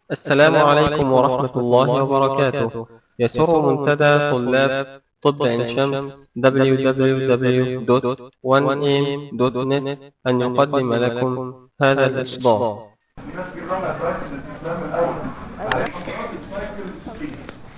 السلام عليكم ورحمة الله وبركاته يسر منتدى طلاب طب عين شمس www.1am.net أن يقدم لكم هذا الإصدار الناس يقرأنا فوائد الاستسلام الأول على حضرات السايكل كيك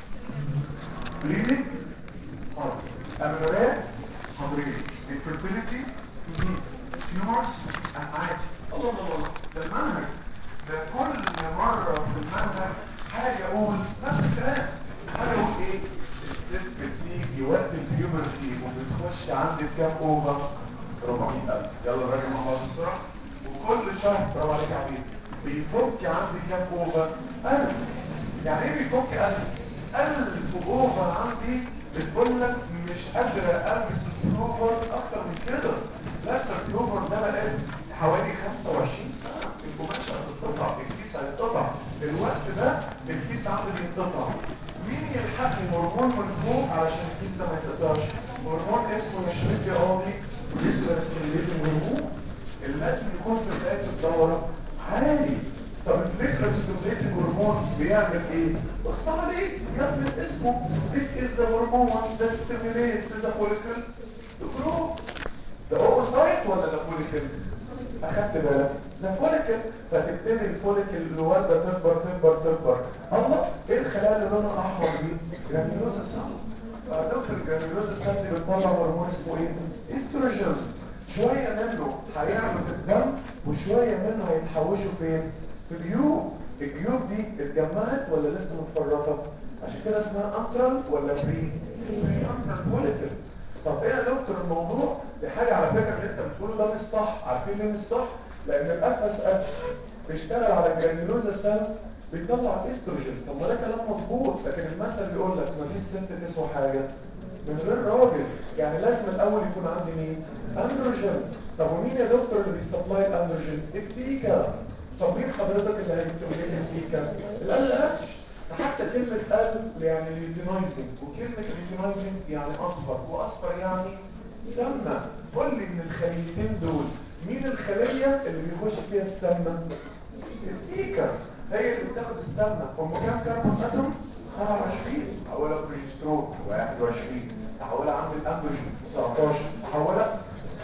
بريدنج حاضر أمرات حاضرين infertility disease tumors and AIDS الله الله الله ده المنهج ده كل مرة في المنهج حاجة أقول نفس الكلام حاجة أقول إيه الست بتيجي وقت البيوبرتي وبتخش عندك كام أوفر 400000 يلا راجع مع بعض بسرعة وكل شهر برافو عليك يا حبيبي بيفك عندي كام اوفر 1000 يعني ايه بيفك 1000 1000 اوفر عندي بتقول لك مش قادره البس الكلوفر اكتر من كده لابسه الكلوفر ده بقى حوالي 25 سنه القماشه هتتقطع الكيس هيتقطع الوقت ده الكيس عندي بيتقطع مين يلحقني هرمون من فوق علشان الكيس ده ما يتقطعش هرمون اسمه يا شريك يا قاضي ريزر ستيميليتنج هرمون اللي لازم يكون في بدايه الدوره عالي طب الفكرة ستيميليتنج هرمون بيعمل ايه؟ بص عليه يا ابن اسمه This is the hormone that stimulates the follicle to grow ده اوفوسايت ولا ده فوليكل؟ اخدت بالك ده فوليكل فتبتدي الفوليكل الوردة تكبر تكبر تكبر الله ايه الخلايا اللي لونها احمر دي؟ جرانيولوزا سيل فدكتور الجرانيولوزا سيل دي بتطلع هرمون اسمه ايه؟ استروجين شوية منه هيعمل في الدم وشوية منه هيتحوشوا فين؟ في الجيوب الجيوب دي اتجمعت ولا لسه متفرطة؟ عشان كده اسمها انترال ولا بري؟ بري انترال فوليكل طب ايه يا دكتور الموضوع؟ دي حاجة على فكرة اللي انت بتقوله ده مش صح عارفين ليه مش صح؟ لان الاف اس اتش بيشتغل على الجرانيولوزا سيل بيطلع استروجين طب ما ده كلام مظبوط لكن المثل بيقول لك ما فيش ست تسوى حاجة من غير راجل يعني لازم الاول يكون عندي مين اندروجين طب ومين يا دكتور اللي بيسبلاي الاندروجين التيكا طب مين حضرتك اللي هيستخدم التيكا ال اتش حتى كلمة ال يعني اليوتينايزنج وكلمة اليوتينايزنج يعني اصفر واصفر يعني سمنة قول لي من الخليتين دول مين الخلية اللي بيخش فيها السمنة التيكا هي اللي بتاخد السمنة ام كام كربون اتوم 27 احولها بروجسترون 21 احولها عند الاندروجين 19 احولها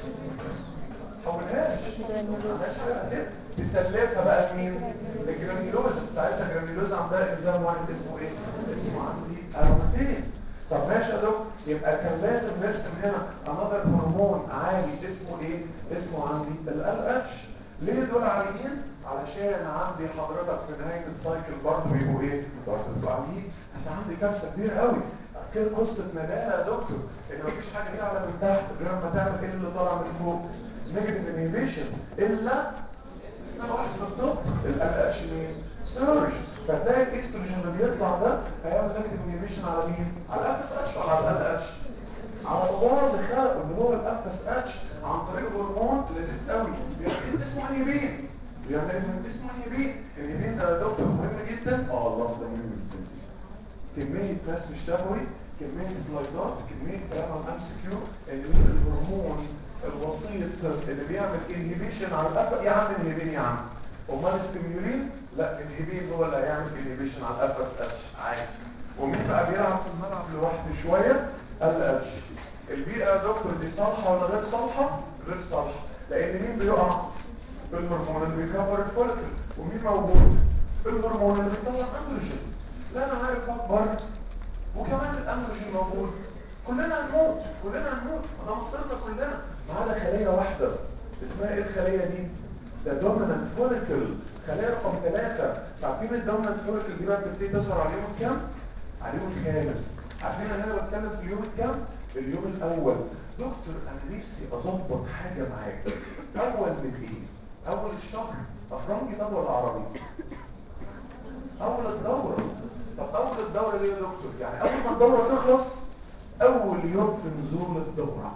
حولهاش مالهاش حاجه كده تسلفها بقى لمين الجرانيولوز ساعتها الجرانيولوز عندها انزيم واحد اسمه ايه اسمه عندي اروماتيز طب ماشي يا دكتور يبقى كان لازم نرسم هنا انذر هرمون عالي اسمه ايه اسمه عندي ال اتش ليه دول عاليين علشان عندي حضرتك في نهايه السايكل برضه بيبقوا ايه برضه بيبقوا عاليين بس عندي كارثه كبيره قوي كده قصه ندالة يا دكتور ان مفيش حاجه تعلى من تحت غير ما تعمل ايه اللي طالع من فوق نيجاتيف انهيبيشن الا استثناء واحد في الطب الالقاش مين ستورج فتلاقي الاستروجين اللي بيطلع ده هيعمل نيجاتيف انهيبيشن على مين على الافس اتش ولا على الالقاش على الله اللي خلقه اللي هو الافس اتش عن طريق هرمون لذيذ قوي يعني اسمه انهيبين يعني اسمه انهيبين انهيبين ده يا دكتور مهم جدا اه اللفظ ده مهم جدا كمية ناس مش شهوي كمية سلايدات كمية كلام عن ام سي كيو ان مين الهرمون الوسيط اللي بيعمل انهيبيشن على الافا يا عم انهيبين يا عم امال الستيميولين لا انهيبين هو اللي هيعمل انهيبيشن على الافا اتش عادي ومين بقى بيلعب في الملعب لوحده شوية ال اتش البيئة يا دكتور دي صالحة ولا غير صالحة غير صالحة لان مين بيقع الهرمون اللي بيكبر الفوليكل ومين موجود الهرمون اللي بيطلع اندروجين لا انا عارف اكبر وكمان الاندروجين موجود كلنا هنموت كلنا هنموت ده مصيرنا كلنا ما عدا خليه واحده اسمها ايه الخليه دي ده دومينانت فوليكل خليه رقم ثلاثة عارفين الدومينانت فوليكل دي بقى بتبتدي تظهر على اليوم الكام على اليوم الخامس عارفين انا هنا بتكلم في اليوم الكام اليوم الاول دكتور انا نفسي اظبط حاجه معاك اول من ايه اول الشهر افرنجي طب ولا عربي اول الدورة طب اول الدورة ليه يا دكتور يعني اول ما الدورة تخلص اول يوم في نزول الدورة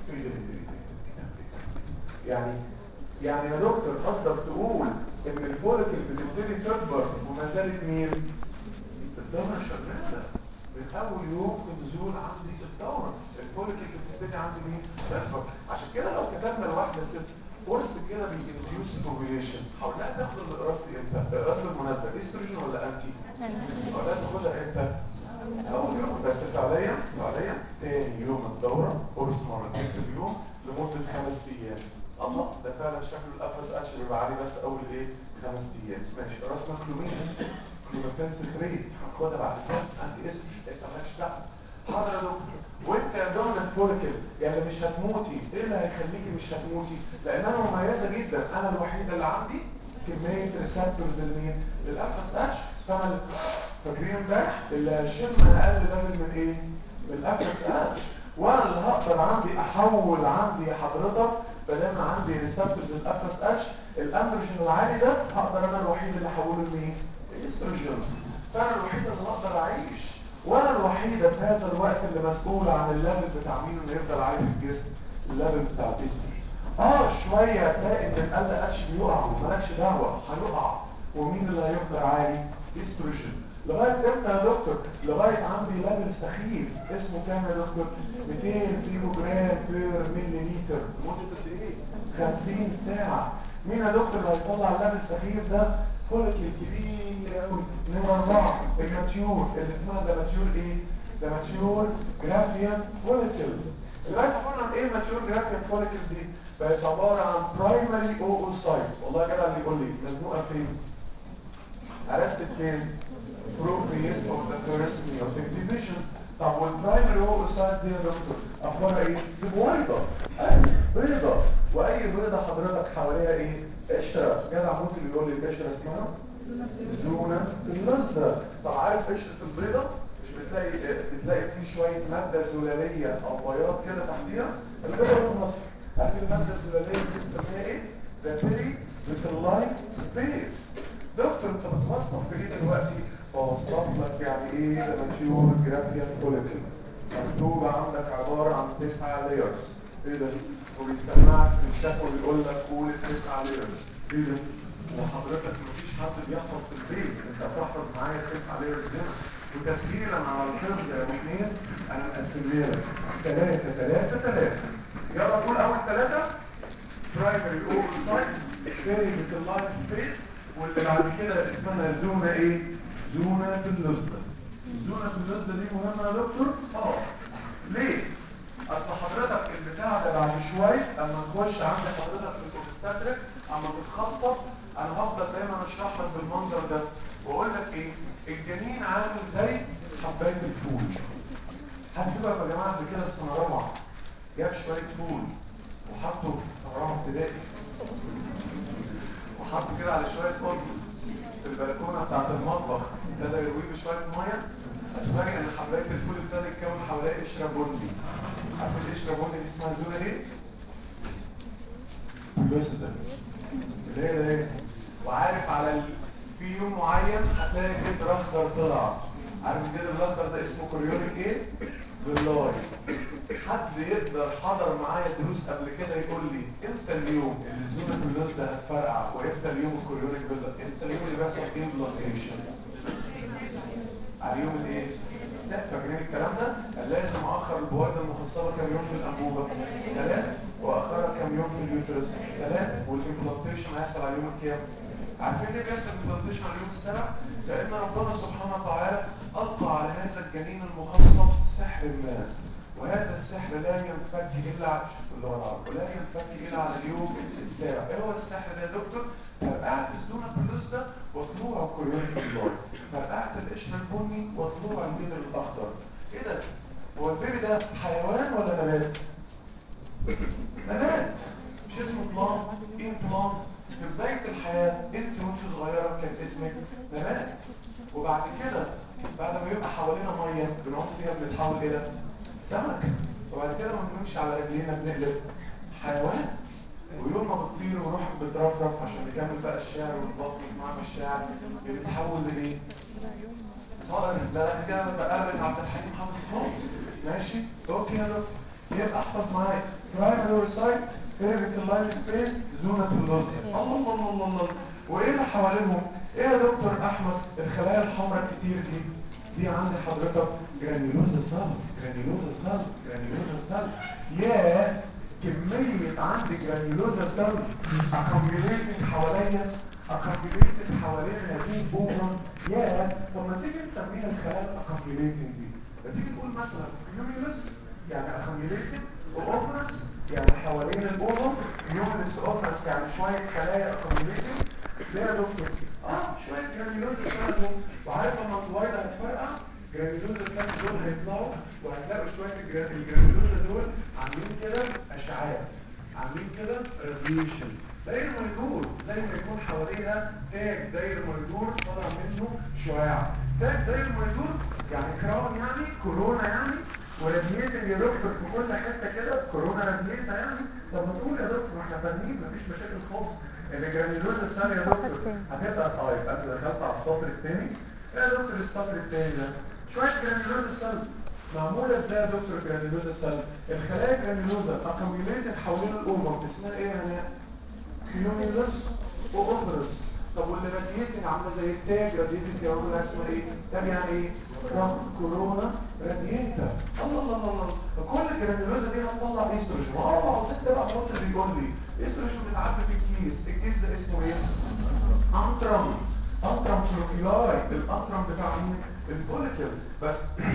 يعني يعني يا دكتور قصدك تقول ان الفوليكل بتبتدي تكبر وما زالت مين الدورة شغالة من اول يوم في نزول عندي الدورة الفوليكل بتبتدي عندي مين تكبر عشان كده لو كتبنا لواحدة ست فرص كده بينديوس اوفيليشن حاولنا تاخد الاقراص دي امتى الاقراص بالمناسبه استروجين ولا انتي حاولنا تاخدها امتى اول يوم بس فعليا فعليا تاني يوم الدوره قرص مرتين في اليوم لمده خمس ايام الله ده فعلا شكله القفص قش بيبقى عليه بس اول ايه خمس ايام ماشي راسنا كلومين كلوميفين سيتريت هناخدها بعد كده انتي استروجين انت مالكش دعوه حاضر يا دكتور وانت يا دومنت فوليكل يعني مش هتموتي ايه اللي هيخليكي مش هتموتي لان انا مميزه جدا انا الوحيده اللي عندي كميه ريسبتورز لمين للقفص قش فانا فاكرين امبارح اللي هشم اقل ليفل من ايه من القفص قش وانا اللي هقدر عندي احول عندي حضرتك فدام عندي ريسبتورز للقفص قش الامبرجين العالي ده هقدر انا الوحيد اللي احوله لمين الاستروجين فانا الوحيد اللي هقدر اعيش وانا الوحيده في هذا الوقت اللي مسؤوله عن الليفل بتاع مين انه يفضل عالي في الجسم الليفل بتاع الاستروجين اه شويه تلاقي ان القلب قش بيقع ومالكش دعوه هيقع ومين اللي هيفضل عالي استروجين لغايه امتى يا دكتور لغايه عندي ليفل سخيف اسمه كام يا دكتور 200 كيلو جرام بير مليليتر لمده قد ايه 50 ساعه مين يا دكتور اللي هيطلع الليفل السخيف ده فولك الكبير قوي نمرة أربعة الماتيور اللي اسمها ده ماتيور إيه؟ ده ماتيور جرافيان فوليكل اللي عايز أقول عن إيه ماتيور جرافيان فوليكل دي؟ بقت عبارة عن برايمري أوسايت والله يا جدع اللي يقول لي مزنوقة فين؟ أرستد فين؟ بروفيس أوف ذا فيرست ميوتيك ديفيجن طب والبرايمري أوسايت دي يا دكتور أخبارها إيه؟ دي بيضة أيوة بيضة وأي بيضة حضرتك حواليها إيه؟ قشرة جدع ممكن يقول لي القشرة اسمها زونة اللزة طب عارف قشرة البيضة مش بتلاقي بتلاقي فيه شوية مادة زلالية أو بياض كده تحتيها البيضة بالمصر عارف المادة الزلالية دي بنسميها إيه؟ ده بيري بتلاين سبيس دكتور انت بتوصف في ايه دلوقتي؟ بوصف لك يعني ايه ده ماتيور جرافيان فوليكل مكتوب عندك عبارة عن تسعة لايرز ايه ده؟ وبيسمعك في الشكوى بيقول لك قول التسعة لايرز ايه ده؟ وحضرتك مفيش حد بيحفظ في البيت انت بتحفظ معايا التسعة لايرز هنا وتسهيلا على الحفظ يا ابو حنيس انا مقسمها لك ثلاثة ثلاثة ثلاثة يلا قول اول ثلاثة برايمري اوفر سايت اللاين سبيس واللي بعد كده اسمها زونة ايه؟ زونة اللزدة زونة اللزدة دي مهمة يا دكتور؟ اه ليه؟ اصل حضرتك البتاع ده بعد شوية اما نخش عند حضرتك في الاوبستاتريك اما تتخصص انا هفضل دايما اشرح لك بالمنظر ده واقول لك ايه الجنين عامل زي حبايه الفول حد فيكم يا جماعه قبل كده في سنه رابعه جاب شويه فول وحطه في سنه رابعه ابتدائي وحطه كده على شويه قطن في البلكونه بتاعت المطبخ ابتدى يرويه بشويه ميه هتفاجئ ان حبايه الفول ابتدى يتكون حواليها قشره بني عارف القشره بني دي اسمها زونه ايه؟ بلوسدا اللي هي ايه؟ وعارف على ال... في يوم معين هتلاقي جدر اخضر طلع عارف الجدر الاخضر ده اسمه كوريونيك ايه؟ باللاي حد يقدر حضر معايا دروس قبل كده يقول لي امتى اليوم اللي الزونه باللوز ده هتفرقع وامتى اليوم الكوريونيك باللاي امتى اليوم اللي بيحصل فيه بلانتيشن على اليوم الايه؟ فاكرين الكلام ده؟ لازم اخر البويضه المخصبه كام يوم في الانبوبه؟ ثلاث واخرها كام يوم في اليوترس؟ ثلاث والامبلانتيشن هيحصل على اليوم الكام؟ عارفين ليه بيحصل الامبلانتيشن على اليوم السابع؟ لان ربنا سبحانه وتعالى القى على هذا الجنين المخصب سحر ما وهذا السحر لا ينفك الا على اللغه العربيه ولا ينفك الا على اليوم السابع ايه هو السحر ده يا دكتور؟ فرقعت الزونه بلوز ده وطلوع كوريونيك باللاي فرقعت القشر البني وطلوع البيض الاخضر ايه ده؟ هو البيبي ده حيوان ولا نبات؟ نبات مش اسمه بلانت ايه بلانت في بداية الحياة انت وانت صغيرة كان اسمك نبات وبعد كده بعد ما يبقى حوالينا مية بنقعد فيها بنتحول الى سمك وبعد كده ما بنمشي على رجلينا بنقلب حيوان ويوم ما بتطير وروحك بترفرف عشان نكمل بقى الشعر ونبطل معاك الشعر بنتحول لايه؟ طائر لا لا كده بقابل عبد الحليم حافظ خالص ماشي اوكي يا دكتور يبقى احفظ معايا برايمري سايت كيرفت اللاين سبيس زونة اللوز الله الله الله الله وايه اللي حوالينهم ايه يا دكتور احمد الخلايا الحمراء الكتير دي دي عند حضرتك جرانيولوزا سال جرانيولوزا سال جرانيولوزا سال ياه كمية عندي جرانيولوزا سيلز اكمبيوليتد حواليا اكمبيوليتد حوالين هذه البومة يا طب ما تيجي نسميها الخلايا الاكمبيوليتد دي ما تيجي تقول مثلا كيوميولس يعني اكمبيوليتد واوفرس يعني حوالين البومة كيوميولس اوفرس يعني شوية خلايا اكمبيوليتد ليه يا دكتور؟ اه شوية جرانيولوزا سيلز وعارف لما الطويلة هتفرقع جرانيولوزا سيلز دول هيطلعوا وهتلاقوا شوية الجرا- الجرانيولوزا دول عاملين كده اشعاعات عاملين كده راديشن داير ما يدور زي ما يكون حواليها تاج داير ما يدور طالع منه شعاع تاج داير ما يدور يعني كراون يعني كورونا يعني وراديتد يا دكتور في كل حته كده كورونا راديتها يعني طب ما تقول يا دكتور ما احنا فاهمين مفيش مشاكل خالص الجرانيولوزا الثانيه يا دكتور هتبقى اه يبقى انت دخلت على السطر الثاني ايه يا دكتور السطر الثاني ده شويه جرانيولوزا سيل معموله ازاي يا دكتور جرانيولوزا سيل الخلايا جرانيولوزا اكمبيوليتد حوالين الاوفر اسمها ايه يا هناء كيوميلوس واوفرس طب واللي راديتنج عامله زي التاج راديتنج يا رب اسمها ايه تاج يعني ايه كرام كورونا راديتا الله الله الله الله كل الجرانيولوزا دي هتطلع استروجين اه ست بقى خلاص بيقول لي استروجين بيتعبي في الكيس الكيس ده اسمه ايه انترم انترم فلوكيلاي الانترم بتاع مين الفوليكل بس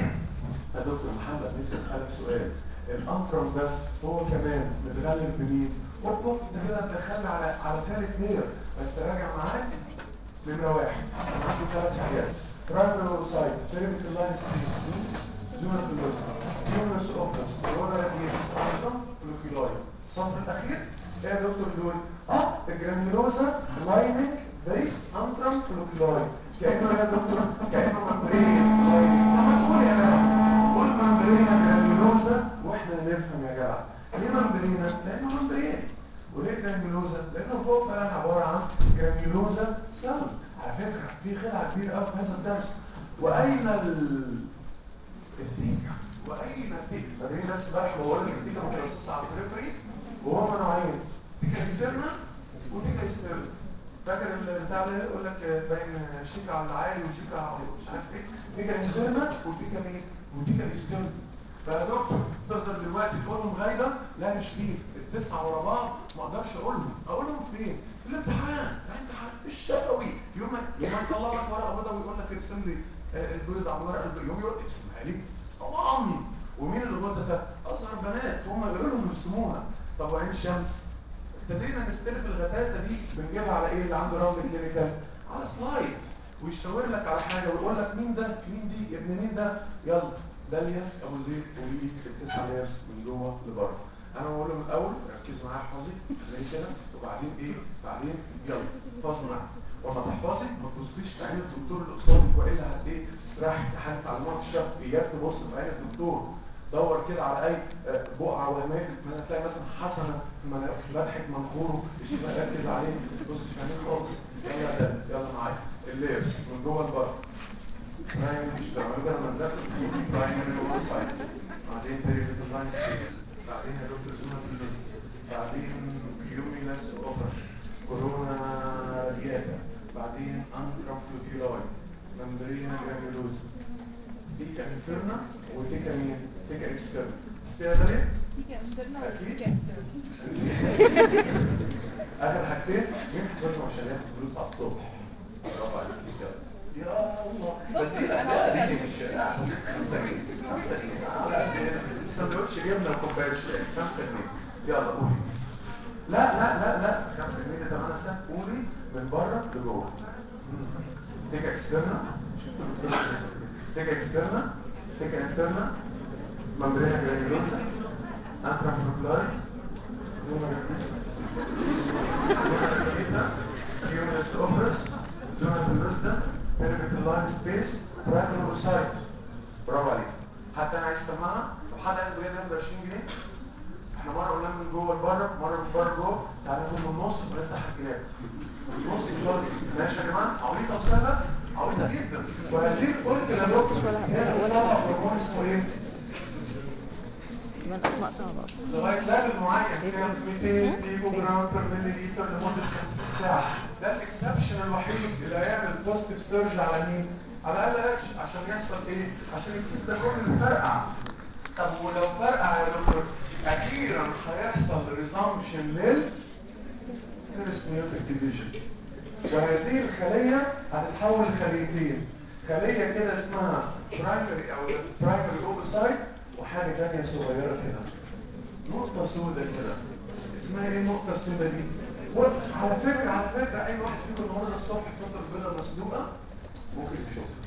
يا دكتور محمد نفسي اسالك سؤال الانترم ده هو كمان متغلب بمين هوبا انت كده هتدخلنا على على ثالث نير بس راجع معاك نمره واحد عنده ثلاث حاجات برايمري اوسايد فيرميك اللاين ستيس زونا فلوس زونا اوبس ولا راديت انترم فلوكيلاي السطر الاخير ايه يا دكتور دول اه الجرانيولوزا لايننج بيست انترم فلوكيلاي كانه يا دكتور كانه ممبرين لايننج طب تقول يا جماعه قول ممبرينا جرانيولوزا واحنا نفهم يا جماعه ليه ممبرينا لانه ممبرين وليه جرانيولوزا لانه فوق فعلا عباره عن جرانيولوزا سيلز على فكره في خدعه كبيره قوي في هذا الدرس واين ال الثيكا واين الثيكا فاكرين درس امبارح بقول لك الثيكا مترصصه على البريفري وهو نوعين ثيكا انترنا وثيكا اكسترنا فاكر البتاع اللي يقول لك باين شيكا على العالي وشيكا على مش عارف ايه ثيكا انترنا وثيكا مين وثيكا اكسترنا فيا دكتور تقدر دلوقتي تقولهم غايبه لا مش فيه التسعه ورا بعض ما اقدرش اقولهم اقولهم فين في الامتحان الامتحان الشفوي يوم ما يوم ما يطلع لك ورقه بيضاء ويقول لك ارسم لي آه، البيض على ورقه البيضاء يوم يقول ارسمها لي طبعا ومين اللي غلط ده اصغر بنات هم يقولوا لهم يرسموها طب وعين شمس ابتدينا نستلف الغتاتة دي بنجيبها على ايه اللي عنده راوند كلينيكال على سلايد ويشاور لك على حاجة ويقول لك مين ده مين دي يا ابن مين ده يلا داليا ابو زيد قولي التسع ناس من جوه لبره انا بقول لهم الاول ركزوا معايا احفظي زي كده وبعدين ايه بعدين يلا احفظوا معايا وما تحفظي ما تبصيش في عين الدكتور اللي قصادك والا هت ايه تستريح امتحان تعليمات الشهر اياك تبص في عين الدكتور دور كده على اي آه، بقعه وهميه ما هتلاقي مثلا حسنه في من- في مدحك منخوره الشيخ ركز عليه بص مش عينيه خالص يلا ده يلا معايا الليرس من جوه لبره برايمري مش بعمله كده لما نذاكر برايمري وسايد بعدين بيريفيت اللاين ستيت بعدين يا دكتور زونا في الليست بعدين كيوميلاس اوفرس كورونا رادياتا بعدين انترم فلوكيولاي ممبرينا جرانيولوزا ثيكا انترنا وثيكا مين؟ ثيكا اكسترنا بس يا ده ليه؟ تيجي انترنا أكيد. وتيجي external. اخر حاجتين مين تفضلوا عشان ياخد فلوس على الصبح برافو عليك كده يا الله بس دي لا دي مش خمسة جنيه خمسة جنيه آه، لا دي سندوتش جبنة وكوباية شاي خمسة جنيه يلا قولي لا لا لا لا خمسة جنيه ده تمنها سنة قولي من بره لجوه تيجي اكسترنا تيجي اكسترنا تيجي انترنا ممبرينا جرانيولوزا انترافلوكلاي Unus operus, zona pellusta, perimeter line space, primary oocyte. برافو عليك. حد انا عايز اسمعها؟ طب حد عايز بجد ياخد 20 جنيه؟ احنا مره قلنا من جوه لبره، مره من بره لجوه، تعالى ناخد من النص ونفتح الكلاب. النص يلا ماشي يا جماعه؟ عبيطه وسهله؟ عبيطه جدا. وهذه قلت يا دكتور هي طلع هرمون اسمه ايه؟ من اسماء صعبه لغايه ليفل معين كام 200 ميجو جرام بير مليلتر لمده 50 ساعه ده الاكسبشن الوحيد اللي هيعمل بوزيتيف سيرج على مين؟ على ال اتش عشان يحصل ايه؟ عشان الكيس ده كله يفرقع طب ولو فرقع يا دكتور اخيرا هيحصل ريزامشن لل ميوتك ديفيجن وهذه الخلية هتتحول لخليتين خلية كده اسمها برايمري او برايمري اوبسايت وحاجة تانية صغيرة كده نقطة سودة كده اسمها ايه النقطة السودة دي؟ على فكرة على فكرة اي واحد فيكم النهارده الصبح فطر بيضة مسلوقة ممكن تشوفها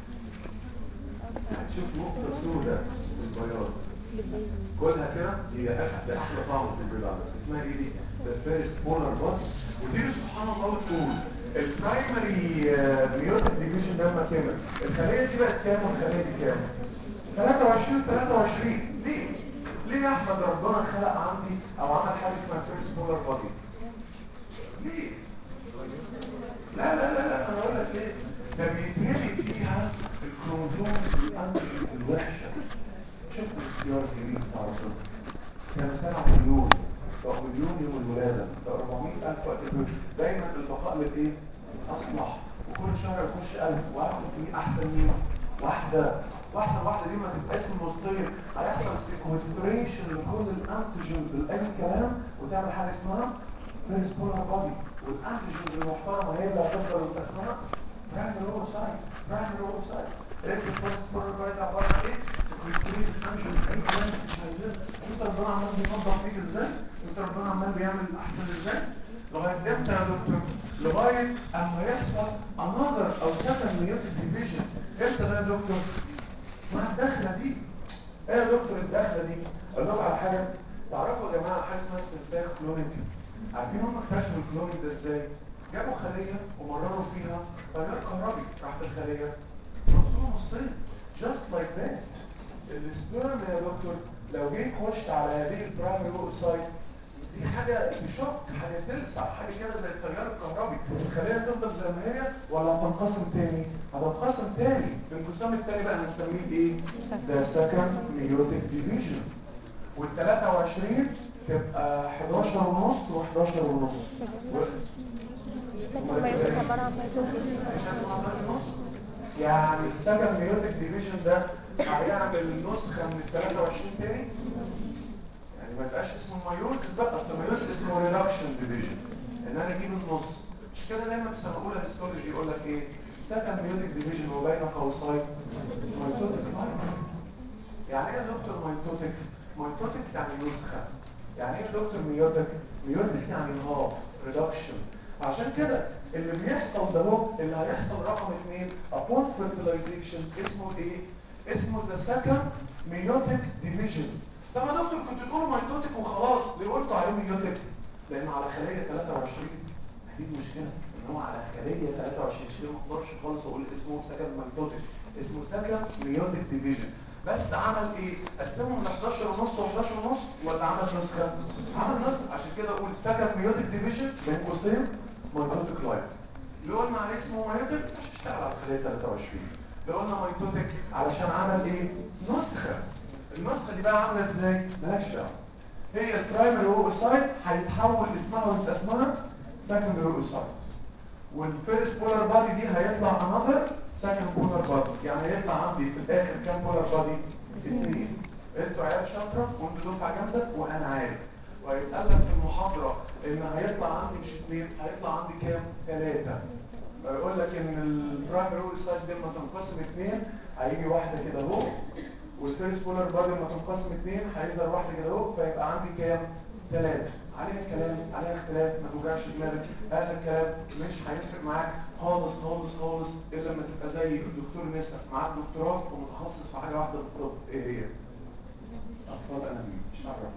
هتشوف نقطة سودة بالبياض كلها كده هي احلى احلى طعم في البيض على فكرة. اسمها ايه دي؟ ده فيرست بولار بودي ودي سبحان الله بتقول البرايمري ميوتك ديفيجن ده لما كمل الخلية دي بقت كام والخلية دي كام؟ 23 23 ليه؟ ليه يا احمد ربنا خلق عندي او عمل حاجه اسمها فيرست بولار بودي؟ ليه؟ لا لا لا لا انا اقول لك ليه؟ ده بيتهيألي فيها الكروموزومز والانتيجينز الوحشه شوف الاختيار الجميل بتاع ربنا كانوا 7 مليون بقوا مليون يوم الولاده بقوا 400000 وقت البيت دايما البقاء للايه؟ اصلح وكل شهر يخش 1000 واحد فيه احسن مين؟ واحده واحده واحده دي ما تبقاش من الوسطيه هيحصل سيكوستريشن لكل الانتيجينز لاي كلام وتعمل حاجه اسمها فيرست بولار بودي والانتيجينز المحترمه هي اللي هتفضل اسمها برايمري اوسايت برايمري اوسايت ايه الفيرست بولار بودي عباره عن ايه؟ سيكوستريشن انتيجينز اي كلام مش عايزين انت ربنا عمال بينظف فيك ازاي؟ انت ربنا عمال بيعمل احسن ازاي؟ لغايه امتى يا دكتور؟ لغايه اما يحصل another او second mutant division امتى ده يا دكتور؟ مع الدخلة دي ايه يا دكتور الدخلة دي اقول لكم على حاجة تعرفوا يا جماعة حاجة اسمها استنساخ كلونينج عارفين هم اكتشفوا الكلونينج ده ازاي جابوا خلية ومرروا فيها تيار كهربي تحت الخلية نصهم نصين just like that السبيرم يا دكتور لو جيت خشت على هذه البرايمري اوسايت دي حاجة تشك حاجة تلسع حاجة كده زي التيار الكهربي الخلية تفضل زي ما هي ولا هتنقسم تاني هتنقسم تاني الانقسام التاني بقى هنسميه ايه ده سكند ميوتك ديفيجن وال 23 تبقى 11 ونص و11 ونص يعني السكند ميوتك ديفيجن ده هيعمل نسخة من ال 23 تاني يعني ما يبقاش اسمه مايوزس بقى اصل مايوزس اسمه ريدكشن ديفيجن ان انا اجيب النص مش كده دايما في سنه اولى هيستولوجي يقول لك ايه سكند ميوتك ديفيجن وبين قوسين مايتوتك يعني ايه يا دكتور مايتوتك مايتوتك يعني نسخه يعني ايه يا دكتور ميوتك ميوتك يعني هاف ريدكشن عشان كده اللي بيحصل ده هو اللي هيحصل رقم اثنين upon fertilization اسمه ايه اسمه the second meiotic division طب يا دكتور كنت تقول ميتوتك وخلاص ليه قلتوا عليه ميوتك لانه على خليه 23 دي المشكله ان هو على خليه 23 شيء ما اقدرش خالص اقول اسمه سكن ميتوتك اسمه سكن ميوتك ديفيجن بس عمل ايه قسمهم ل 11 ونص و11 ونص ولا عمل نسخه عمل نسخه عشان كده اقول سكن ميوتك ديفيجن بين قوسين ميتوتك لاين لو قلنا عليه اسمه ميوتك عشان اشتغل على خليه 23 لو قلنا ميتوتك علشان عمل ايه نسخه النسخه دي بقى عامله ازاي مالهاش دعوه هي البرايمري اوسايت هيتحول اسمها وانت اسمها سكندري اوسايت والفيرست بولار بادي دي هيطلع انذر سكند بولار بادي يعني هيطلع عندي في الاخر كام بولار بادي اثنين انتوا عيال شاطره وانتوا دفعه جامده وانا عارف وهيتقال لك في المحاضره ان هيطلع عندي مش اثنين هيطلع عندي كام ثلاثه يقول لك ان البرايمري اوسايت دي لما تنقسم اثنين هيجي واحده كده اهو والفيرست بولار بادي لما تنقسم اثنين هيظهر واحده كده اهو فيبقى عندي كام ثلاثه عليها كلام عليها اختلاف ما توجعش دماغك هذا الكلام مش هيفرق معاك خالص خالص خالص الا لما تبقى زي الدكتور نسا معاك دكتوراه ومتخصص في حاجه واحده بالطب ايه هي اطفال انابيب مش هعرف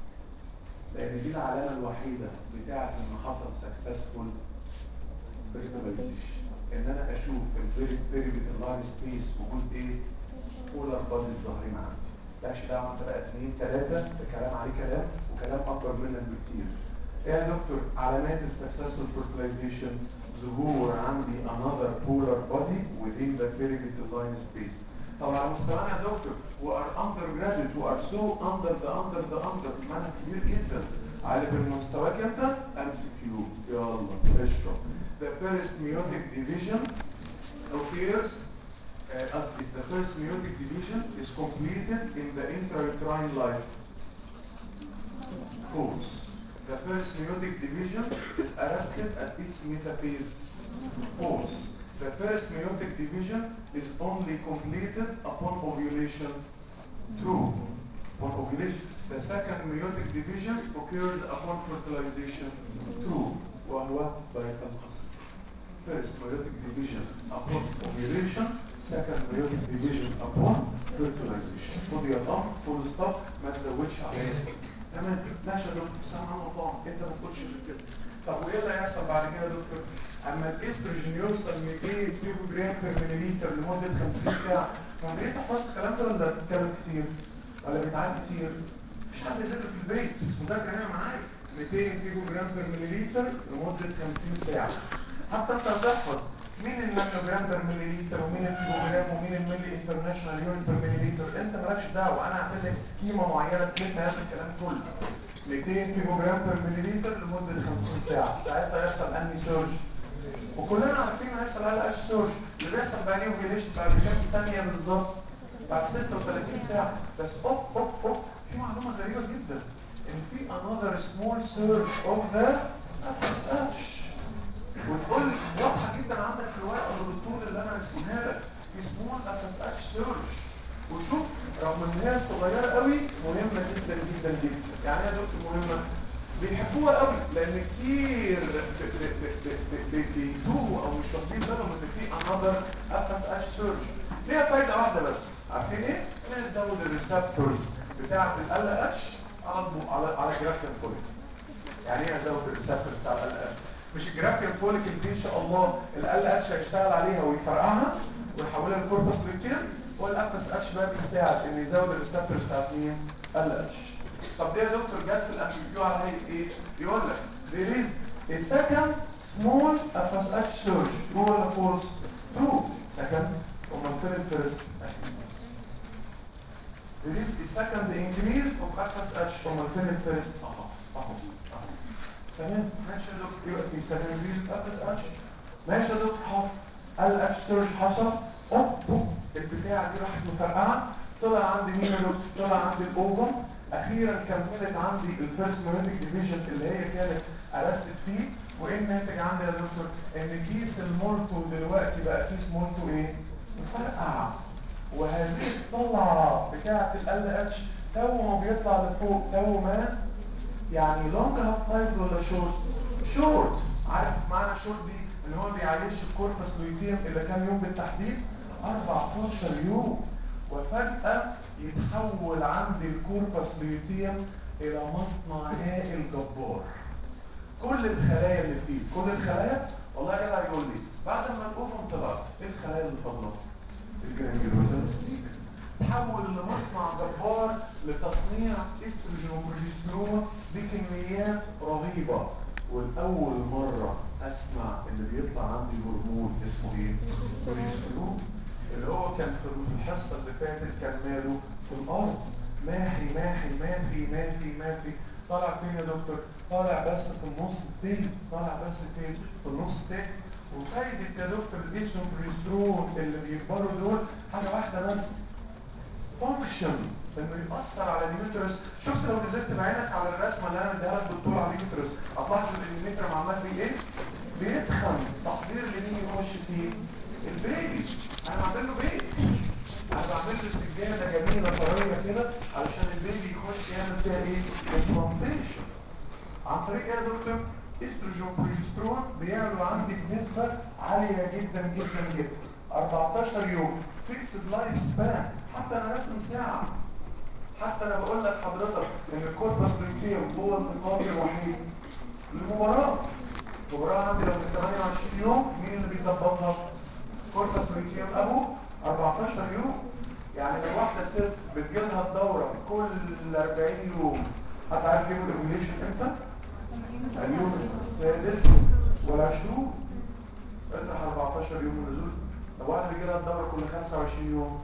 لان دي العلامه الوحيده بتاعه ان حصل سكسسفول فيرتيلايزيشن ان انا اشوف الفيري فيري لاين سبيس وجود ايه بولار بادي الظاهرين عندي مالكش دعوه انت بقى اثنين ثلاثه ده كلام عليه كلام وكلام اكبر منك بكتير ايه يا دكتور علامات السكسسفول فيرتيلايزيشن ظهور عندي another polar body within the perimeter line space طب على مستوانا يا دكتور و are undergraduate و are so under the under the under منهج كبير جدا عارف المستواك انت امسك يو يلا اشرب the first meiotic division occurs uh, قصدي the first meiotic division is completed in the intrauterine life false the first meiotic division is arrested at its metaphase false the first meiotic division is only completed upon ovulation true upon ovulation the second meiotic division occurs upon fertilization true وهو بيتنقسم first meiotic division upon ovulation second meiotic division upon fertilization خد يا طم فول ستوب ما تزودش عليه تمام ماشي يا دكتور سامع مطعم انت ما تقولش غير كده طب وايه اللي هيحصل بعد كده يا دكتور اما الاستروجين يوصل 200 كيلو جرام بير مليليتر لمده 50 ساعه طب ايه تحفظ الكلام ده ولا بتتكلم كتير ولا بيتعاد كتير مش حد يذاكر في البيت مذاكره هنا معايا 200 كيلو جرام بير مليليتر لمده 50 ساعه حتى انت هتحفظ مين النانو جرام بير مليليتر ومين الكيلو جرام ومين الملي انترناشونال يونت بير مليليتر انت مالكش دعوه انا هعمل لك سكيما معينه تلم هذا الكلام كله 200 كيلو جرام بير مليليتر لمده 50 ساعه ساعتها يحصل انهي سيرج وكلنا عارفين هيحصل على اش سيرج اللي بيحصل بعد ايه اوفيليشن بعد كام ثانيه بالظبط بعد 36 ساعه بس اوب اوب اوب في معلومه غريبه جدا ان في another small surge of the FSH وتقول لي واضحه جدا عندك في الورقه والدكتور اللي انا رسمها لك في سمول FSH surge وشوف رغم ان هي صغيره قوي مهمه جدا جدا جدا يعني ايه يا دكتور مهمه بيحبوها قوي لان كتير ب- ب- ب- ب- ب- بيتوهوا او مش واخدين بالهم ان في another FSH surge ليها فايده واحده بس عارفين ايه؟ انها تزود الريسبتورز بتاعه ال اتش على الضوء- على على الجرافتين فوليك يعني ايه ازود الريسبتور بتاع ال اتش مش الجرافتين فوليك اللي ان شاء الله ال اتش هيشتغل عليها ويفرقعها ويحولها لكوربس لوتيوم والاف اس اتش بقى بيساعد ان يزود الريسبتورز بتاعت مين؟ ال اتش طب دي يا دكتور جت في الام كيو على هيئه ايه؟ يقول لك there is a second small FSH surge true ولا false؟ true second امال فين الفيرست؟ there is a second increase of FSH امال فين الفيرست؟ اهو اهو اهو تمام ماشي يا دكتور يبقى في second increase of FSH ماشي يا دكتور حاضر ال اتش سيرش حصل اوب اوب البتاعه دي راحت مفرقعه طلع عندي مين يا دكتور طلع عندي الاوفر اخيرا كملت عندي الفيرست ميونيك ديفيجن اللي هي كانت ارستد فيه وايه الناتج عندي يا دكتور ان كيس المولتو دلوقتي بقى كيس مولتو ايه مفرقع وهذه الطلعه بتاعه ال اتش تو ما بيطلع لفوق تو ما يعني لونج هاف لايف ولا شورت شورت عارف معنى شورت دي ان هو بيعيش الكوربس لويتيم الى كام يوم بالتحديد 14 يوم وفجأة يتحول عند الكوربس لويتيم الى مصنع هائل جبار كل الخلايا اللي فيه كل الخلايا والله يا جدع يقول لي بعد ما الاوفم طلعت ايه الخلايا اللي فاضله الجرانيولوزا تحول لمصنع جبار لتصنيع استروجين وبروجسترون بكميات رهيبه والاول مره اسمع اللي بيطلع عندي هرمون اسمه ايه بروجسترون اللي هو كان في الحصه اللي فاتت كان ماله في الارض ماحي ماحي ماحي ماحي ماحي طالع فين يا دكتور طالع بس في النص التاني طالع بس فين في النص التاني وفايدة يا دكتور الاسم بريسترون اللي بيكبروا دول حاجة واحدة بس فانكشن انه يأثر على اليوترس شفت لو نزلت بعينك على الرسمة اللي انا مديها لك بالطول على اليوترس هتلاحظ ان اليوترس عمال بيه ايه؟ بيتخن تحضير لمين يخش فيه؟ البيبي انا بعمل له بيت انا بعمل له سجادة جميلة طرية كده علشان البيبي يخش يعمل فيها ايه؟ امبلانتيشن عن طريق ايه يا دكتور؟ استروجين بروجسترون بيعملوا عندي بنسبة عالية جدا جدا جدا 14 يوم فيكسد لايف سبان حتى انا راسم ساعة حتى انا بقول لك حضرتك ان الكوربس لوتيوم هو النقاط الوحيد للمباراة المباراة عندي لو من 28 يوم مين اللي بيظبطها؟ كوربس لوتيوم ابو 14 يوم يعني لو واحدة ست بتجيلها الدورة كل 40 يوم هتعرف يوم الاوبليشن امتى؟ اليوم السادس والعشرون اطرح 14 يوم من نزول طب واحد بيجي لها الدورة كل 25 يوم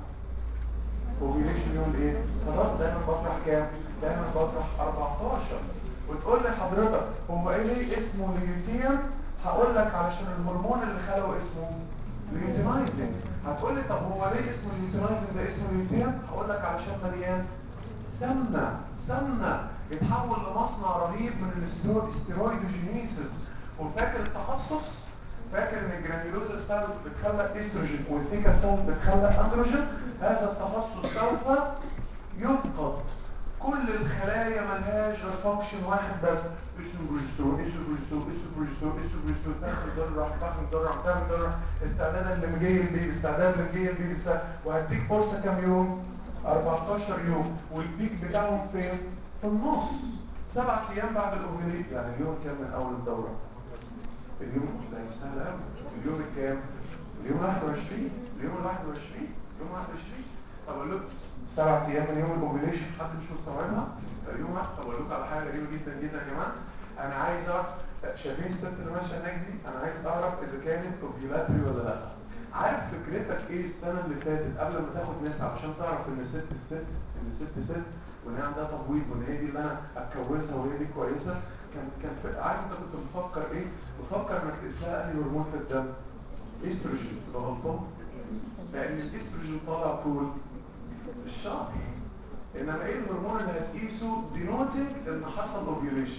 اوبليشن يوم ايه؟ خلاص دايما بطرح كام؟ دايما بطرح 14 وتقول لي حضرتك هو ايه ليه اسمه ليوتيم؟ هقول لك علشان الهرمون اللي خلقه اسمه ليوتيمايزنج هتقول لي طب هو ليه اسمه اليوتينايزنج ده اسمه اليوتين هقول لك علشان مليان سمنه سمنه يتحول لمصنع رهيب من الاستيرويدوجينيسيس وفاكر التخصص فاكر ان الجرانيولوزا السيل بتخلق استروجين والتيكا سيل بتخلق اندروجين هذا التخصص سوف يفقد كل الخلايا ملهاش غير فانكشن واحد بس اسمه بروجسترون اسمه بروجسترون اسمه بروجسترون اسمه بروجسترون تاخد درع تاخد درع تاخد درع استعدادا لمجي البيبي استعدادا لمجي البيبي وهديك فرصه كام يوم 14 يوم والبيك بتاعهم فين في النص سبع ايام بعد الاوفيليت يعني اليوم كام من اول الدوره اليوم ده سهل قوي اليوم الكام اليوم 21 اليوم 21 اليوم 21 طب اقول لكم سبع ايام من يوم الاوبريشن حد مش مستوعبها اليوم واحد طب اقول لكم على حاجه غريبه جدا جدا يا جماعه انا عايز اعرف شايفين الست اللي ماشيه هناك دي انا عايز اعرف اذا كانت اوفيلاتري ولا لا عارف فكرتك ايه السنه اللي فاتت قبل ما تاخد نسا عشان تعرف ان ست الست ان ست ست وان هي عندها تبويض وان هي دي اللي انا اتجوزها وهي دي كويسه كان كان في- عارف انت كنت بتفكر ايه بتفكر انك تسلق انهي هرمون في الدم استروجين تبقى غلطان لان الاستروجين طالع طول الشهر انما ايه الهرمون اللي هتقيسه دينوتنج ان حصل اوفيوليشن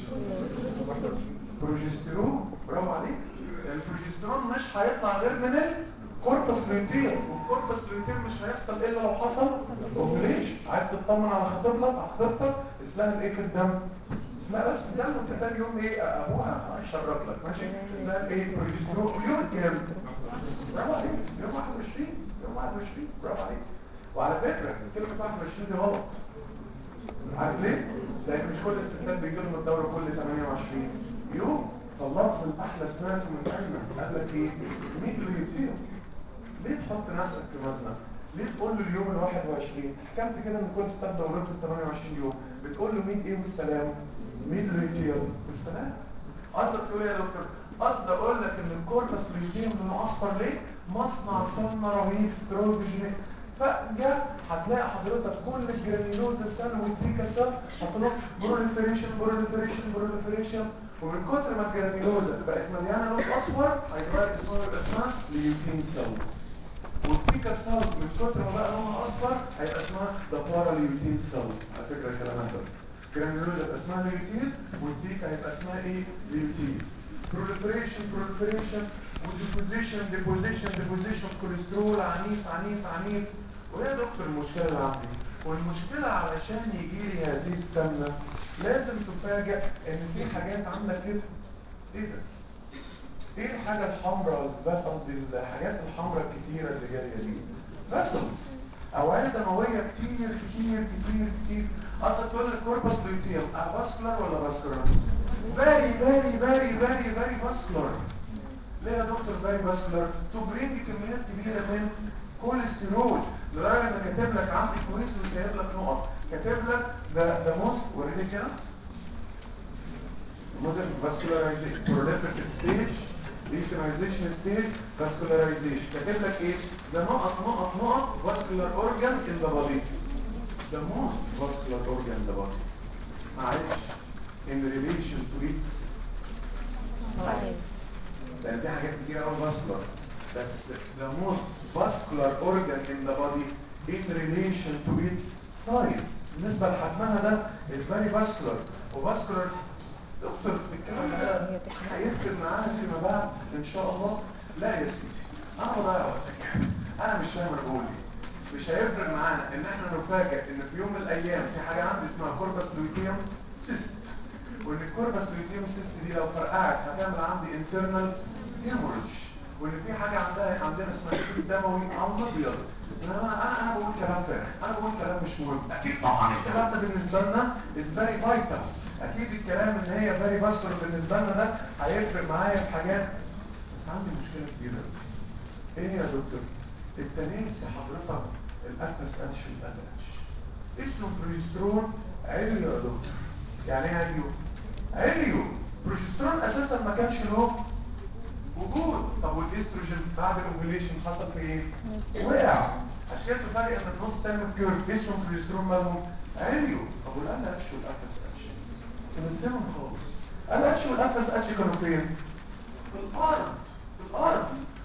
بروجستيرون برافو عليك البروجستيرون مش هيطلع غير من الكوربس لوتيم والكوربس لوتيم مش هيحصل الا لو حصل اوفيوليشن عايز تطمن على خطيبتك على خطيبتك اسمها ايه في الدم اسمها بس الدم وانت تاني يوم ايه ابوها هيشرب لك ماشي اسمها ايه بروجستيرون يوم كام برافو عليك يوم 21 يوم 21 برافو عليك وعلى فكره كلمه 21 دي غلط عارف ليه؟ لان مش كل الستات بيجي لهم الدوره كل 28 يوم فاللفظ الاحلى سمعته من ايمن قال لك ايه؟ مين اللي يطير؟ ليه تحط نفسك في مزنه؟ ليه تقول له اليوم ال 21 حكمت كده ان كل ستات دورته 28 يوم بتقول له مين ايه والسلام؟ مين اللي يطير؟ بالسلام قصدك تقول ايه يا دكتور؟ قصدي اقول لك ان الكوربس لوتيم لونه اصفر ليه؟ مصنع سمنه رهيب استروجين فجأة هتلاقي حضرتك كل الجرانيولوزا سيل والتيكا سيل حصل لهم بروليفريشن بروليفريشن بروليفريشن ومن كتر ما الجرانيولوزا بقت مليانه لون اصفر هيتغير اسمها يبقى اسمها ليوتين سيل والتيكا سيل من كتر ما بقى لونها اصفر هيبقى اسمها ذا باراليوتين سيل على فكره الكلام ده جرانيولوزا يبقى اسمها ليوتين والتيكا هيبقى اسمها ايه ليوتين proliferation proliferation وديبوزيشن ديبوزيشن ديبوزيشن كوليسترول عنيف عنيف عنيف وهي يا دكتور المشكله اللي عندي والمشكله علشان يجي لي هذه السمنه لازم تفاجئ ان في حاجات عامله كده ايه ده؟ ايه الحاجه الحمراء بس قصدي الحاجات الحمراء الكتيره اللي جايه دي؟ فاسلز اوعيه دمويه كتير كتير كتير كتير اصلا تقول الكوربس لوتيوم فاسكولار ولا فاسكولار؟ فيري فيري فيري فيري فيري فاسكولار ليه يا دكتور فيري فاسكولار؟ تو برينج كميات كبيره من كوليسترول لدرجه ان كاتب لك عندي كويس وسايب لك نقط كاتب لك ده ده موست وريني كده modern vascularization proliferative stage luteinization stage vascularization كاتب لك ايه ده نقط نقط نقط vascular organ in the body the most vascular organ in the body معلش in relation to its size لان في حاجات كتير قوي vascular بس the most vascular organ in the body in relation to its size بالنسبة لحجمها ده is very vascular وفاسكولار دكتور الكلام ده هيفرق معانا فيما بعد ان شاء الله لا يا سيدي انا بضيع وقتك انا مش فاهم انا بقول ايه مش هيفرق معانا ان احنا نفاجئ ان في يوم من الايام في حاجه عندي اسمها كوربس لوتيوم سيست وان الكوربس لوتيوم سيست دي لو فرقعت هتعمل عندي انترنال هيموريدج وان في حاجه عندها عندنا اسمها كيس دموي او ابيض انا انا انا بقول كلام فارغ انا بقول كلام مش مهم اكيد طبعا الكلام ده بالنسبه لنا از فيري فايتال اكيد الكلام ان هي فيري فاسكولار بالنسبه لنا ده هيفرق معايا في حاجات بس عندي مشكله كبيره ايه يا دكتور التنينسي حضرتك الانفس اتش الاتش اسمه بروجسترون عليو يا دكتور يعني ايه عليو عليو بروجسترون اساسا ما كانش له وجود طب والاستروجين بعد الاوفيليشن حصل في ايه وقع عشان كده تفرق ان النص تاني كيرف اسمه بروجسترون مالهم عليو طب والان اتش والانفس اتش تنزلهم خالص الاتش والانفس اتش كانوا فين في الارض في الارض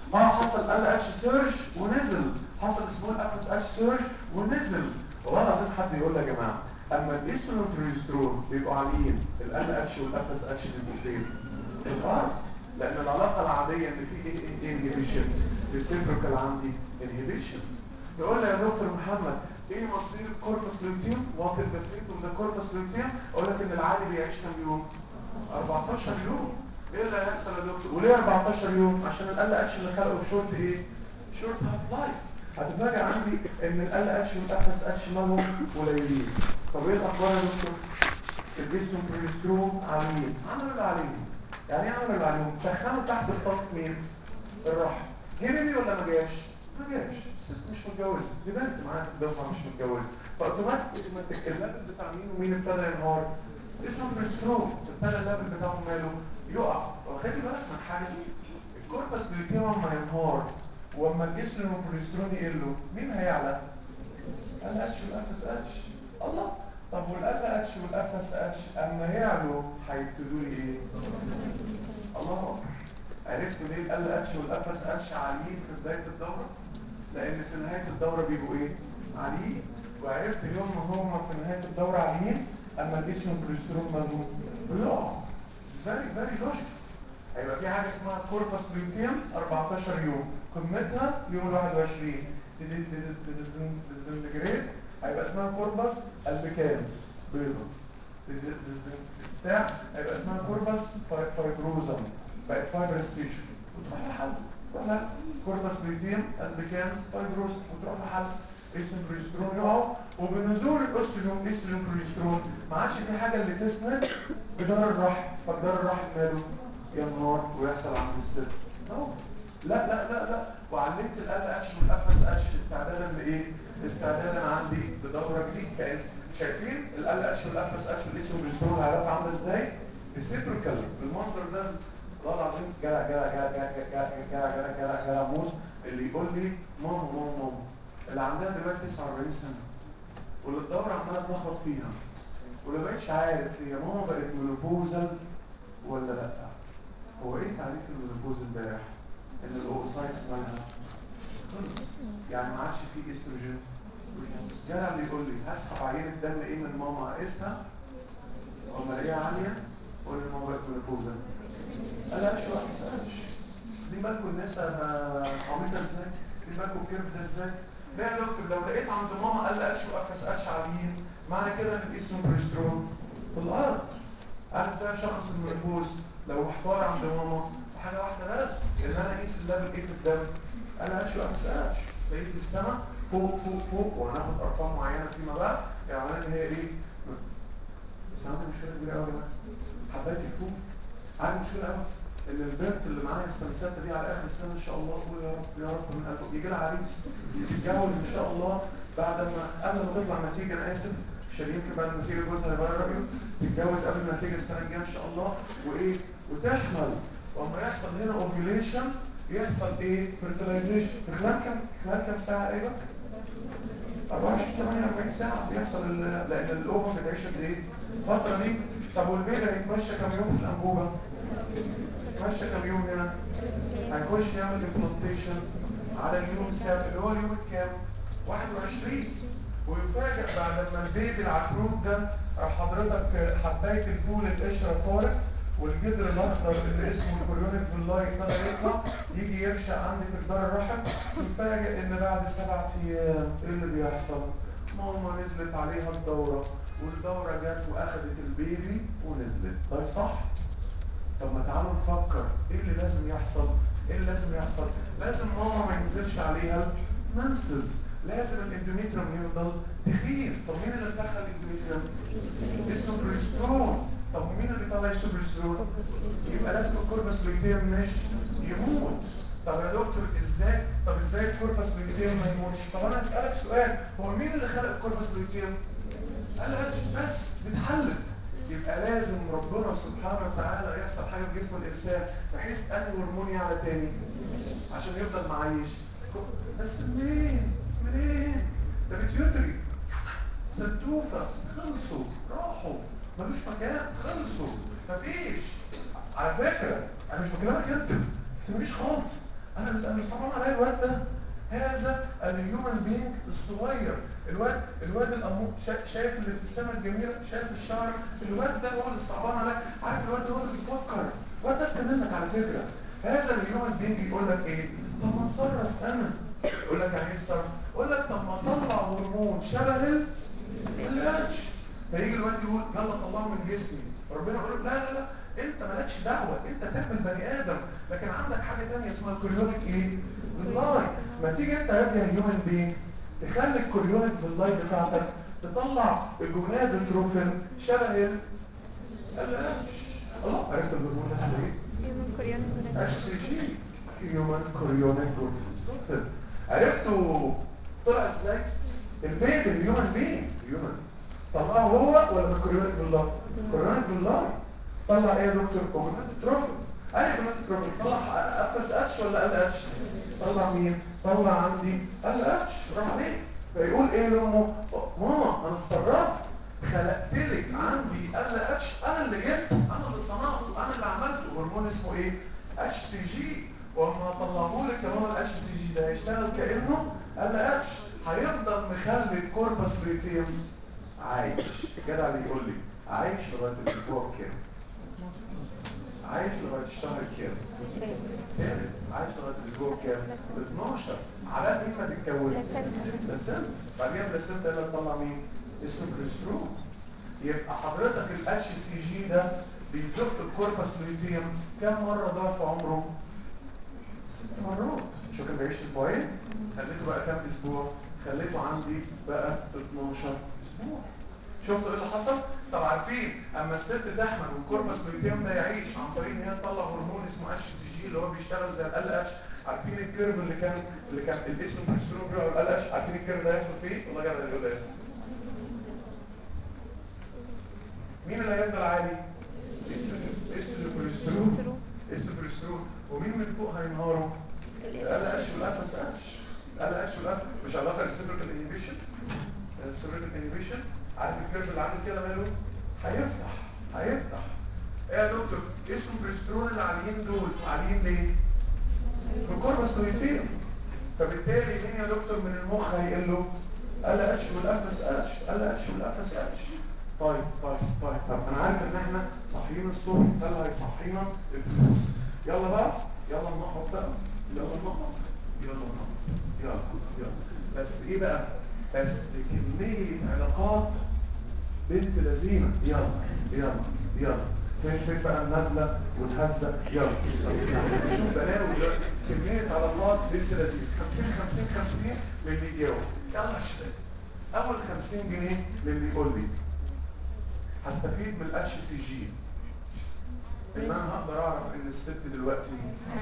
اه حصل ال اتش سيرش ونزل حصل سمول ابس اتش سيرش ونزل والله العظيم حد يقول لي يا جماعه اما الاسترون والبروجسترون بيبقوا عاليين ال اتش والابس اتش بيبقوا فين؟ في الارض لان العلاقه العاديه ان في ايه ايه انهبيشن ريسيبروكال عندي انهبيشن يقول لي يا دكتور محمد ايه مصير الكوربس لوتيوم وات البفيت وده كوربس لوتيوم اقول لك ان العادي بيعيش كام يوم 14 يوم ايه اللي هيحصل يا دكتور وليه 14 يوم عشان ال اتش اللي خلقه في شورت ايه شورت هاف لايف هتفاجئ عندي ان ال اتش والاف اتش مالهم قليلين طب ايه الاخبار يا دكتور الجسم بريسترون عاليين عملوا اللي عليهم يعني ايه عملوا اللي عليهم سخنوا تحت الضغط مين الرحم جه بيبي ولا ما جاش ما جاش الست مش متجوزه دي بنت معاها في الدفعه مش متجوزه فاوتوماتيك الليفل بتاع مين ومين ابتدى ينهار اسمه بريسترون ابتدى الليفل بتاعه ماله يقع وخلي بالك من حاجه الكوربس لوتيوم لما ينهار واما الجسم والبريسترون يقلوا مين هيعلى ال اتش والاف اس اتش الله طب والال اتش والاف اس اتش اما يعلوا هيبتدوا لي ايه الله اكبر عرفت ليه ال اتش والاف اس اتش عاليين في بدايه الدوره لان في نهايه الدوره بيبقوا ايه عاليين وعرفت اليوم ما هم في نهايه الدوره عاليين اما الجسم والبريسترون ملموس بيقع فيري فيري لوجيك هيبقى في حاجه اسمها كوربس لوتيوم 14 يوم قمتها يوم ال 21 ديزنتجريت هيبقى اسمها كوربس البيكانس بيضة بتاع هيبقى اسمها كوربس فايبروزم بقت فايبرس تيشو وتروح لحل تروح لحل كوربس لوتيوم البيكانس فايبروزم وتروح لحل اسم بريسترون يقع وبنزول الاستروجين استروجين بريسترون ما عادش في حاجه اللي تسند جدار الرحم فجدار الرحم ماله ينهار ويحصل عند الست no. لا لا لا لا وعلمت ال اتش والاف اس اتش استعدادا لايه استعدادا عندي بدوره جديده كان شايفين ال اتش والاف اس اتش والاسم بريسترون العلاقه عامله ازاي ريسيبروكال بالمنظر ده والله العظيم جرى جرى جرى جرى جرى جرى جرى جرى جرى موت اللي يقول لي ماما ماما ماما اللي عندها دلوقتي 49 سنه واللي الدوره عماله تلخبط فيها ولا بقتش عارف هي ماما بقت مينوبوزال ولا لا هو ايه تعريف المينوبوز امبارح ان الاوسايتس مالها خلص يعني ما عادش فيه استروجين جانا اللي يقول لي هسحب عينه دم ايه من ماما اقيسها وما الاقيها عاليه قول لي ماما بقت مينوبوزال قال لا شو ما تسالش دي بالكم الناس عبيطه ازاي دي بالكم الكيرف ده ازاي لا يا دكتور لو لقيت عند ماما قال اتش وافس اتش عاليين معنى كده ان الاسم بريسترون في الارض انا ازاي اشخص المنبوذ لو محتار عند ماما حاجه واحده بس ان انا اقيس الليفل ايه في الدم قال اتش وافس اتش لقيت في السماء فوق فوق فوق وهناخد ارقام معينه فيما بعد يعني معناها ان هي ايه بس عندي مشكله كبيره قوي بقى حبايتي فوق عندي مشكله قوي ان البنت اللي معايا السنه السادسه دي على اخر السنه ان شاء الله تقول يا رب يا رب من قلبه يجي لها عريس يتجوز ان شاء الله بعد ما قبل ما تطلع نتيجه انا اسف عشان يمكن بعد النتيجه جوزها يغير رايه تتجوز قبل النتيجه السنه الجايه ان شاء الله وايه وتحمل واما يحصل هنا اوفيوليشن يحصل ايه فيرتلايزيشن في خلال كام خلال كام ساعه ايه 24 48 ساعه بيحصل لان الاوفر بتعيش قد ايه الفتره دي طب والبيبي هيتمشى كام يوم في الانبوبه ماشي كام يوم هنا هيخش يعمل امبلانتيشن على اليوم السابع اللي هو اليوم الكام 21 ويفاجئ بعد ما البيبي العكروت ده راح حضرتك حبايه الفول القشره طارت والجدر الاخضر اللي اسمه الكوريونيك فيلاي ابتدى يطلع يجي يرشق عندي في جدار الرحم يفاجئ ان بعد سبع ايام ايه اللي بيحصل؟ ماما نزلت عليها الدوره والدوره جت واخدت البيبي ونزلت ده صح؟ طب ما تعالوا نفكر ايه اللي لازم يحصل ايه اللي لازم يحصل لازم ماما ما ينزلش عليها المنسز لازم الاندوميتريوم يفضل تخير طب مين اللي دخل الاندوميتريوم اسمه بريسترون طب مين اللي طلع اسمه بريسترون يبقى لازم الكوربس لوتيوم مش يموت طب يا دكتور ازاي طب ازاي الكوربس لوتيوم ما يموتش طب انا اسالك سؤال هو مين اللي خلق الكوربس لوتيوم قال بس اتحلت يبقى لازم ربنا سبحانه وتعالى يحصل حاجه في جسم الانسان بحيث ان هرمون يعلى تاني عشان يفضل معيش بس منين منين ده بتيوتري سدوفه خلصوا راحوا ملوش مكان خلصوا مفيش على فكره انا مش بكلمك انت انت مفيش خالص انا انا صعبان عليا الواد ده هذا الهيومن بينج الصغير الواد الواد الامور شا- شايف الابتسامه الجميله شايف الشعر الواد ده هو اللي صعبان عليا عارف الواد ده هو اللي بيفكر الواد ده اذكى منك على فكره هذا الهيومن بينج يقول لك ايه طب ما اتصرف انا يقول لك يعني ايه اتصرف يقول لك طب ما اطلع هرمون شبه ال- القرش فيجي الواد يقول يلا طلعه من جسمي ربنا يقول له لا لا لا انت مالكش دعوه انت تعمل بني ادم لكن عندك حاجه ثانيه اسمها كوريونيك ايه باللاي ما تيجي انت يا هيومن بين تخلي الكوريونيك باللاي بتاعتك تطلع الجونادوتروفين شبه ال القرش الله عرفت الهرمون اسمه ايه Human chorionic اتش سي جي هيومن كوريونيك جروث عرفتوا طلع ازاي البيبي الهيومن بين هيومن طلعه هو ولا بالكوريونيك بالله كوريونيك بالله طلع ايه يا دكتور كوريونيك تروفي اي كوريونيك تروفي طلع افس اتش ولا ال اتش طلع مين طلع عندي ال اتش برافو عليك فيقول ايه لامه ماما انا اتصرفت خلقت لك عندي ال اتش انا اللي جبته انا اللي صنعته انا اللي عملته هرمون اسمه ايه اتش سي جي واما طلعه لك كمان الاتش سي جي ده هيشتغل كانه ال اتش هيفضل مخلي الكوربس بريتيم عايش جدع اللي يقول لي عايش لغايه الاسبوع كام عايش لغايه الشهر كام ثالث عايش لغايه الاسبوع كام 12 على مين ما تتكون بلاسنتا بعدين البلاسنتا اللي تطلع مين اسمه بريسترون يبقى حضرتك الاتش سي جي ده بيزق الكوربس لوتيوم كم مره ضعف عمره ست مرات شو كان بيعيش اسبوعين خليته بقى كام اسبوع خليته عندي بقى 12 اسبوع شفتوا ايه اللي حصل طب عارفين اما الست تحمل والكوربس لوتيوم ده يعيش عن طريق ان هي تطلع هرمون اسمه اتش سي جي اللي هو بيشتغل زي ال اتش عارفين الكيرف اللي كان اللي كان الاسم بريسترون بيقول ال اتش عارفين الكيرف ده هيحصل فيه والله جدع اللي يقول ده يحصل مين اللي هيفضل عالي استروجين استروجين ومين من فوق هينهاروا ال اتش والافس اتش ال اتش والافس مش علاقه بالسيبريكال انهبيشن السيبريكال انهبيشن عارف الكيرف اللي عامل كده ماله هيفتح هيفتح ايه يا دكتور اسم بريسترون العاليين دول عاليين ليه الكوربس لويتيم فبالتالي مين يا دكتور من المخ هيقل له ال اتش والافس اتش ال اتش والافس اتش طيب طيب طيب طب انا عارف ان احنا صاحيين الصبح ده اللي هيصحينا الفلوس يلا بقى يلا ننقط بقى يلا ننقط يلا ننقط يلا يلا بس ايه بقى بس كمية علاقات بنت لذينة يلا يلا يلا فين فين بقى النازلة والهزة يلا شوف بلاوي دلوقتي كمية علاقات بنت لذينة 50 50 50 للي يجاوب يلا يا شباب اول 50 جنيه للي يقول لي هستفيد من الاتش سي جي ان انا هقدر اعرف ان الست دلوقتي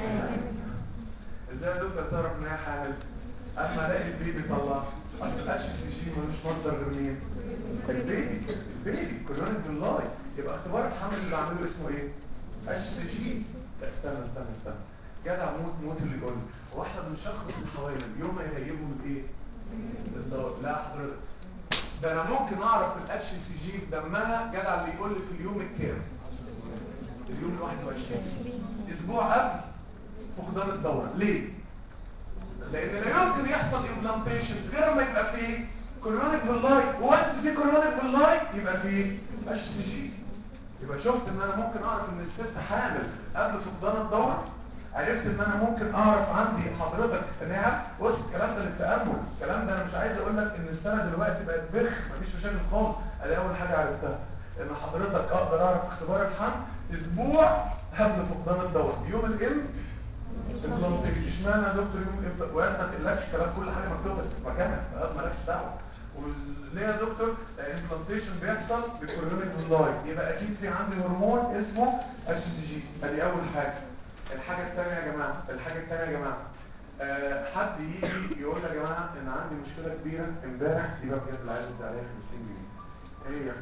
ازاي يا دكتور تعرف ان هي حامل اما الاقي البيبي طلع اصل الاتش سي جي ملوش مصدر غير مين البيبي البيبي كورونيك باللاي يبقى اختبار الحمل اللي بعمله اسمه ايه اتش سي جي لا استنى استنى استنى جدع موت موت اللي يقول لي هو احنا بنشخص الحوامل يوم ما يغيبهم بايه بالدواء لا حضرتك ده انا ممكن اعرف الاتش سي جي في دمها جدع اللي يقول لي في اليوم الكام اليوم ال 21 اسبوع قبل فقدان الدوره ليه لان لا يمكن يحصل امبلانتيشن غير ما يبقى فيه كورونيك باللاي وانس في كورونيك باللاي يبقى فيه اتش سي جي يبقى شفت ان انا ممكن اعرف ان الست حامل قبل فقدان الدوره عرفت ان انا ممكن اعرف عندي حضرتك ان هي بص الكلام ده للتامل الكلام ده انا مش عايز اقول لك ان السنه دلوقتي بقت بخ مفيش مشاكل خالص ادي اول حاجه عرفتها ان حضرتك اقدر اعرف اختبار الحمل اسبوع قبل فقدان الدوره يوم الام الامبلانتيشن اشمعنى يا دكتور يوم الام وانت ما تقلقش كلام كل حاجه مكتوبه بس في مكانها مالكش دعوه وليه يا دكتور الامبلانتيشن بيحصل بكورونيك باللاي يبقى اكيد في عندي هرمون اسمه اتش سي جي ادي اول حاجه الحاجه الثانيه يا جماعه الحاجه الثانيه يا جماعه أه حد يجي يقول يا جماعه ان عندي مشكله كبيره امبارح دي بقى بجد اللي عايز ادي عليها 50 جنيه ايه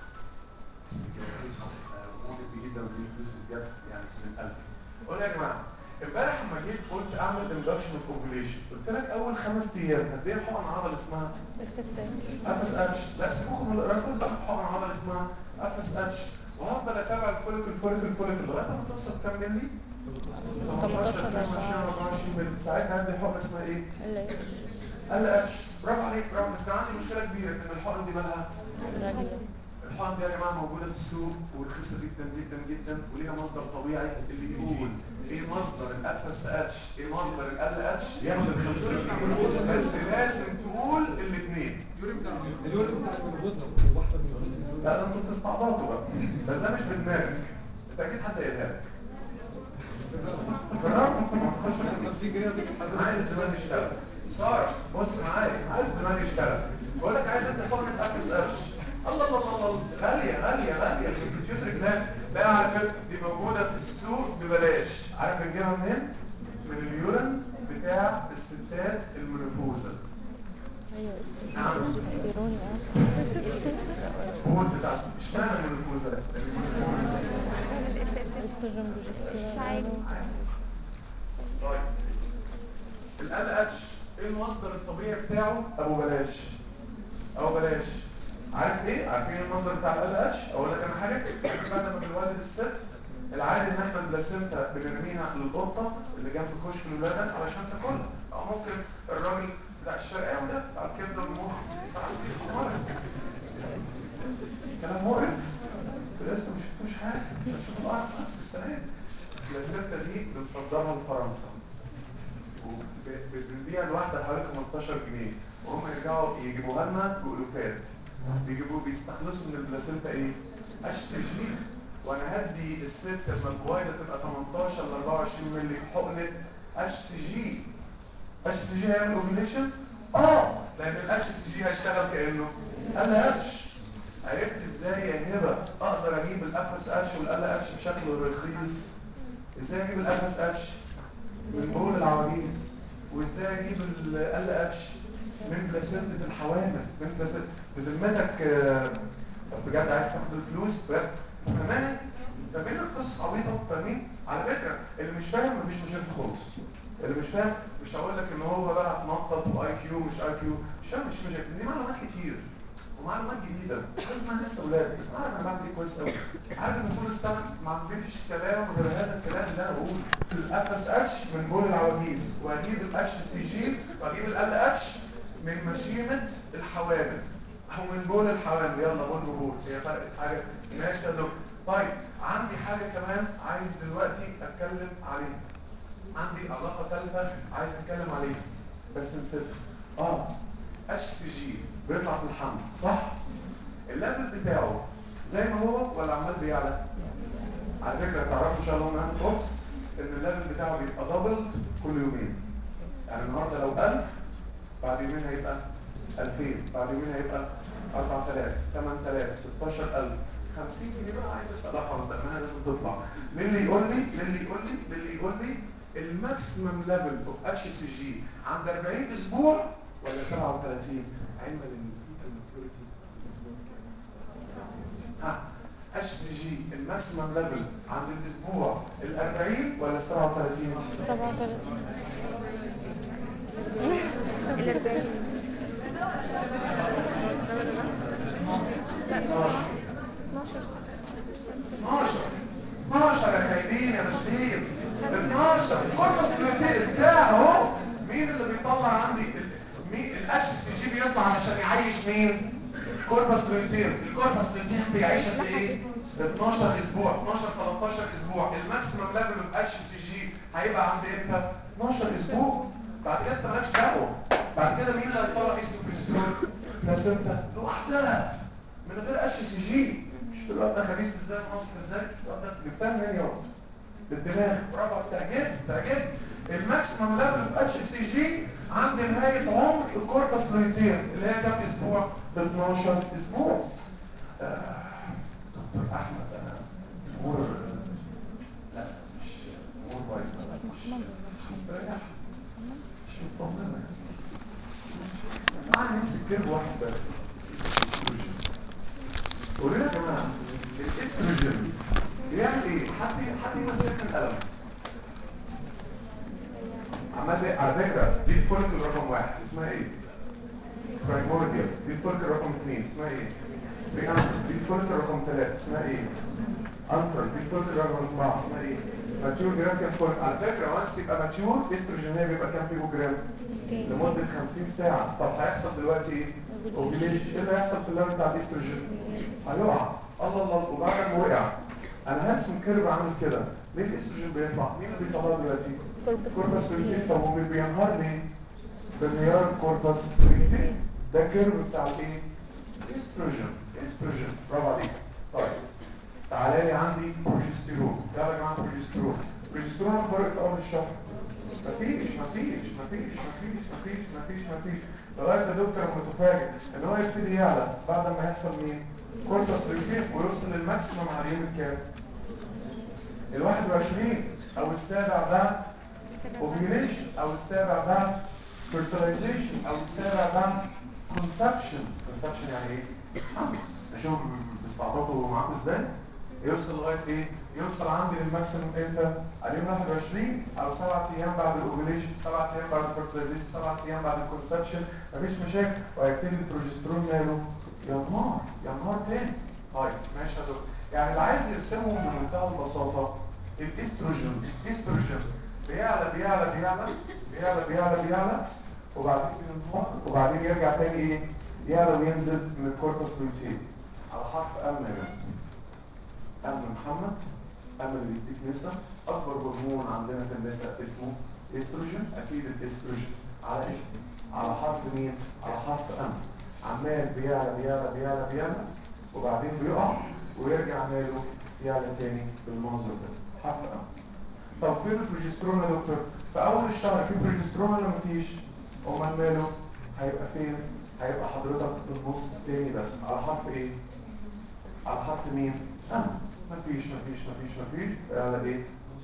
صح ممكن جدا ودي فلوس بجد يعني من القلب قول يا جماعه امبارح لما جيت قلت اعمل اندكشن اوف اوفيليشن قلت لك اول خمس ايام هديها حقن عضل اسمها افس اتش لا سيبكم من الرسول صح حقن عضل اسمها افس اتش وهفضل اتابع الفوليكل الفوليكل الفوليكل لغايه ما توصل كام ملي 18 22 24 مللي ساعتها عندي حقنه اسمها ايه؟ ليش؟ قال لي اتش برافو عليك برافو بس كان عندي مشكله كبيره ان الحقن دي مالها غالية الحقن دي يا جماعه موجوده في السوق ورخيصه جدا جدا جدا وليها مصدر طبيعي اللي يقول ايه مصدر الاف اس اتش ايه مصدر ال اتش ياخد ال 50 جنيه بس لازم تقول الاثنين لا ده انتوا بتستعبطوا بقى بس ده مش بدماغك انت اكيد حد قايلها لك جربوا ما تخش عايز الدماغ يشتغل سارة بص معايا عايز الدماغ يشتغل بقول لك عايز انت حقنة اكس قرش الله الله الله الله غالية غالية غالية الكمبيوتر ده بقى على فكرة دي موجودة في السوق ببلاش عارف نجيبها منين؟ من اليورين بتاع الستات المنوبوزة ايوه نعم بروجستيرون هو بتاع مش معنى المنوبوزة استروجين بروجستيرون طيب ال اتش ايه المصدر الطبيعي بتاعه ابو بلاش او بلاش عارف ايه عارفين المصدر بتاع ال اتش اقول لك انا حاجه بعد ما بنولد الست العادي ان احنا البلاسينتا بنرميها للقطه اللي جنب كشك الولادة علشان تاكلها او ممكن الراجل بتاع الشرقاوي ده بتاع الكبده والمخ ساعات فيه مرض كلام مقرف لسه مش شفتوش حاجه مش هتشوفوا الارض نفس السنه دي البلاسينتا دي بنصدرها لفرنسا وبنبيع الواحدة حوالي 15 جنيه وهم يرجعوا يجيبوها لنا بألوفات بيجيبوا بيستخلصوا من البلاسينتا ايه؟ اتش سي جي وانا هدي الست لما البويضة تبقى 18 ل 24 مللي حقنة اتش سي جي اتش سي جي هيعمل اوفيليشن؟ اه لان الاتش سي جي هيشتغل كانه ال اتش عرفت ازاي يا هبه اقدر اجيب الاف اس اتش والال اتش بشكل رخيص ازاي اجيب الاف اس اتش من بول العواجيز وازاي اجيب ال اتش من بلاسنتة الحوامل من بلاسنتة بذمتك آه، طب بجد عايز تاخد الفلوس بجد فاهماني فاهمين القصه عبيطه فاهمين على فكره اللي مش فاهم مفيش مشاكل خالص اللي مش فاهم مش هقول لك ان هو بقى اتنطط واي كيو مش اي كيو مش فاهم مش مشاكل دي معلومات كتير ومعلومات جديده مش حاجه اسمها لسه اولاد بس انا عارف انا بعمل ايه كويس قوي عارف ان طول السنه ما عنديش كلام غير هذا الكلام اللي انا بقوله الاف اس اتش من بول العواجيز واجيب الاتش سي جي واجيب ال اتش من مشيمه الحوامل او من بول الحوامل يلا بول بول هي فرقت حاجه ماشي يا دكتور طيب عندي حاجه كمان عايز دلوقتي اتكلم عليها عندي علاقه ثالثه عايز اتكلم عليها بس نسيتها اه اتش سي جي بيطلع في الحمل صح الليفل بتاعه زي ما هو ولا عمال بيعلى على فكره تعرفوا ان شاء الله ان اوبس ان الليفل بتاعه بيبقى دبل كل يومين يعني النهارده لو 1000 بعد يومين هيبقى 2000 بعد يومين هيبقى 4000 8000 16000 50 جنيه بقى عايز ادفع لا خلاص بقى ما لازم تطلع مين اللي يقول لي مين اللي يقول لي مين اللي يقول لي الماكسيمم ليفل اوف اتش سي جي عند 40 اسبوع ولا 37 علما للفيتال ماتيوريتي الاسبوع كام ها اتش سي جي الماكسيمم ليفل عند الاسبوع ال 40 ولا 37 37 12 12 يا خايبين يا مشاهير 12 الكوربس بلوتين بتاعه اهو مين اللي بيطلع عندي ال- مين الاتش سي جي بيطلع علشان يعيش مين كوربس بلوتين الكوربس بلوتين بيعيش قد ايه 12 اسبوع 12 13 اسبوع الماكسيمم ليفل اوف اتش سي جي هيبقى عند امتى 12 اسبوع بعد كده انت مالكش دعوه بعد كده مين اللي هيطلع اسمه بريستول بلاسنتا لوحدها من غير اتش سي جي مش تبقى ده خبيث ازاي ونص ازاي تبقى ده جبتها منين يا ولد بالدماغ برافو تعجب تعجب الماكسيمم ليفل اوف اتش سي جي عند نهايه عمر الكوربس لويتير اللي هي كام اسبوع ب 12 اسبوع آه، دكتور احمد انا امور لا مش امور بايظه مش مش مستريح مش مطمنه تعالى نمسك كلمه واحد بس قولوا لي يا جماعه الاستروجين بيعمل ايه حد حد يمسك القلم عمال ايه على فكره دي الفولك رقم واحد اسمها ايه برايمورديال دي الفولك رقم اثنين اسمها ايه بريانتر دي الفولك رقم ثلاثة اسمها ايه انتر دي الفولك رقم اربعة اسمها ايه ماتيور جرام كام فول على فكره وانس يبقى ماتيور استروجين هي بيبقى كام كيلو جرام لمده 50 ساعه طب هيحصل دلوقتي ايه اوفيليشن ايه اللي هيحصل في اللون بتاع الاستروجين هيقع الله الله وبعد ما وقع انا هرسم كيرف عامل كده ليه الاستروجين بيطلع مين اللي بيطلعه دلوقتي كوربس بريتين طب هو بينهار ليه بانهيار الكوربس بريتين ده كيرف بتاع الايه استروجين استروجين برافو عليك طيب تعالى لي عندي بروجستيرون يلا يا جماعه بروجستيرون بروجستيرون اخبارك في اول الشهر مفيش مفيش مفيش مفيش مفيش مفيش مفيش لغايه يا دكتور متفاجئ ان هو يبتدي يعلى بعد ما يحصل مين كوربس بريتين ويوصل للماكسيمم على اليوم الكام ال 21 او السابع بعد اوفيوليشن او السابع بعد fertilization او السابع بعد conception conception يعني ايه؟ حمل اشوف بيستعبطوا معاكم ازاي؟ يوصل لغايه ايه؟ يوصل عندي للماكسيموم امتى؟ على يوم 21 او 7 ايام بعد الاوفيوليشن 7 ايام بعد الفيرتيلايزيشن 7 ايام بعد الكونسبشن مفيش مشاكل وهيبتدي البروجسترون ماله ينهار ينهار تاني طيب ماشي يا دكتور يعني اللي عايز يرسمهم بمنتهى البساطه الاستروجين الاستروجين بيعلى بيعلى بيعلى بيعلى بيعلى بيعلى وبعدين ينهار وبعدين يرجع تاني ايه يعلى وينزل من الكوربس لوتين على حرف ام يا جماعه ام محمد ام اللي بيديك نسا اكبر هرمون عندنا في النساء اسمه استروجين اكيد الاستروجين على اسم على حرف مين على حرف ام عمال بيعلى بيعلى بيعلى بيعلى وبعدين بيقع ويرجع ماله يعلى تاني بالمنظر ده حرف ام طب فين البروجسترون يا دكتور في اول الشهر في بروجسترون ولا مفيش امال ماله هيبقى فين هيبقى حضرتك في النص التاني بس على حرف ايه على حرف مين ام مفيش مفيش مفيش مفيش على ايه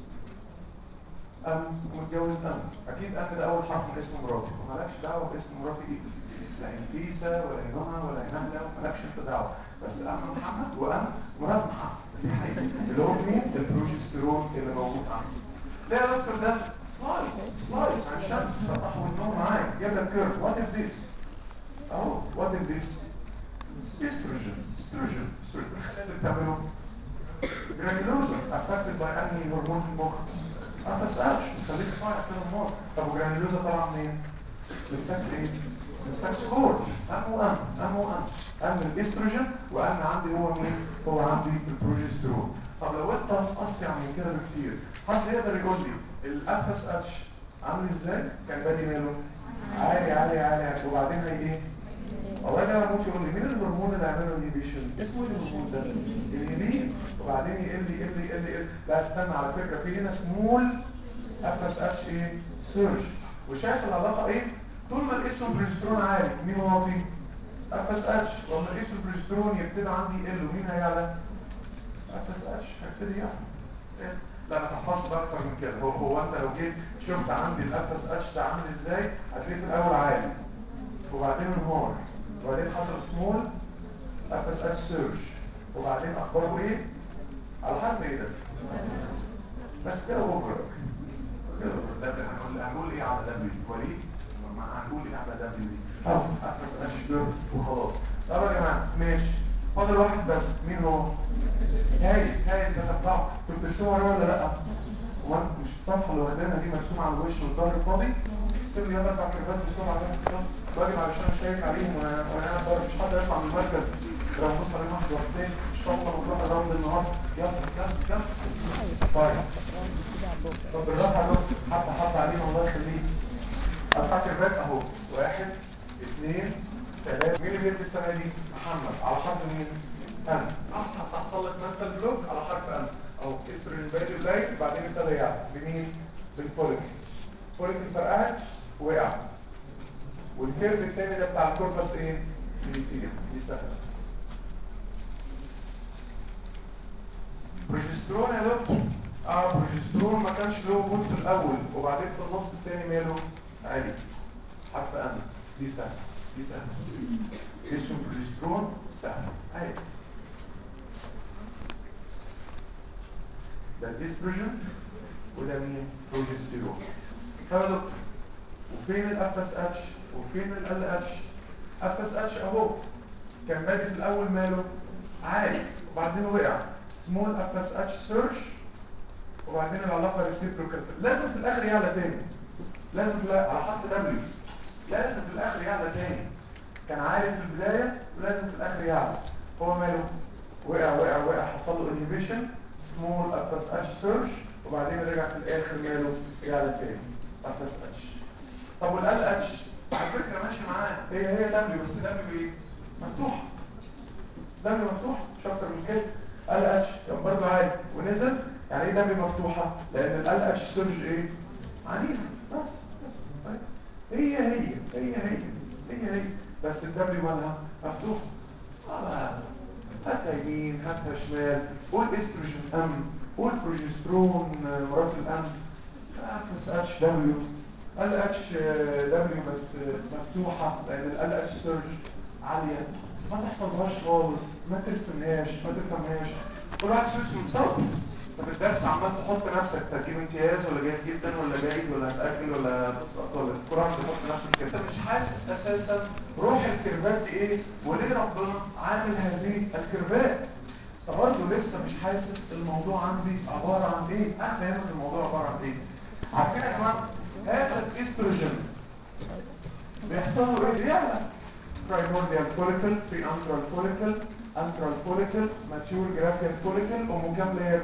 ام متجوز ام اكيد ام ده اول حرف من اسم مراتي ومالكش دعوه باسم مراتي ايه لا انفيسه ولا نهى ولا نهله مالكش انت دعوه بس ام محمد وام مرات محمد دي حقيقه اللي هو مين البروجسترون اللي موجود عندي لا يا دكتور ده سلايد سلايد عن شمس فتح والنور معاك جاب لك كيرف وات اف ذيس اهو وات اف ذيس استروجين استروجين استروجين اللي بتعمله جرانيولوزا افكتد باي انهي هرمون في المخ ما تسالش خليك صايع كده المخ طب وجرانيولوزا طبعا منين؟ من السكس ايه؟ من السكس كورد ام وام ام وام ام الاستروجين وام عندي هو مين؟ هو عندي البروجسترون طب لو انت اصيع من كده بكتير حد يقدر يقول لي الاف اس اتش عامل ازاي؟ كان بادي ماله؟ عالي عالي عالي عالي وبعدين هي ايه؟ والله ده هموت يقول لي مين الهرمون اللي عمله انهيبيشن اسمه ايه الهرمون ده الهيبين وبعدين يقل يقل يقل يقل لا استنى على فكره في هنا سمول اف اس اتش ايه سيرش وشايف العلاقه ايه طول ما الاسم بريسترون عالي مين واطي اف اس اتش ولما الاسم بريسترون يبتدي عندي يقل ومين هيعلى اف اس اتش هيبتدي يعلى إيه؟ لا انا تحفظت اكتر من كده هو هو انت لو جيت شفت عندي الاف اس اتش ده عامل ازاي هتلاقيه في الاول عالي وبعدين انهار وبعدين حصل سمول اف اس اتش سيرش وبعدين اخباره ايه على حرف ايه ده بس كده اوفر كده over. ده هنقول هنقول ايه على دبليو وليد ما هنقول ايه على دبليو دي اهو اف اس اتش دور وخلاص طب يا جماعه ماشي فاضل واحد بس مين هو هاي هاي ده تبعه كنت بترسمه ولا لا هو مش الصفحه اللي واخدينها دي مرسومه على الوش والظهر فاضي سيب لي يلا اربع كيرفات بسرعه كده واجب علشان شايف عليهم وانا وانا قاعد بره مش حد يطلع من المركز لو بص عليهم واحد واحدين ان شاء الله ونروح الراوند النهارده يلا يلا يلا طيب طب بالراحه يا دكتور حتى حتى علينا الله يخليك اربع كيرفات اهو واحد اثنين ثلاثه مين اللي بيدي السنه دي؟ محمد على حرف مين؟ انا هتحصل لك منتال بلوك على حرف انا اهو استروجين بادي قليل بعدين ابتدى يعلى بمين؟ بالفوليك فوليك فرقعت وقع والكيرف الثاني ده بتاع الكوربس ايه؟ بيطير دي سهله بروجسترون يا دكتور اه بروجسترون ما كانش له وجود في الاول وبعدين في النص الثاني ماله عالي حرف انا دي سهله دي سهله اسم بروجسترون سهل عادي ده الاستروجين وده مين بروجسترون طب يا دكتور وفين الاف اس اتش وفين ال اتش اف اس اتش اهو كان بادئ في الاول ماله عالي وبعدين وقع سمول اف اس اتش سيرش وبعدين العلاقه ريسيبروكال لازم في الاخر يعلى تاني لازم في الآخر على خط دبليو لازم في الاخر يعلى تاني كان عالي في البدايه ولازم في الاخر يعلى هو ماله وقع وقع وقع حصل له انهبيشن سمول ابس اتش سيرش وبعدين رجع في الاخر ماله يعلى تاني ابس اتش طب والال اتش على فكره ماشي معاه هي هي دبليو بس دبليو ايه مفتوحه دبليو مفتوحه مش اكتر من كده ال اتش كان برضه عالي ونزل يعني ايه دبليو مفتوحه لان ال اتش سيرج ايه عنيفه بس بس طيب. هي هي هي هي هي هي بس الدبليو مالها مفتوحه آه. هاتها يمين هاتها شمال قول استروجين ام قول بروجسترون مرات الام بس اتش دبليو ال اتش دبليو بس مفتوحه لان ال اتش سيرج عاليه ما تحفظهاش خالص ما ترسمهاش ما تفهمهاش كل واحد سيرش متصرف طب الدرس عمال تحط نفسك تجيب امتياز ولا جيد جدا ولا جيد ولا هتاكل ولا ولا كل واحد تحط نفسك كده انت مش حاسس اساسا روح الكيرفات دي ايه وليه ربنا عامل هذه الكيرفات فبرضه لسه مش حاسس الموضوع عندي عباره عن ايه انا فاهم الموضوع عباره عن ايه عارفين يا جماعه هذا الاستروجين بيحصل له ايه يعلى primordial follicle pre-antral follicle antral follicle mature graphene follicle ومكمل ايه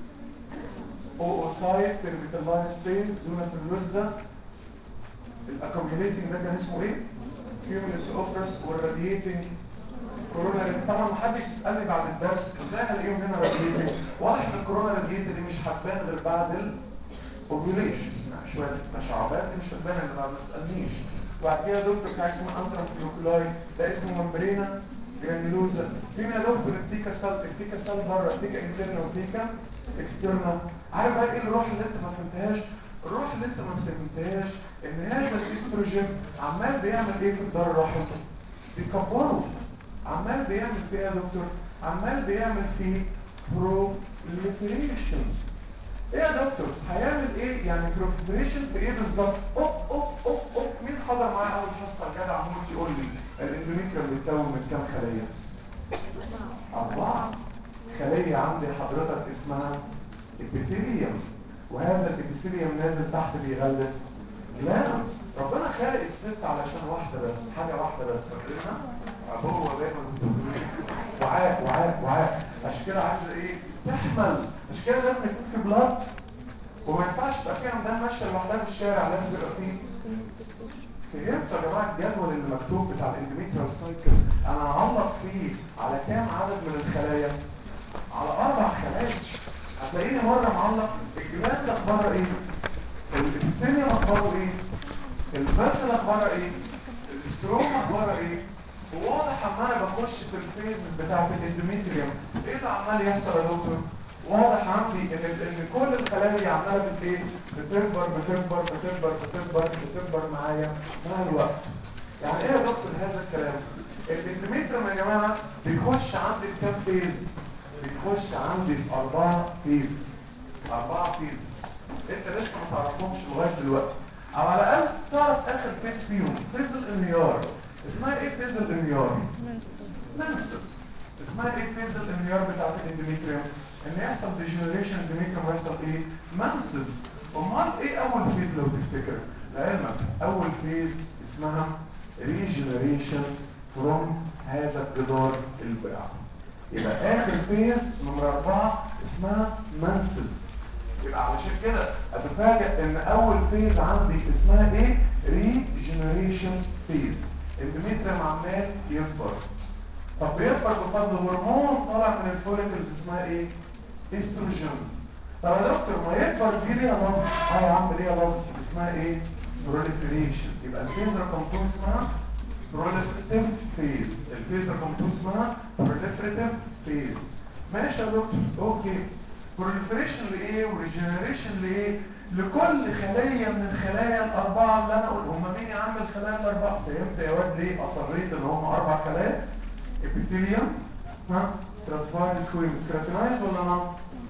oocyte pervitalized space دون الفلوس الاكوميوليتنج ده كان اسمه ايه cumulus operus والرادياتنج كورونا طبعا محدش يسالني بعد الدرس ازاي هلاقيهم هنا رادياتنج واضح ان الكورونا رادياتنج دي مش هتبان غير بعد الاوبيوليشن شويه تشعبات مش هتبان الا بعد ما تسالنيش وبعد كده دكتور بتاع اسمه انترا فلوكولاي ده اسمه ممبرينا جرانيولوزا فين يا دكتور التيكا سال التيكا سال بره التيكا انترنا والتيكا اكسترنا عارف بقى ايه الروح اللي انت ما فهمتهاش الروح اللي انت ما فهمتهاش ان هذا الاستروجين عمال بيعمل ايه في الدار الرحم بيكبره عمال بيعمل فيه يا دكتور عمال بيعمل فيه proliferation ايه يا دكتور هيعمل ايه يعني proliferation في ايه بالظبط اوب اوب اوب اوب مين حضر معايا اول حصه جدع موت يقول لي الاندوميتريوم بيتكون من كام خليه اربعه خليه عندي حضرتك اسمها ابيثيليوم وهذا الابيثيليوم نازل تحت بيغلف جلانس ربنا خالق الست علشان واحده بس حاجه واحده بس فاكرينها ابوه دايما وعاء وعاء وعاء عشان كده عايزه ايه تحمل عشان كده لازم يكون في بلاد وما ينفعش تبقى فيها مدام ماشيه لوحدها في الشارع لازم يبقى فيه فهمتوا يا جماعه الجدول اللي مكتوب بتاع الاندوميتريال سايكل انا هعلق فيه على كام عدد من الخلايا على اربع خلايا هتلاقيني مره معلق الجلاند اخبارها ايه الابيثيليوم اخباره ايه الفاشل اخبارها ايه الاستروما اخبارها ايه وواضح اما انا بخش في الفيزز بتاعت الاندوميتريوم ايه اللي عمال يحصل يا دكتور واضح عندي ان ان كل الخلايا عماله بت ايه بتكبر بتكبر بتكبر بتكبر بتكبر معايا مع الوقت يعني ايه يا دكتور هذا الكلام الاندوميتريوم يا جماعه بيخش عندي في كام فيز بيخش عندي في اربعه فيزز اربعه فيزز انت لسه ما تعرفهمش لغايه دلوقتي او على الاقل تعرف اخر فيز فيهم فيز الانهيار اسمها ايه فيز الانهيار منسس اسمها ايه فيز الانهيار بتاعت الاندوميتريوم ان يحصل ديجنريشن اندوميتريوم ويحصل ايه منسس امال ايه اول فيز لو تفتكر لعلمك اول فيز اسمها ريجنريشن فروم هذا الجدار البلع يبقى اخر فيز نمرة اربعة اسمها منسس يبقى علشان كده اتفاجئ ان اول فيز عندي اسمها ايه ريجنريشن فيز الاندوميتريوم عمال يكبر طب بيكبر بفضل هرمون طالع من الفوليكلز اسمها ايه استروجين طب يا دكتور ما يكبر دي ليها لفظ اه يا عم ليها لفظ اسمها ايه بروليفريشن يبقى الفيز رقم 2 اسمها بروليفريتيف فيز الفيز رقم 2 اسمها بروليفريتيف فيز ماشي يا دكتور اوكي بروليفريشن لايه وريجنريشن لايه لكل خلية من الخلايا الأربعة اللي أنا أقول هم مين يا عم الخلايا الأربعة فهمت يا واد ليه أصريت إن هم أربع خلايا ابيثيليوم ها ستراتيفايد سكويمس كراتينايز ولا نون؟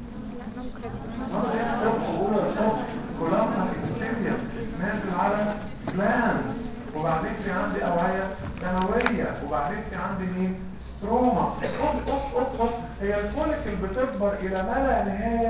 كلها من الابيثيليوم نازل على جلانز وبعدين في عندي أوعية دموية وبعدين في عندي مين؟ ستروما اوب اوب اوب اوب هي الفوليكل بتكبر إلى ما لا نهاية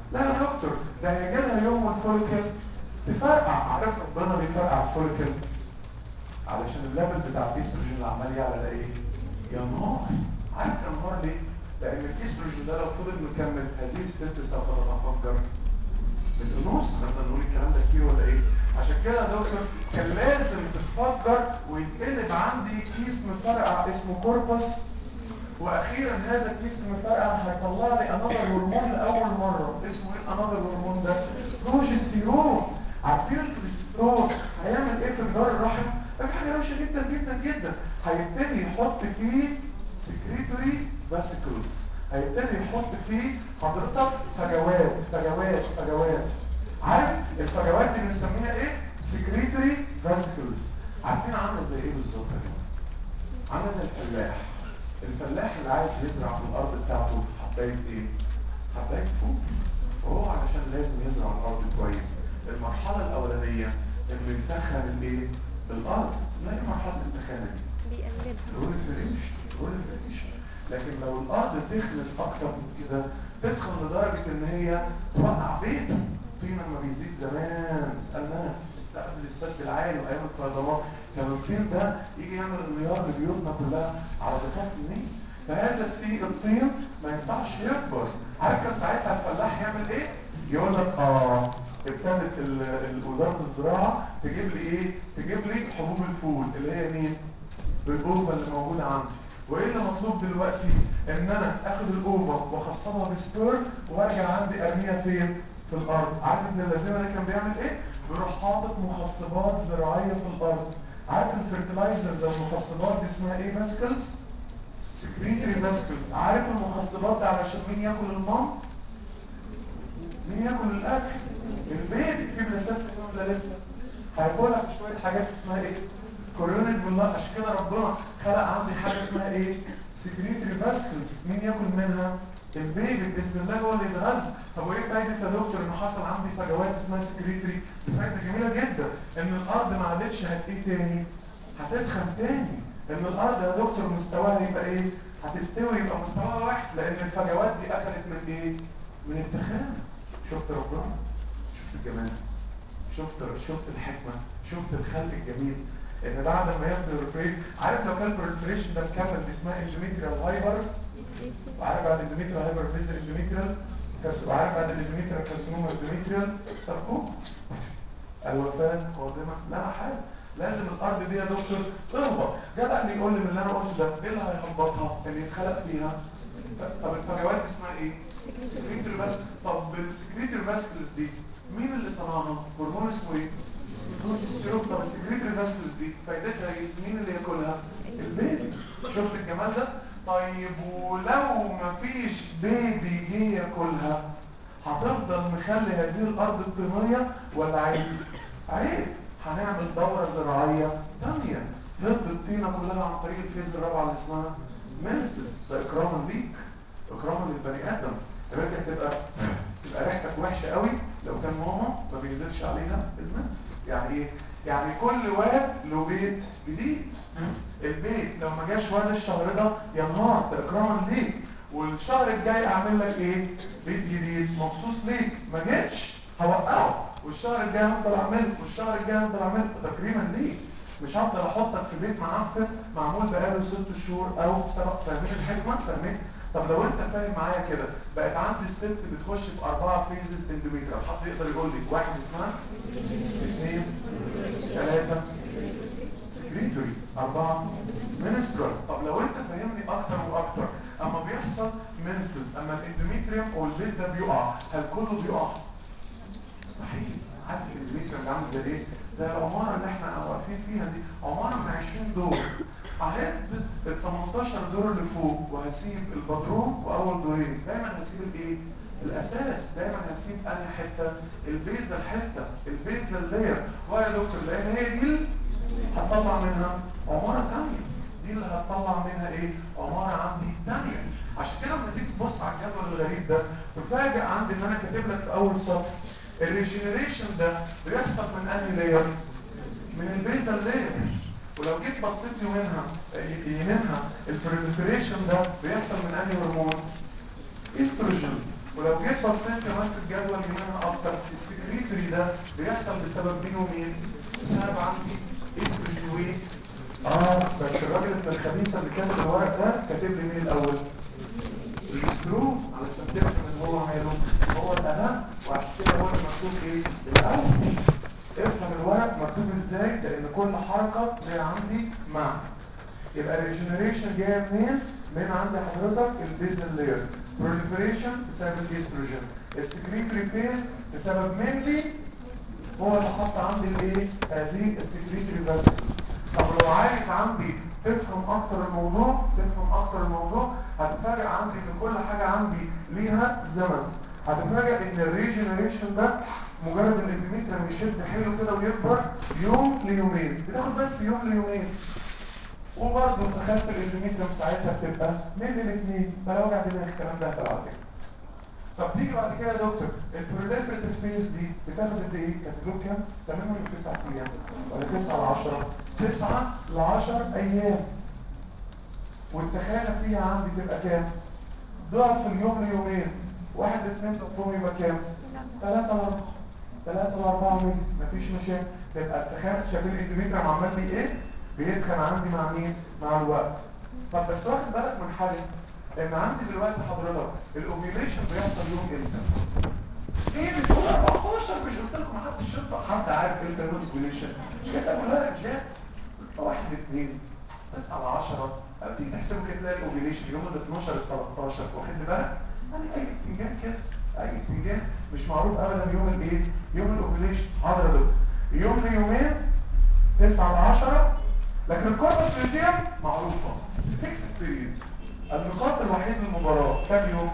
لا يا دكتور ده هيجي لها يوم الفوليكل تفرقع عارف ربنا بيفرقع الفوليكل علشان الليفل بتاع الاستروجين اللي عمال يعلى ده ايه ينهار عارف ينهار ليه لان الاستروجين ده لو فضل مكمل هذه الست سوف تتفجر بالانوث نقدر نقول الكلام ده كتير ولا ايه عشان كده يا دكتور كان لازم تتفجر ويتقلب عندي كيس مفرقع اسمه كوربس واخيرا هذا الكيس المفرقع هيطلع لي انظر هرمون لاول مره اسمه ايه الانظر هرمون ده بروجستيرون عارفين البروجستيرون هيعمل ايه في جدار الرحم ده حاجه روشه جدا جدا جدا هيبتدي يحط فيه سكريتوري فاسيكلز هيبتدي يحط فيه حضرتك فجوات فجوات فجوات عارف الفجوات دي بنسميها ايه سكريتوري فاسيكلز عارفين عامله زي ايه بالظبط يا جماعه عامله زي الفلاح الفلاح اللي عايز يزرع في الارض بتاعته حبايه ايه حبايه فول وهو علشان لازم يزرع الارض كويس المرحله الاولانيه انه ينتخن الايه الارض اسمها ايه مرحله الانتخانه دي بيقللها رول الفريش رول الفريش لكن لو الارض تخلط اكتر من كده تدخل لدرجه ان هي توقع بيته الطين لما بيزيد زمان سالناه استقبل السد العالي وايام الفيضانات كان الطين ده يجي يعمل انهيار لبيوتنا كلها على ضفاف النيل فهذا الطين الطين ما ينفعش يكبر عارف كان ساعتها الفلاح يعمل ايه يقول لك اه ابتدت ال- ال- وزاره الزراعه تجيب لي ايه تجيب لي حبوب الفول اللي هي مين بالأوفا اللي موجودة عندي وإيه اللي مطلوب دلوقتي إن أنا آخد الأوفا وأخصبها بسبيرم وأرجع عندي أرميها فين؟ في الأرض عارف ابن الذين ده كان بيعمل إيه؟ بيروح حاطط مخصبات زراعية في الأرض عارف الفيرتلايزرز أو المخصبات دي اسمها إيه فاسكلز؟ سكريتري فاسكلز عارف المخصبات ده علشان مين ياكل المام؟ مين ياكل الأكل؟ البيبي في مناسبات اليوم ده لسه هيقول لك شوية حاجات اسمها إيه؟ كورونيك بالله عشان كده ربنا خلق عندي حاجه اسمها ايه سكريتري فاسكلز مين ياكل منها البيبي باذن الله هو اللي يتغذى طب وايه فايده يا دكتور ان حصل عندي فجوات اسمها سكريتري فايده جميله جدا ان الارض ما عادتش هت ايه تاني هتتخن تاني ان الارض يا دكتور مستواها يبقى ايه هتستوي يبقى مستواها واحد لان الفجوات دي اكلت من ايه من التخان شفت ربنا شفت الجمال شفت شفت الحكمه شفت الخلق الجميل ان بعد ما يبدو الريفريش عارف لو كان الريفريش ده مكمل دي اسمها اندوميتريال هايبر وعارف بعد الاندوميتريال هايبر فيز اندوميتريال وعارف بعد الاندوميتريال كارسينوما اندوميتريال ساركوما الوفاه قادمه لا حاجه لازم الارض دي يا دكتور تهبط جدع اللي يقول لي من اللي انا قلته ده ايه اللي هيهبطها اللي يتخلق فيها طب الفجوات دي اسمها ايه سكريتري بس طب السكريتري فاسكلز دي مين اللي صنعها هرمون اسمه ايه بروجستيرون طب السكريتري فاسكلز دي فايدتها ايه مين اللي ياكلها البيبي شفت الجمال ده طيب ولو مفيش بيبي جه ياكلها هتفضل مخلي هذه الارض الطينيه ولا عيب عيب هنعمل دوره زراعيه ثانيه ضد الطينه كلها عن طريق الفيز الرابعه اللي اسمها مينستس ده اكراما ليك اكراما للبني ادم الريحه تبقى تبقى ريحتك وحشه قوي لو كان ماما ما بينزلش عليها المنزل يعني ايه يعني كل واد له بيت جديد البيت لو ما جاش واد الشهر ده ينهار ده اكراما ليك والشهر الجاي اعمل لك ايه بيت جديد مخصوص ليك ما جيتش هوقعه والشهر الجاي هفضل اعمله والشهر الجاي هفضل اعمله تكريما ليك مش هفضل احطك في بيت معفن معمول بقاله ست شهور او سبع فاهمين الحكمه فاهمين طب لو انت فاهم معايا كده بقت عندي الست بتخش في اربعه فيزز اندوميتريال حد يقدر يقول لي واحد اسمها اثنين ثلاثه سكريتوري اربعه منسترال طب لو انت فاهمني اكتر واكتر اما بيحصل منسس اما الاندوميتريوم او البيت ده بيقع هل كله بيقع مستحيل عارف الاندوميتريوم ده عامل زي ايه زي العماره اللي احنا واقفين فيها دي عماره من 20 دور ههد ال 18 دور اللي فوق وهسيب البدروم واول دورين دايما هسيب الايه الاساس دايما هسيب انهي حته البيزا الحته البيزا اللير هو يا دكتور لان هي دي اللي هتطلع منها عماره ثانيه دي اللي هتطلع منها ايه عماره عندي ثانيه عشان كده لما تيجي تبص على الجدول الغريب ده تفاجئ عندي ان انا كاتب لك في اول سطر الريجنريشن ده بيحصل من انهي لاير من البيزا لاير ولو جيت بصيت يومينها يمينها البريليفريشن ده بيحصل من انهي هرمون استروجين ولو جيت بصيت كمان في الجدول هنا اكتر السكريتري ده بيحصل بسبب مين ومين بسبب عندي استروجين وين اه بس الراجل ابن الخبيثه اللي كاتب الورق ده كاتب لي مين الاول السترو علشان تفهم ان هو ماله هو الاهم وعشان كده هو اللي مكتوب ايه الاول افهم الورق مكتوب ازاي لان كل حركه ليها عندي معنى يبقى الريجنريشن جايه منين من عند حضرتك البيزل لاير proliferation بسبب الاستروجين السكريتري فيز بسبب مينلي هو اللي حط عندي الايه هذه السكريتري فاسكس طب لو عايز عندي تفهم اكتر الموضوع تفهم اكتر الموضوع هتفاجئ عندي ان كل حاجه عندي ليها زمن هتفاجئ ان الريجنريشن ده مجرد الاندوميتريوم يشد حلو كده ويكبر يوم ليومين بتاخد بس يوم ليومين وبرضه تخيلت الاندوميتريوم ساعتها بتبقى من الاثنين فلو وجع دماغ الكلام ده هتبقى على كده طب تيجي بعد كده يا دكتور البروليفريتيف فيز دي بتاخد قد ايه؟ كاتب كام؟ 8 ولا 9 ايام ولا 9 ل 10 9 ل 10 ايام والتخانه فيها عندي تبقى كام؟ ضعف اليوم ليومين واحد اثنين تقوم يبقى كام؟ 3 ل 4 3 ل 4 مللي مفيش مشاكل تبقى التخانه شايفين الاندوميتريوم عمال بي ايه؟ بيتخن عندي مع مين؟ مع الوقت طب بس واخد بالك من حاجه ان عندي دلوقتي حضرتك الاوفيليشن بيحصل يوم امتى ايه بتقول 14 مش قلت لكم محدش ينطق حد عارف ايه الاوفيليشن مش كده كلها رجال واحد اثنين 9 ل 10 تيجي تحسبوا كده تلاقي الاوفيليشن يوم ال 12 ال 13 واخد بالك يعني اي بتنجان كده اي بتنجان مش معروف ابدا يوم الايه يوم الاوفيليشن حاضر يا دكتور يوم ليومين 9 ل 10 لكن الكوربس لوتيوم معروفه فيكس بيريود النقاط الوحيد للمباراة كام يوم؟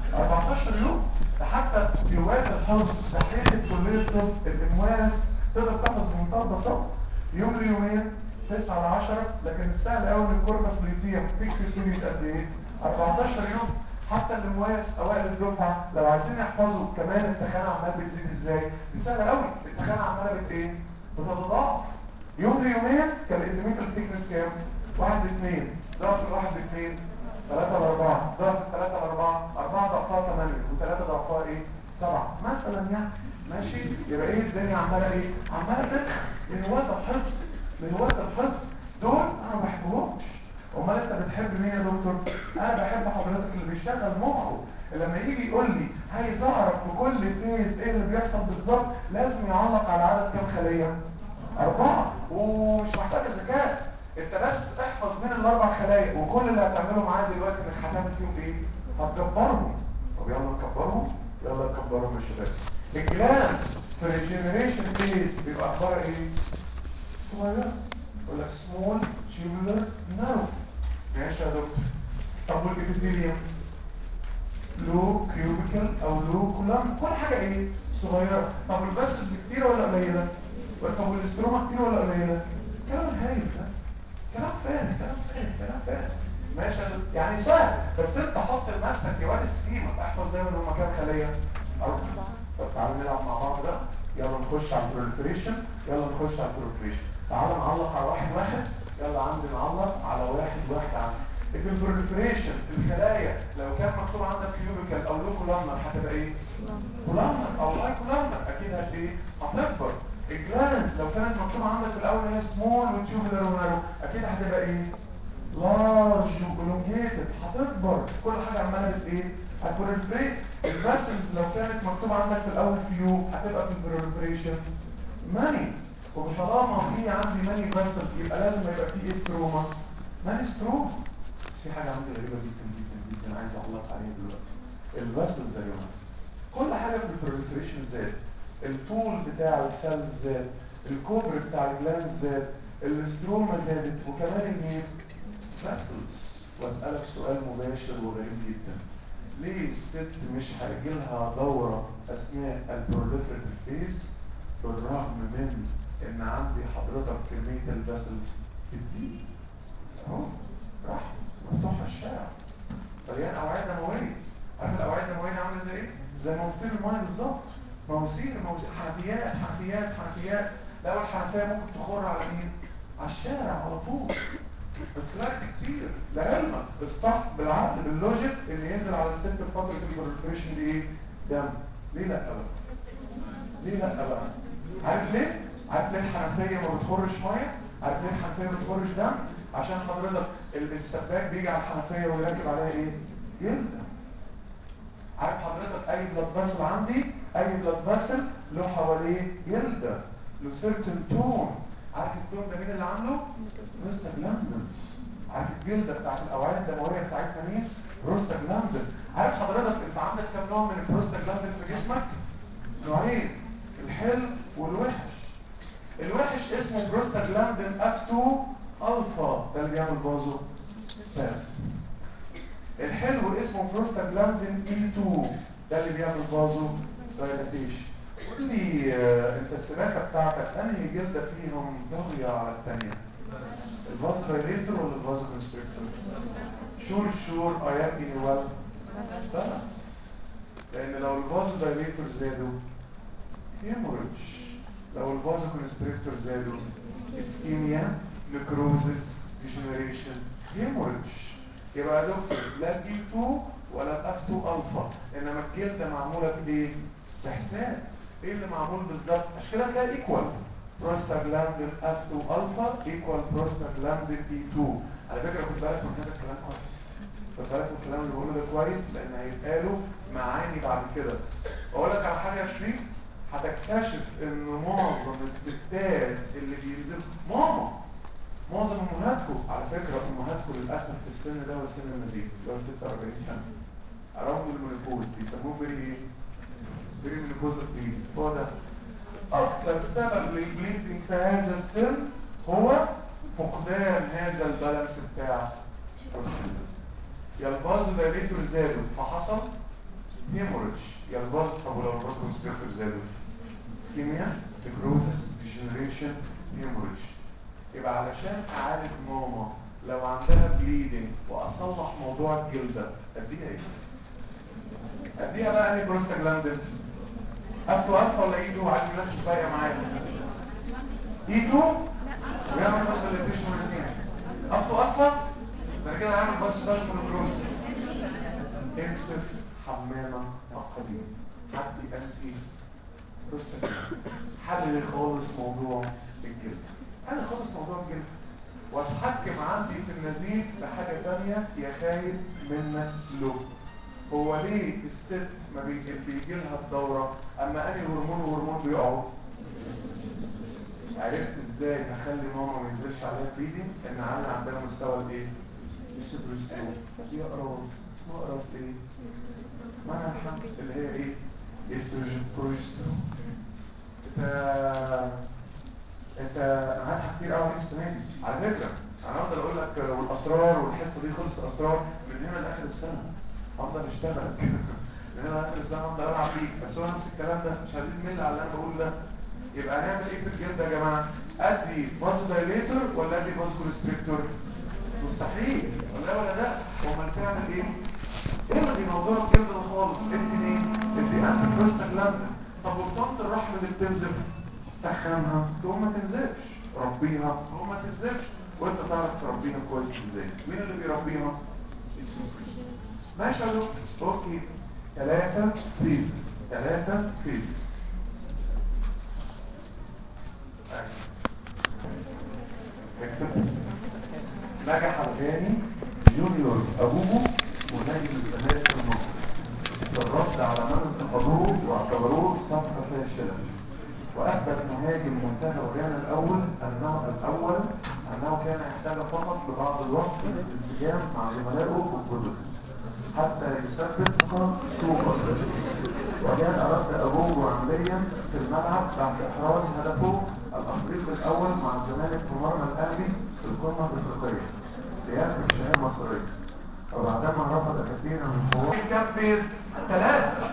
14 يوم ده حتى يومات الحفظ تحقيق كلية الطب الامواس تقدر تحفظ بمنتهى البساطة يوم ليومين 9 ل 10 لكن السهل قوي ان الكوربس لوتيوم فيكس بيريود قد ايه؟ 14 يوم حتى الامواس اوائل الدفعه لو عايزين يحفظوا كمان التخانه عمال بتزيد ازاي؟ دي سهله قوي التخانه عماله بت ايه؟ بتتضاعف يوم ليومين كان الاندوميتريال ثيكنس كام؟ واحد لاثنين ضغط الواحد لاثنين ثلاثة لأربعة ضغط ثلاثة لأربعة أربعة ضغطها ثمانية وثلاثة ضغطها إيه؟ سبعة مثلا يعني ماشي يبقى إيه الدنيا عمالة إيه؟ عمالة تدخل من وقت الحفظ من وقت الحفظ دول أنا ما بحبهمش أمال أنت بتحب مين يا دكتور؟ أنا بحب حضرتك اللي بيشتغل مخه لما يجي يقول لي عايز أعرف في كل فيز إيه اللي بيحصل بالظبط لازم يعلق على عدد كام خلية؟ أربعة ومش محتاجة ذكاء انت بس احفظ من الاربع خلايا وكل اللي هتعمله معايا دلوقتي انك هتعمل فيهم ايه هتكبرهم طب يلا نكبرهم يلا نكبرهم يا شباب الجلاند في الريجنريشن فيز بيبقى اخبارها ايه صغيره يقول لك سمول تيوبولار نارو ماشي يا دكتور طب والابيثيليوم لو كيوبيكال او لو كولام كل حاجه ايه صغيره طب الباسلز كتير ولا قليله طب والاستروما كتير ولا قليله كلام هايل ده كلام فاهم كلام فاهم كلام فاهم ماشي يعني سهل بس انت حط لنفسك يا واد سكيما احفظ دايما هما كام خليه اربعه طب تعالوا نلعب مع بعض ده يلا نخش على البروليفريشن يلا نخش على البروليفريشن تعالوا نعلق على واحد واحد يلا عندي نعلق على واحد واحد عندي في البروليفريشن الخلايا لو كان مكتوب عندك كيوبيكال او لو كولامنر هتبقى ايه كولامنر او هاي كولامنر اكيد هت ايه هتكبر الجلانز لو كانت مكتوبه عندك في الاول هي سمول وتيوبولار ونارو اكيد هتبقى ايه لارج وكولونجيتد هتكبر كل حاجه عماله بت ايه هتبروليفريت الفاسلز لو كانت مكتوبه عندك في الاول فيو هتبقى في البروليفريشن ماني وطالما في عندي ماني فاسل يبقى لازم يبقى في استروما ماني ستروما بس في حاجه عندي غريبه جدا جدا جدا عايز اعلق عليها دلوقتي الفاسلز يا جماعه كل حاجه في البروليفريشن زاد الطول بتاع السيل زاد الكوبر بتاع الجلاند زاد الاستروما زادت وكمان المين فاسلز واسالك سؤال مباشر وغريب جدا ليه الست مش هيجي لها دوره اثناء البروليفريتيف فيز بالرغم من ان عندي حضرتك كميه الفاسلز بتزيد اهو راح مفتوحه الشارع مليان اوعيه دمويه عارف الاوعيه الدمويه دي عامله زي ايه؟ زي مواسير الميه بالظبط مواسير مواسير حنفيات حنفيات حنفيات لو الحنفيه ممكن تخر على مين؟ على الشارع على طول بس لا كتير لعلمك الصح بالعقل باللوجيك ان ينزل على الست في فتره البريفريشن دي ايه دم ليه لا بقى ليه لا بقى عارف ليه عارف ليه الحنفيه ما بتخرج ميه عارف ليه الحنفيه ما بتخرج دم عشان حضرتك ال- السباك بيجي على الحنفيه ويركب عليها ايه جلد عارف حضرتك اي بلاد فاسل عندي اي بلاد فاسل له حواليه جلده له سيرتن تون عارف التون ده مين اللي عامله بروستاجلاندنز عارف الجلده بتاعت الاوعيه الدمويه بتاعتنا مين بروستاجلاندن عارف حضرتك انت عندك كام نوع من البروستاجلاندن في جسمك نوعين الحلو والوحش الوحش اسمه بروستاجلاندين اف 2 الفا ده اللي بيعمل بازو سباس الحلو اسمه بروستاجلاندين اي 2 ده اللي بيعمل بازو دايلاتيشن قول لي آه، انت السباكه بتاعتك انهي جلده فيهم طاغيه على الثانيه الفازو دايليتور ولا الفازو كونستريكتور شور شور اياكي وال بس لان لو الفازو دايليتور زادوا هيموريدج لو الفازو كونستريكتور زادوا اسكيميا نكروزس ديجنريشن هيموريدج يبقى يا دكتور لا البي 2 ولا الاف 2 الفا انما الجلده معموله بايه؟ بحساب ايه اللي معمول بالظبط؟ عشان كده هتلاقي ايكوال بروستاجلاندين اف 2 الفا ايكوال بروستاجلاندين بي 2 على فكره خد بالك من هذا الكلام كويس خد بالك من الكلام اللي بقوله ده كويس لان هيبقى له معاني بعد كده اقول لك على حاجه يا شريف هتكتشف ان معظم الستات اللي بينزلوا ماما معظم امهاتكم على فكره امهاتكم للاسف في السن ده هو سن النزيف اللي هو 46 سنه اراوند المينوبوز بيسموه بري ايه؟ بري مينوبوز بليد هو ده اكتر سبب للبليدنج في هذا السن هو فقدان هذا البالانس بتاع السن يا البازو دايليتور زادوا فحصل هيموريدج يا البازو طب ولو البازو كونستريكتور زادوا اسكيميا نكروزس ديجنريشن هيموريدج يبقى علشان اعالج ماما لو عندها بليدنج واصلح موضوع الجلده اديها ايه اديها بقى اني بروستاجلاندين افتو الفا ولا ايدو عادي الناس مش بايقه معايا ايدو ويعمل بروستاجلانديشن مرتين افتو الفا بعد كده هعمل بروستاجلاندين مونوكروز انسف حمامه عقدين حدي انتي بروستاجلاندين حلل خالص موضوع الجلد انا خالص موضوع الجلد واتحكم عندي في النزيف بحاجة تانية يا خايف منك له هو ليه الست ما بيجي بيجي لها الدورة اما اني هرمون وهرمون بيقعوا عرفت ازاي هخلي ماما ما ينزلش عليها بليدنج ان عندنا عندنا مستوى الايه السوبرسترون دي اقراص اسمها اقراص ايه معنى الحمل اللي هي ايه استروجين بروجسترون انت انت معاك كتير قوي السنه دي على فكره انا افضل اقول لك والاسرار والحصه دي خلص اسرار من هنا لاخر السنه افضل اشتغل من هنا لاخر السنه افضل العب بيك بس هو نفس الكلام ده مش عايزين نمل على اللي انا بقوله ده يبقى هنعمل ايه في الجلد يا جماعه ادي بازو دايليتور ولا ادي بازو كونستريكتور مستحيل ولا ولا ده امال تعمل ايه الغي موضوع الجلد ده خالص ادي مين ادي انتي بروستاجلاندين طب وبطنه الرحم اللي بتنزل تخنها تقوم ما تنزلش ربيها تقوم ما تنزلش وانت تعرف تربيها كويس ازاي مين اللي بيربيها السوبر ماشي يا دكتور اوكي ثلاثة فيزز ثلاثة فيزز نجح الغاني جونيور ابوه مهاجم الزمالك في مصر بالرد على من انتقدوه واعتبروه صفقة فاشلة وأثبت مهاجم منتهى الغانا الأول أنه الأول أنه كان يحتاج فقط لبعض الوقت للانسجام مع زملائه في الجدد حتى يثبت سوبر وكان أراد أبوه عمليا في الملعب بعد إحراز هدفه الأفريقي الأول مع الزمالك في مرمى الأهلي في القمة الأفريقية ليأخذ الشهادة المصرية وبعدما رفض كثيرا من حقوق كم فيز؟ ثلاثة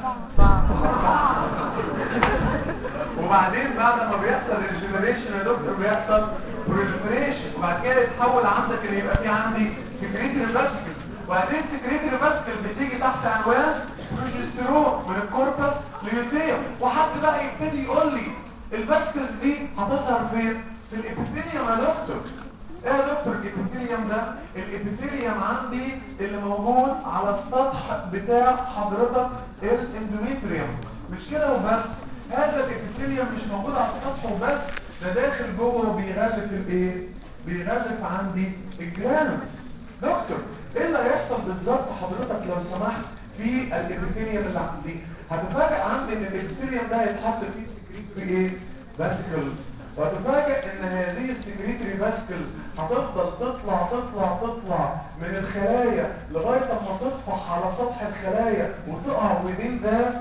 وبعدين بعد ما بيحصل الجنريشن يا دكتور بيحصل بروليفريشن وبعد كده يتحول عندك ان يبقى في عندي سكريتري فاسكلز وهذه السكريتري فاسكل بتيجي تحت عنوان بروجسترون من الكوربس ليوتيوم وحد بقى يبتدي يقول لي الفاسكلز دي هتظهر فين؟ في الابيثيليوم يا دكتور ايه يا دكتور الابيثيليوم ده الابيثيليوم عندي اللي موجود على السطح بتاع حضرتك الاندوميتريوم مش كده وبس هذا الابيثيليوم مش موجود على السطح وبس ده داخل جوه وبيغلف الايه بيغلف عندي الجرانوس دكتور ايه اللي هيحصل بالظبط حضرتك لو سمحت في الابيثيليوم اللي عندي هتفاجئ عندي ان الابيثيليوم ده هيتحط فيه سكريت في ايه فاسكلز وهتفاجئ ان هذه السكريتري فاسكلز هتفضل تطلع تطلع تطلع من الخلايا لغايه ما تطفح على سطح الخلايا وتقع وبين ده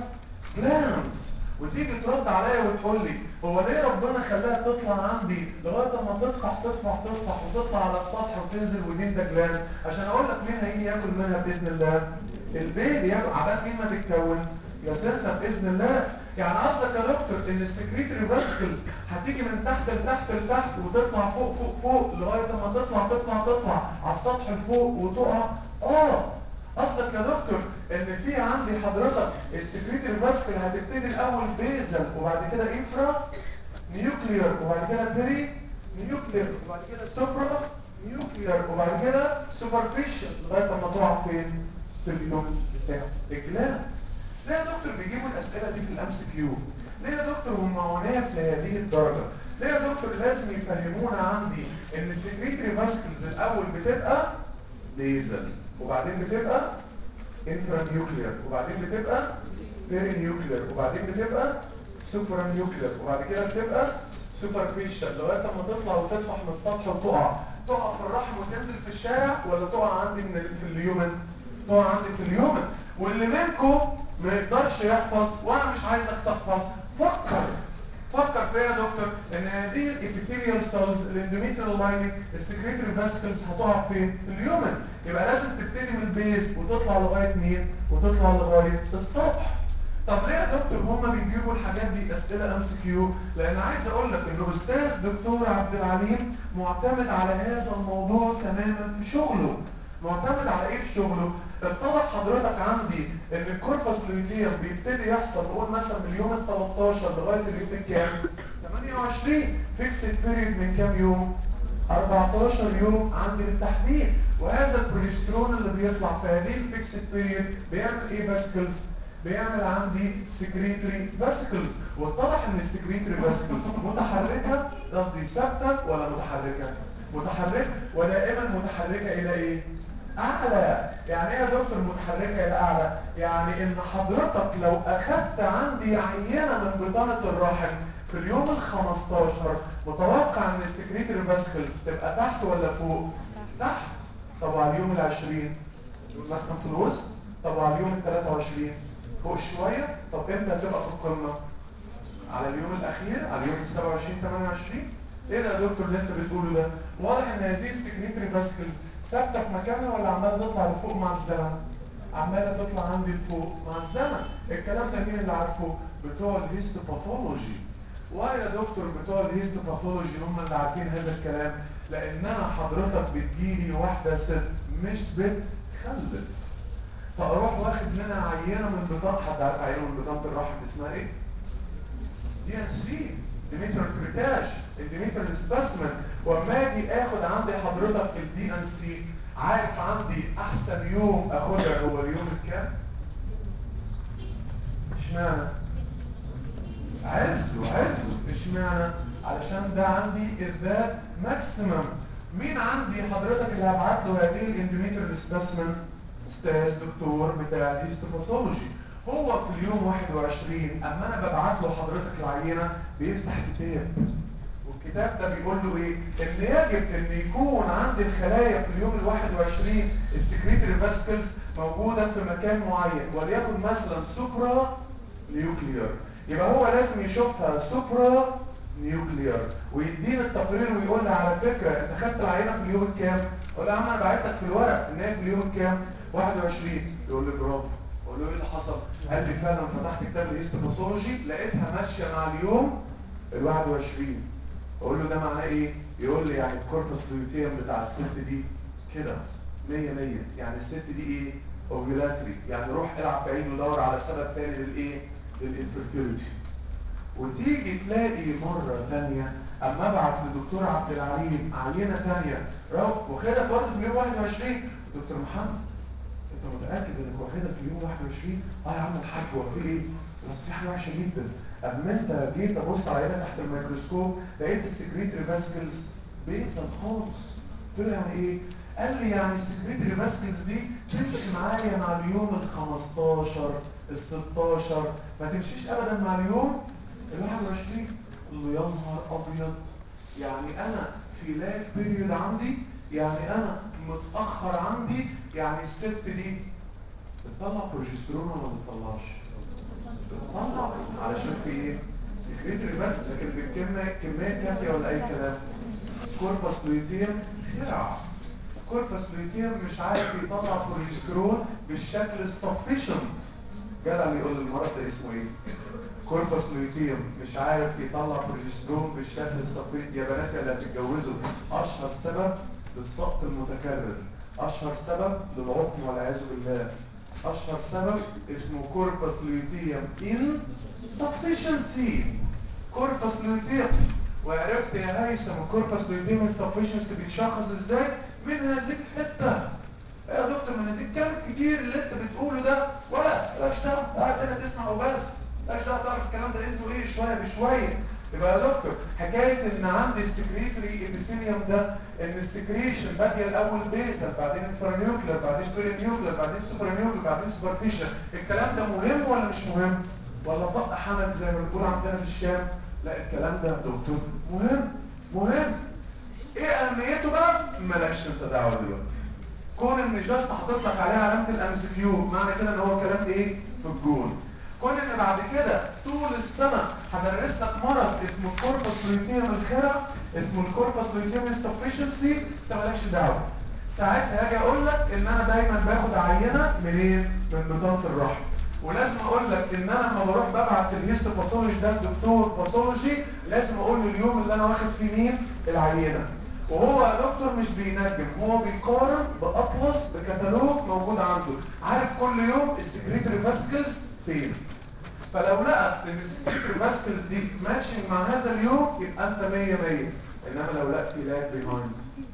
جلانز وتيجي ترد عليا وتقول لي هو ليه ربنا خلاها تطلع عندي لغايه ما تطفح تطفح تطفح وتطلع على السطح وتنزل ودين ده جلان عشان اقول لك مين هيجي ياكل منها باذن الله البيبي ياكل عبال مين ما تتكون يا ستة باذن الله يعني قصدك يا دكتور ان السكريتري فاسكلز هتيجي من تحت لتحت لتحت وتطلع فوق فوق فوق لغايه ما تطلع تطلع تطلع على السطح لفوق وتقع اه قصدك يا دكتور ان في عندي حضرتك السكريتري فاسكل هتبتدي الاول بيزل وبعد كده انفرا نيوكلير وبعد كده بري نيوكلير وبعد كده سوبرا نيوكلير وبعد كده سوبرفيشال لغايه ما تقع فين في اليوم بتاع الجلاند ليه يا دكتور بيجيبوا الاسئله دي في الام سي كيو ليه يا دكتور هم عناف لهذه الدرجه ليه يا دكتور لازم يفهمونا عندي ان السكريتري فاسكلز الاول بتبقى بيزل وبعدين بتبقى انترا نيوكلير وبعدين بتبقى بيري نيوكلير وبعدين بتبقى سوبر نيوكلير وبعد كده بتبقى سوبرفيشال لغايه ما تطلع وتطفح من السطح وتقع تقع في الرحم وتنزل في الشارع ولا تقع عندي من ال- في اليومن تقع عندي في اليومن واللي منكم ما يقدرش يحفظ وانا مش عايزك تحفظ فكر فكر فيها يا دكتور ان هذه الابيثيليال سيلز الاندوميتريال لايننج السكريتري فاسكلز هتقع فين في اليومن يبقى لازم تبتدي من البيز وتطلع لغايه مين وتطلع لغايه السطح طب ليه يا دكتور هما بيجيبوا الحاجات دي اسئله ام سي كيو لان عايز اقول لك ان استاذ دكتور عبد العليم معتمد على هذا الموضوع تماما في شغله معتمد على ايه في شغله اتضح حضرتك عندي ان الكوربس لوتيوم بيبتدي يحصل نقول مثلا من اليوم ال 13 لغايه اليوم الكام 28 فيكسد بيريد من كام يوم 14 يوم عندي بالتحديد وهذا البروجسترون اللي بيطلع في هذه الفيكسد بيريد بيعمل ايه فاسكلز بيعمل عندي سكريتري فاسكلز واتضح ان السكريتري فاسكلز متحركه قصدي ثابته ولا متحركه متحركه ودائما متحركه الى ايه اعلى يعني ايه يا دكتور متحركه الى اعلى يعني ان حضرتك لو اخدت عندي عينه من بطانه الرحم في اليوم ال 15 متوقع ان السكريتري فاسكلز تبقى تحت ولا فوق تحت طب على اليوم ال 20 مثلا في الوسط طب على اليوم ال 23 فوق شويه طب امتى هتبقى في القمه على اليوم الاخير على اليوم ال 27 28 ايه ده يا دكتور اللي انت بتقوله ده واضح ان هذه السكريتري فاسكلز ثابته في مكانها ولا عماله تطلع لفوق مع الزمن عماله تطلع عندي لفوق مع الزمن الكلام ده مين اللي عارفه بتوع الهيستوباثولوجي وايه يا دكتور بتوع الهيستوباثولوجي هم اللي عارفين هذا الكلام لان انا حضرتك بتجيلي واحده ست مش بتخلف فاروح واخد منها عينه من بطاقه حد عارف عينه من بطاقه الرحم اسمها ايه دي ان سي ديمتر كريتاج الديمتر سباسمن واما اجي اخد عندي حضرتك في الدي ان سي عارف عندي احسن يوم اخدها هو اليوم الكام اشمعنى عرفته عرفته اشمعنى علشان ده عندي اثبات ماكسيمم مين عندي حضرتك اللي هبعت له هذه الاندوميتر سباسمن استاذ دكتور بتاع الهيستوباثولوجي هو في اليوم 21 اما انا ببعت له حضرتك العينه بيفتح كتاب والكتاب ده بيقول له ايه ان يجب ان يكون عند الخلايا في اليوم ال 21 السكريتري فاسكلز موجوده في مكان معين وليكن مثلا سوبرا نيوكليير يبقى هو لازم يشوفها سوبرا نيوكليير ويديني التقرير ويقول لي على فكره انت خدت العينه في اليوم الكام؟ اقول له يا عم انا بعت لك في الورق ان هي في اليوم الكام؟ 21 يقول لي برافو اقول له ايه اللي حصل؟ قال لي فعلا فتحت كتاب الهيستوباثولوجي لقيتها ماشيه مع اليوم ال 21 اقول له ده معناه ايه؟ يقول لي يعني الكوربس لوتيوم بتاع الست دي كده 100 100 يعني الست دي ايه؟ اوفيلاتري يعني روح العب بعيد ودور على سبب تاني للايه؟ للانفيرتيليتي وتيجي تلاقي مرة ثانية اما ابعت للدكتور عبد العليم عينه ثانيه روح واخدها برضه في اليوم 21 دكتور محمد انت متاكد انك واخدها في اليوم 21 اه يا عم الحاج هو في ايه بس في حاجه وحشه جدا اما انت جيت ابص عليها تحت الميكروسكوب لقيت السكريتري فاسكلز بيسال خالص قلت له يعني ايه قال لي يعني السكريتري فاسكلز دي تمشي معايا مع اليوم ال 15 ال 16 ما تمشيش ابدا مع اليوم ال 21 قلت له يا نهار ابيض يعني انا في لاك بيريود عندي يعني انا متاخر عندي يعني الست دي بتطلع بروجسترون ولا ما بتطلعش؟ بتطلع علشان في ايه؟ سكريتري بس لكن بالكميه كميه كافيه ولا اي كلام؟ كوربس لوتيم خلع كوربس لوتيم مش عارف يطلع بروجسترون بالشكل السفيشنت جدع اللي يقول المرض ده اسمه ايه؟ كوربس لوتيم مش عارف يطلع بروجسترون بالشكل السفيشنت يا بنات اللي هتتجوزوا اشهر سبب للسقط المتكرر اشهر سبب للعقم والعياذ بالله اشهر سبب اسمه كوربس لوتيم ان sufficiency كوربس لوتيم وعرفت يا هيثم الكوربس لوتيم insufficiency بيتشخص ازاي من هذه الحته يا دكتور من هذه الكلام الكتير اللي انت بتقوله ده ولا لا اشتغل قاعد هنا تسمع وبس لا اشتغل تعرف الكلام ده انتوا ايه شويه بشويه يبقى يا دكتور حكايه ان عندي السكريتري ابيثيليوم ده ان السكريشن باديه الاول بيزل بعدين انفرانيوكلر بعدين بيرينيوكلر بعدين سوبرانيوكلر بعدين سوبرفيشن الكلام ده مهم ولا مش مهم ولا طق حمد زي ما بنقول عندنا في الشام لا الكلام ده يا دكتور مهم مهم ايه اهميته بقى مالكش انت دعوه دلوقتي كون ان جاست حاطط لك عليها علامه الام سي كيو معنى كده ان هو كلام ايه في الجون كون ان بعد كده طول السنه هدرس لك مرض اسمه الكوربس لوتيوم الخرع اسمه الكوربس لوتيوم انسفشنسي انت مالكش دعوه ساعتها هاجي اقول لك ان انا دايما باخد عينه منين من بطانه الرحم ولازم اقول لك ان انا لما بروح ببعت الهيستوباثولوجي ده للدكتور باثولوجي لازم اقول له اليوم اللي انا واخد فيه مين العينه وهو يا دكتور مش بينجم هو بيقارن باطلس بكتالوج موجود عنده عارف كل يوم السكريتري فاسكلز فين فلو لقى ان السكريتري فاسكلز دي ماتشنج مع هذا اليوم يبقى انت 100 100 انما لو لقى في لاج بيهايند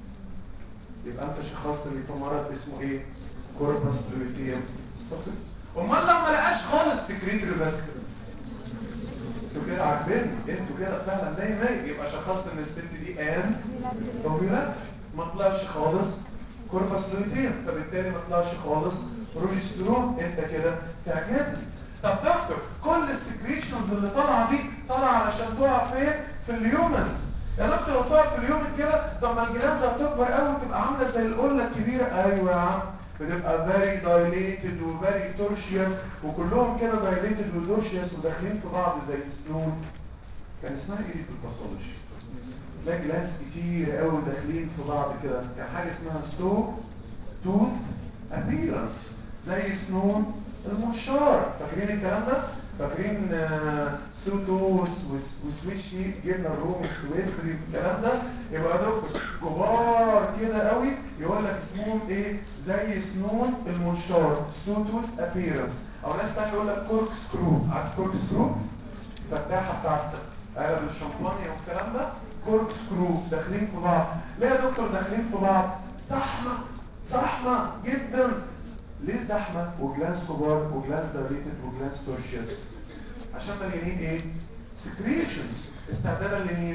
يبقى انت شخصت ان في مرض اسمه ايه كوربس لوتيوم امال لو ما لقاش خالص سكريتري فاسكلز انتوا كده عاجبين انتوا كده فعلا 100 100 يبقى شخصت ان الست دي ان طويله ما طلعش خالص كوربس لوتيوم فبالتالي ما طلعش خالص بروجسترون انت كده تعجبني طب دكتور كل السكريشنز اللي طالعه دي طالعه علشان تقع فين في اليومن يا دكتور لو تقع في اليومن كده طب ما الجلاند هتكبر قوي وتبقى عامله زي القله الكبيره ايوه يا عم بتبقى فيري دايليتد وفيري تورشيوس وكلهم كده دايليتد وتورشيوس وداخلين في بعض زي السنون كان اسمها ايه دي في الباثولوجي لا جلانس كتير قوي داخلين في بعض كده كان حاجه اسمها سو توث ابيرنس زي سنون المنشار فاكرين الكلام ده فاكرين آه سوتوس وسويشي جبنا الروم السويسري الكلام ده يبقى دكتور كبار كده قوي يقول لك اسمهم ايه زي سنون المنشار سوتوس ابيرنس او ناس تاني يقول لك كورك سكرو عارف كورك سكرو الفتاحه بتاعت علب الشمبانيا والكلام ده كورك سكرو داخلين في بعض ليه يا دكتور داخلين في بعض زحمه زحمه جدا ليه زحمه وجلانس كبار وجلانس دايليتد وجلانس تورشيوس عشان مليانين ايه سكريشنز استعدادا لمين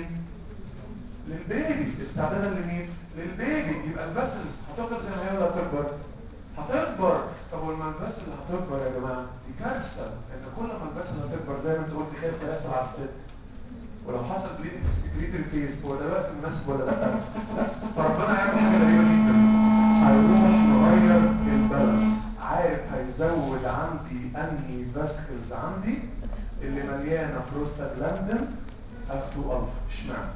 للبيبي استعدادا لمين للبيبي يبقى الباسلز هتفضل زي ما هي ولا هتكبر هتكبر طب والما الباسل هتكبر يا جماعه دي كارثه ان كل ما الباسل هتكبر زي ما انت قلت كده هيحصل على الست ولو حصل بليدنج في السكريتري فيس هو ده وقت مناسب ولا لا فربنا يعمل حاجه غريبه جدا هيروح يغير البالانس عارف هيزود عندي انهي فاسكلز عندي اللي مليانه بروستاجلاندين اف 2 الفا اشمعنى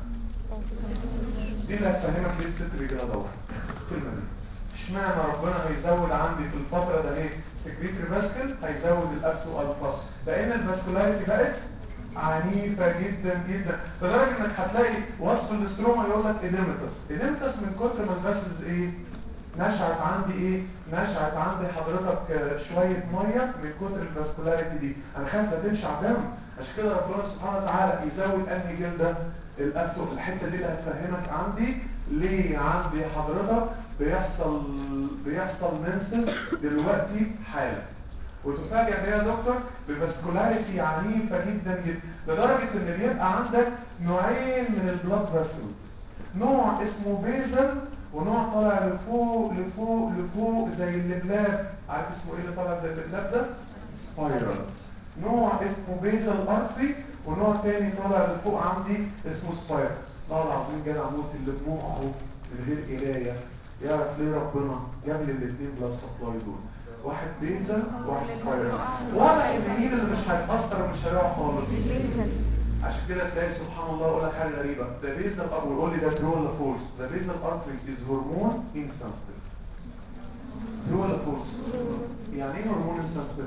دي اللي هتفهمك ليه الست رجاله دور الكلمه دي اشمعنى ربنا هيزود عندي في الفتره ده ايه سكريتري فاسكل هيزود الاف 2 الفا لان الفاسكولاريتي بقت عنيفة جدا جدا لدرجة انك هتلاقي وصف الاستروما يقول لك اديمتس اديمتس من كتر ما الفاسلز ايه نشعت عندي ايه نشعت عندي حضرتك شوية مية من كتر الفاسكولاريتي دي انا خايف تنشع دم عشان كده ربنا سبحانه وتعالى يزود انهي جلدة الاكتو الحته دي اللي هتفهمك عندي ليه عندي حضرتك بيحصل بيحصل منسس دلوقتي حالا وتفاجئ بيها يا دكتور بفاسكولاريتي عنيفه جدا جدا لدرجه ان بيبقى عندك نوعين من البلاد فاسل نوع اسمه بيزل ونوع طالع لفوق لفوق لفوق زي اللبلاب عارف اسمه ايه اللي طالع زي اللبلاب ده سبايرال نوع اسمه بيزل ارتري ونوع تاني طالع لفوق عندي اسمه سبايرال والله العظيم جدع موت اللي بمخه من غير قرايه يعرف ليه ربنا جاب لي الاثنين بلاد سبلاي دول واحد بيزل وواحد سبايرال واضح ان مين اللي مش هيتاثر ومش هيقع خالص عشان كده تلاقي سبحان الله يقول لك حاجه غريبه ده بيزل اب ويقول لي ده ترو ولا فورس ده بيزل ارتري از هرمون انسنسيتيف ترو ولا فورس يعني ايه هرمون انسنسيتيف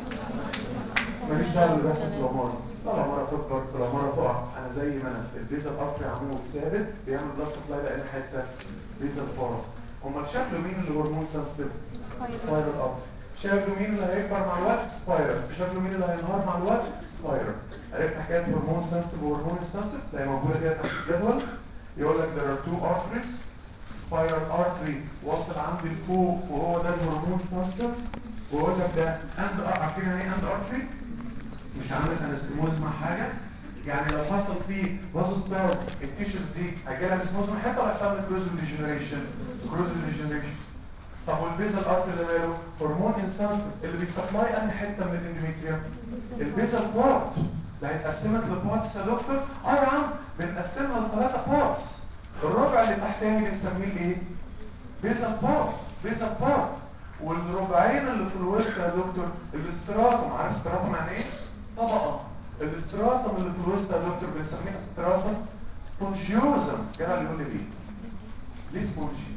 ماليش دعوه باللي بيحصل في العماره لا العماره تكبر العماره تقع انا زي ما انا البيزل ارتري عمود ثابت بيعمل بلاد سبلاي لأي حته بيزل فورس امال شكله مين اللي هرمون سنسيتيف سبايرال ارتري شكله مين اللي هيكبر مع الوقت سبايرال شكله مين اللي هينهار مع الوقت سبايرال عرفت حكايه هرمون سنسيتيف وهرمون سنسيتيف زي موجوده كده تحت الجدول يقول لك there are two arteries spiral artery واصل عندي لفوق وهو ده الهرمون سنسيتيف ويقول لك ده اند عارفين يعني ايه اند ارتري مش عامل انستموز مع حاجه يعني لو حصل فيه فازو سباز التيشوز دي هيجي لها انستموز من حته ولا يحصل لها كروز ديجنريشن كروز ديجنريشن طب والبيزل ارتري اللي ماله هرمون انسانس اللي بيسبلاي انهي حته من الاندوميتريوم البيزل بارت ده هيتقسمك لبارتس يا دكتور اه يا عم بنقسمها لثلاثه بارتس الربع اللي تحتاني بنسميه الايه بيزل بارت بيزل بارت والربعين اللي في الوسط يا دكتور الاستراتوم عارف استراتوم يعني ايه طبقه الاستراتوم اللي في الوسط يا دكتور بنسميه استراتوم سبونجيوزم كده اللي يقول لي ليه ليه سبونجي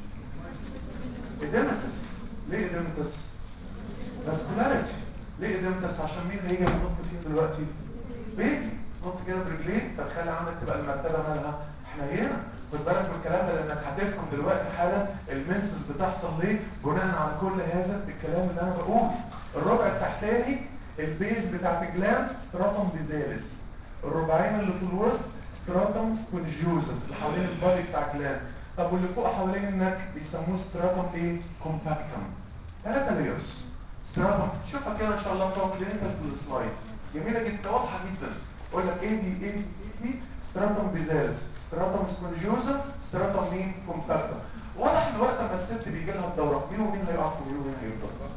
اديمتس ليه اديمتس فاسكولاريتي ليه اديمتس عشان مين هيجي ينط فيه دلوقتي بيبي نط كده برجليه فتخلي عندك تبقى المرتبه مالها حنينه خد بالك من الكلام ده لانك هتفهم دلوقتي حالا المنسس بتحصل ليه بناء على كل هذا الكلام اللي انا بقوله الربع التحتاني البيز بتاعت الجلاند ستراتوم بيزالس الربعين اللي في الوسط ستراتوم سبونجيوزم اللي حوالين البادي بتاع الجلاند طب واللي فوق حوالين النك بيسموه ستراتوم ايه كومباكتوم ثلاثه لايرز ستراتوم شوفها كده ان شاء الله فوق كلينيكال في السلايد جميله جدا واضحه جدا اقول لك ايه دي ايه دي ايه دي ستراتوم بيزالس ستراتوم سبونجيوزا ستراتوم مين كومباكتوم واضح ان وقت ما الست بيجي لها الدوره مين ومين هيقع ومين ومين هيفضل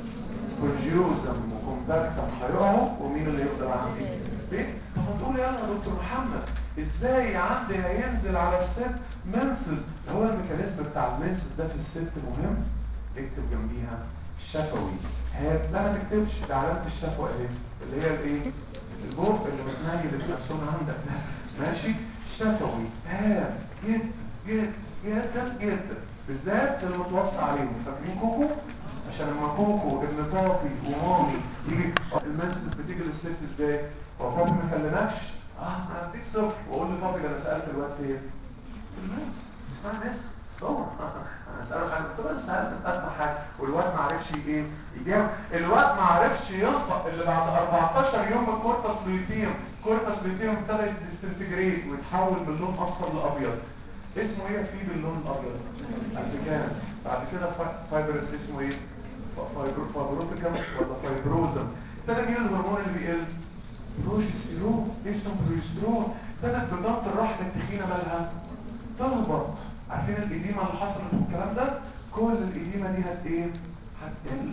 سبونجيوزا وكومباكتوم هيقعوا ومين اللي يفضل عندي ليه؟ طب ما تقول يلا يا دكتور محمد ازاي عندي هينزل على الست منسز هو الميكانيزم بتاع المنسز ده في الست مهم اكتب جنبيها شفوي هات لا ما تكتبش ده علامه الشفوي اهي اللي هي الايه البوق اللي متنيل اللي مرسوم عندك ده ماشي شفوي هام جدا جدا جدا جدا بالذات اللي متوصى عليهم فاكرين كوكو عشان لما كوكو ابن بابي ومامي يجي المنسس بتيجي للست ازاي هو بابي ما كلمكش اه انا اديك صفر واقول لبابي ده انا سالت الواد فين المنسس اسمها ناس دور انا اساله حاجه قلت له انا سالت ادنى حاجه والواد ما عرفش ايه يجاوب الواد ما عرفش ينطق اللي بعد 14 يوم الكورتس لوتيوم الكورتس لوتيوم ابتدى يديسنتجريت ويتحول من لون اصفر لابيض اسمه ايه في باللون الابيض الفيكانس بعد كده فايبرس اسمه ايه فايبروتيكم ولا فايبروزم ابتدى مين الهرمون اللي بيقل بروجستيرون اسمه بروجستيرون ابتدت بضغط الرحم التخينه مالها تهبط عارفين الإديمة اللي حصلت والكلام ده كل الإديمة دي هت ايه هتقل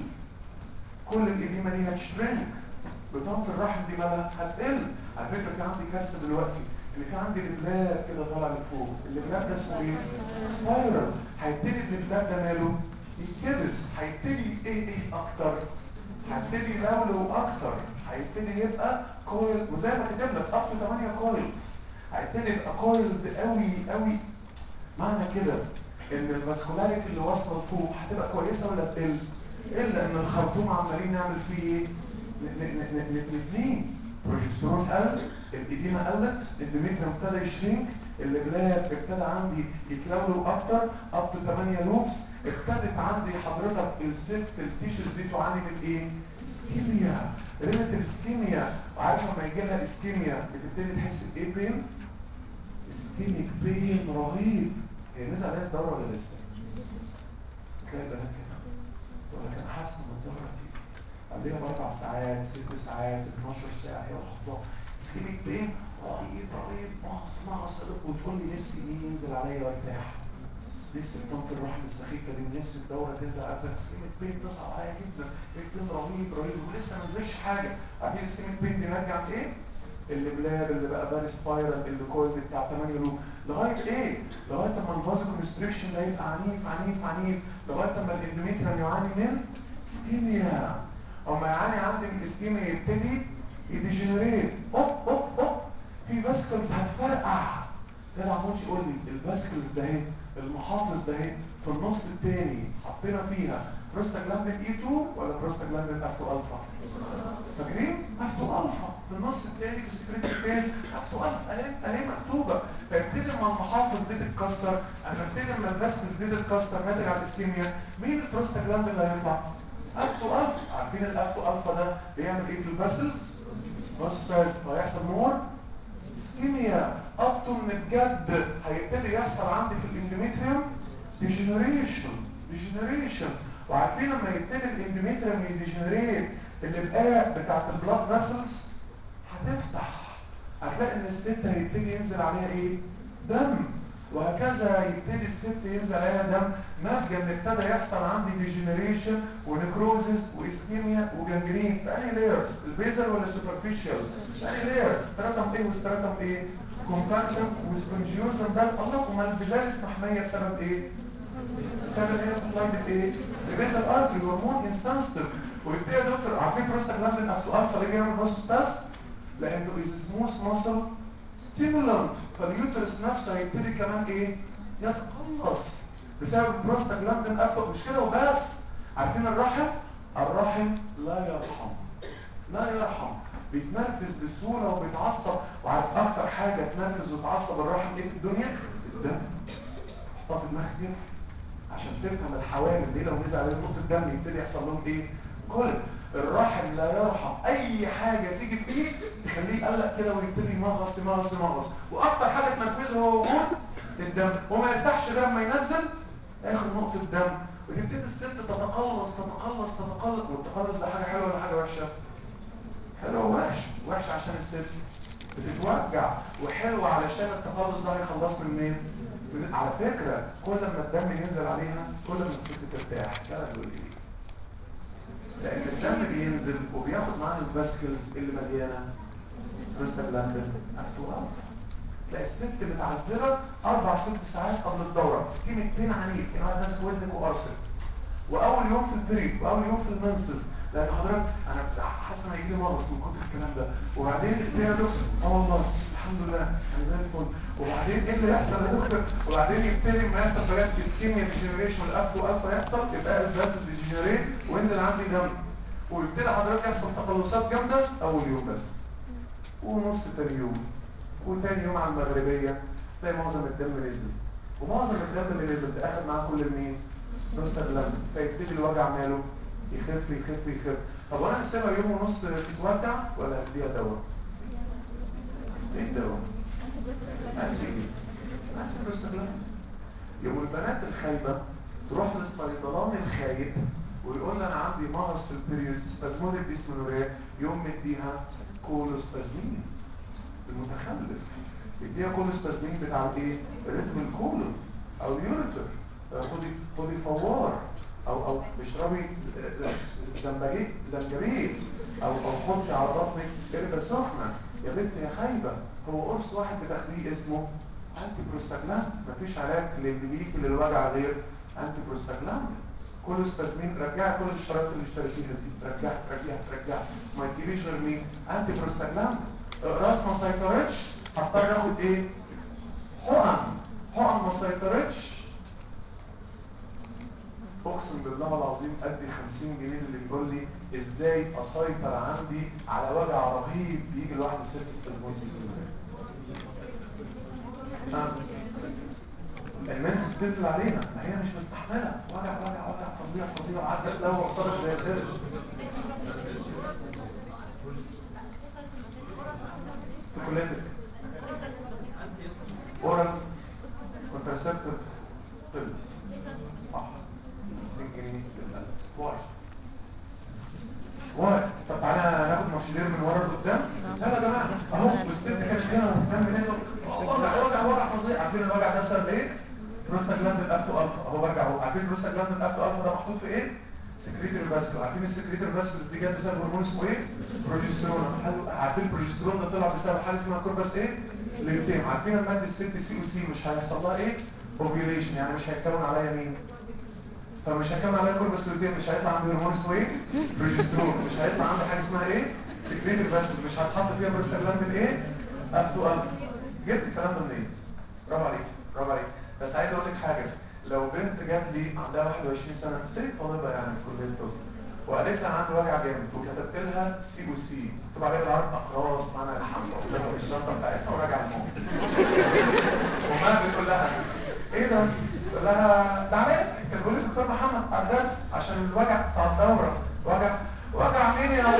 كل الإديمة دي هتشرنك بطاقة الرحم دي مالها هتقل على فكرة في عندي كارثة دلوقتي اللي في عندي اللبلاب كده طالع لفوق اللبلاب ده اسمه ايه سبايرال هيبتدي اللبلاب ده ماله يتكبس هيبتدي ايه ايه اكتر هيبتدي يلولو اكتر هيبتدي يبقى كويل وزي ما كتب لك اب تو 8 كويلز هيبتدي يبقى كويلد قوي قوي معنى كده ان الفاسكولاريتي اللي واصله لفوق هتبقى كويسه ولا تقل الا ان الخرطوم عمالين نعمل فيه ايه الاثنين بروجسترون قل الاديمه قلت الدميتريوم ابتدى يشرينك اللبلاب ابتدى عندي يتلولوا اكتر اب تو 8 لوبس ابتدت عندي حضرتك الست التيشرز دي تعاني من ايه اسكيميا ريلاتيف اسكيميا وعارف لما يجي لها اسكيميا بتبتدي تحس بايه بين اسكيميك بين رهيب هي نزل عليها الدورة ولا لسه؟ تلاقي البنات كده ولا كان حاسس ان الدورة دي قبلها باربع ساعات ست ساعات 12 ساعة هي وحظها اسكيميك بين رهيب رهيب مغص مغص وتقول لي نفسي مين ينزل عليا وارتاح نفسي الطنط الرحم السخيفة دي نفسي الدورة تنزل على اسكيميك بين تصعب عليا جدا بين رهيب رهيب ولسه ما نزلش حاجة عارفين اسكيميك بين دي نرجع ايه؟ اللي بلاب اللي بقى باري سبايرال اللي كويد بتاع 8 لوب لغايه ايه لغايه اما الفازو كونستريكشن ده يبقى عنيف عنيف عنيف لغايه اما الاندوميتريوم يعاني من اسكيميا اما يعاني عندي من الاسكيميا يبتدي يديجنريت اوب اوب اوب في فاسكلز هتفرقع ده العمود يقول لي الفاسكلز ده اهي المحافظ ده اهي في النص الثاني حطينا فيها بروستاجلاندين اي 2 ولا بروستاجلاندين اف 2 الفا فاكرين اف 2 الفا في النص الثاني في السكريت فين اف 2 الفا اهي اهي مكتوبه فابتدي لما المحافظ دي تتكسر انا ابتدي لما الفاسكلز دي تتكسر ناتج عن الاسكيميا مين البروستاجلاندين اللي هيطلع اف 2 الفا عارفين الاف 2 الفا ده بيعمل ايه في الفاسلز بص فيحصل مور اسكيميا ابطن بجد هيبتدي يحصل عندي في الاندوميتريوم ديجنريشن ديجنريشن وعارفين لما يبتدي الاندوميتريوم يديجنريت الابقاء بتاعت البلاد فاسلز هتفتح هتلاقي ان الست هيبتدي ينزل عليها ايه دم وهكذا يبتدي الست ينزل عليها دم ناتجه ان ابتدى يحصل عندي ديجنريشن ونكروزز واسكيميا وجنجرين في انهي لايرز البيزل ولا سوبرفيشال انهي لايرز ستراتم ايه وستراتم ايه كومباكشن وسبنجيوزن ده الله امال البيزالس محميه بسبب ايه بسبب هي سبلايد ايه البيزل ارتري هرمون انسنسيتيف ويبتدي يا دكتور عارفين بروستاجلاندين افتو الفا ليه بيعمل بروستاست لانه از سموث ماسل ستيمولانت فاليوترس نفسه هيبتدي كمان ايه يتقلص بسبب البروستاجلاندين افتو مش كده وبس عارفين الرحم الرحم لا يرحم لا يرحم بيتنرفز بسهوله وبيتعصب وعارف اكتر حاجه تنرفز وتعصب الرحم ايه في الدنيا الدم حطها في دماغك كده عشان تفهم الحوامل دي لو نزل عليهم نقطه دم يبتدي يحصل لهم ايه كل الرحم لا يرحم اي حاجه تيجي فيه تخليه يقلق كده ويبتدي يمغص يمغص يمغص واكتر حاجه تنرفزه هو وجود الدم وما يرتاحش غير ما ينزل اخر نقطه دم وتبتدي الست تتقلص تتقلص تتقلص والتقلص ده حاجه حلوه ولا حاجه وحشه حلوه ووحش وحش عشان الست بتتوجع وحلوه علشان التقلص ده هيخلصنا منين من على فكره كل ما الدم ينزل عليها كل ما الست ترتاح كده بيقول ايه لان الدم بينزل وبياخد معانا الفاسكلز اللي مليانه بروستاجلاندين اكتوال تلاقي الست متعذبه اربع ست ساعات قبل الدوره سكيمك بين عنيف كان واحد ماسك ودنك وارسل واول يوم في البريد واول يوم في المنسز لان حضرتك انا حاسس ان هيجي لي مغص من كتر الكلام ده وبعدين ايه يا دكتور اه والله الحمد لله انا زي الفل وبعدين ايه اللي يحصل يا دكتور وبعدين يبتدي ما يحصل بجد اسكيميا ديجنريشن الالف والفا يحصل يبقى الباز ديجنريت وينزل عندي دم ويبتدي حضرتك يحصل تقلصات جامده اول يوم بس ونص تاني يوم وتاني يوم على المغربيه تلاقي معظم الدم نزل ومعظم الدم اللي نزل ده اخد معاه كل المين بروستاجلاند فيبتدي الوجع ماله يخف يخف يخف طب وانا هسيبها يوم ونص تتوجع ولا هديها دواء ايه الدواء انتي انتي بروستاجلاند يوم البنات الخايبه تروح للصيدلاني الخايب ويقول لي انا عندي مغص في البريود سبازموديك ديسمنوريا يوم مديها كولوسبازمين المتخلف يديها كولوسبازمين بتاع الايه رتم الكولون او اليوريتر خدي خدي فوار او او اشربي زنبجي زنجبيل او او حطي على بطنك قربة سخنة يا بنت يا خايبة هو قرص واحد بتاخديه اسمه انتي بروستاجلاند مفيش علاج للي بيجي للوجع غير انتي بروستاجلاند كل استاذمين رجعي كل الشرايط اللي اشتريتيها دي رجعي رجعي رجعي ما تجيبيش غير مين انتي بروستاجلاند راس ما سيطرتش هضطر اخد ايه حقن حقن ما سيطرتش اقسم بالله العظيم ادي 50 جنيه اللي بيقول لي ازاي اسيطر عندي على وجع رهيب يجي الواحد ست استاذموس الناس بتنزل علينا ما هي مش مستحمله وجع وجع وجع فظيع فظيع عدت لو وصلت زي الدرس في كليتك واي واي طب تعالى ناخد مارشلير من ورا لقدام لا يا جماعه اهو والست كانت هنا والدم هنا وجع وجع وجع فظيع عارفين الوجع ده بسبب ايه؟ بروستاجلاند الاكتو الفا اهو برجع اهو عارفين البروستاجلاند الاكتو الفا ده محطوط في ايه؟ سكريتري فاسكول عارفين السكريتري فاسكول دي جت بسبب هرمون اسمه ايه؟ بروجسترون عارفين البروجسترون ده طلع بسبب حاجه اسمها كوربس ايه؟ ليوتيم عارفين الماده الست سي و سي مش هيحصل لها ايه؟ اوفيوليشن يعني مش هيتكون عليها مين؟ فمش هيكون عليها كوربس لوتين مش هيطلع عندي هرمون اسمه ايه؟ بروجسترون مش هيطلع عندي حاجه اسمها ايه؟ سكريتري فاسكول مش هتحط فيها بروستاجلاند ايه؟ اب تو اب جبت الكلام ده منين؟ برافو عليك برافو عليك بس عايز اقول لك حاجه لو بنت جات لي عندها 21 سنه ست طالبه يعني في كليه الطب وقالت لي انا عندي وجع جامد وكتبت لها سي او سي مكتوب عليها بالعربي اقراص معانا الحمد لله الشنطه بتاعتها وراجع الموت وما بتقول لها ايه ده؟ تقول لها تعالى كان بيقول لي دكتور محمد على الدرس عشان الوجع بتاع الدوره وجع وجع مين يا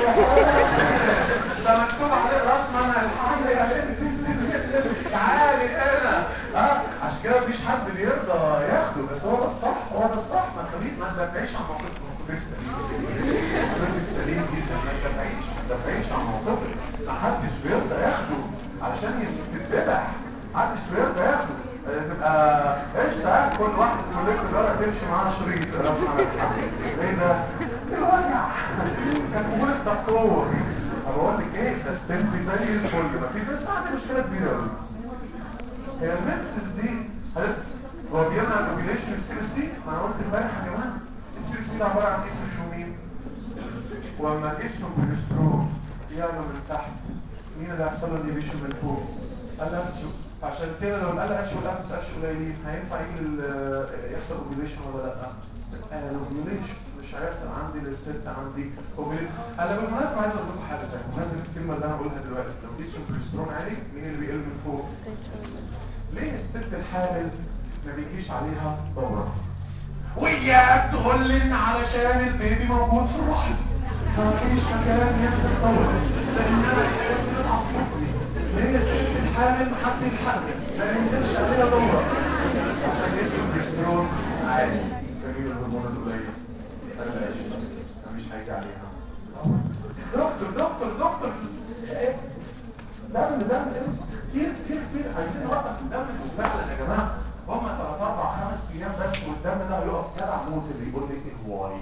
ده مكتوب عليه راس معانا الحمد لله تعالي هنا ها عشان كده مفيش حد بيرضى ياخده بس هو ده الصح هو ده الصح ما تخليك ما تدافعيش عن موقفك موقفك سليم موقفك سليم جدا ما تدافعيش ما تدافعيش عن موقفك ما حدش بيرضى ياخده علشان يتذبح محدش بيرضى ياخده آه، تبقى قشطه كل واحد في كليه التجاره تمشي معاه شريط رسم على الحق ايه ده؟ الوجع كان بيقول الدكتور طب اقول لك ايه ده السن في زي الفل ما في بس عندي مشكله كبيره قوي هي المنسس دي هل- هو بيمنع الاوبيليشن السي سي ما انا قلت امبارح يا جماعه السي سي ده عباره عن اسم ومين واما الاسم بروجسترون يعلى من تحت مين اللي هيحصل له ديفيشن من فوق الاتشو عشان كده لو القلق اتشو والقفص اتشو قليلين هينفع يجي ال- يحصل اوبيليشن ولا لا الاوبيليشن مش هيحصل عندي للست عندي اوبيليشن انا بالمناسبه عايز اقول لكم حاجه ثانيه بمناسبه الكلمه اللي انا بقولها دلوقتي لو اسم بروجسترون عالي مين اللي بيقل من فوق ليه الست الحامل ما بيجيش عليها دورة وياك تقول لي ان علشان البيبي موجود في الرحم فمفيش مكان يدخل دورة لان انا الحاجات دي بتعصبني ليه الست الحامل حد يلحقني ما ينزلش عليها دورة عشان اسم البروجسترون عالي جميل الهرمون القليل بلاش مش هيجي عليها دكتور دكتور دكتور ايه دم دم امس كتير كتير كتير عايزين نوقف الدم فعلا يا جماعه هم ثلاث اربع خمس ايام بس والدم ده هيقف جدع موت اللي يقول لي ايه واي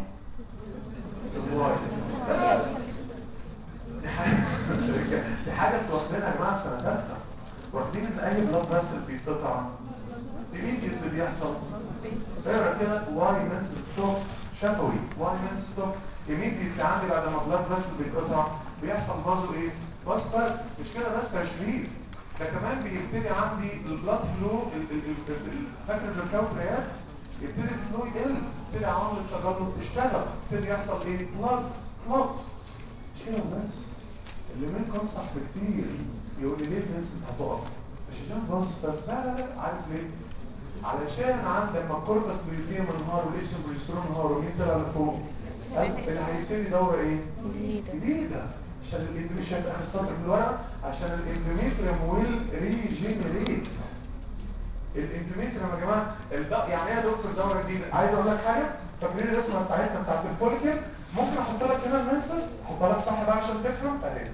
واي دي حاجه دي حاجه انتوا واخدينها يا جماعه في سنه ثالثه واخدين ان اي بلاد فاسل بيتقطع immediately بيحصل اقرا كده واي منس ستوب شفوي واي منس ستوب immediately عندي بعد ما بلاد فاسل بيتقطع بيحصل بازو ايه باز فرق مش كده بس يا شريف ده كمان بيبتدي عندي البلاد فلو فاكر الريكاوتريات يبتدي الفلو يقل يبتدي عوامل التجلط تشتغل يبتدي يحصل ايه بلاد كلوت مش كده بس اللي منكم انصح بكتير يقول لي ليه الفنسز هتقف مش عشان باظ فرق لا لا لا عارف ليه علشان عندك ما الكوربس بيتيم انهار والاسم بروجسترون انهار ومين طلع لفوق اللي هيبتدي دوره ايه جديده عشان الاندوميتريوم شايف اخر سطر في الورقه عشان الاندوميتريوم ويل ريجينيريت الاندوميتريوم يا جماعه الد- يعني ايه يا دكتور دوره جديده عايز اقول لك حاجه فاكرين الرسمه بتاعتنا بتاعت الفوليكل ممكن احط لك هنا المنسس احط لك صح بقى عشان تفهم اهي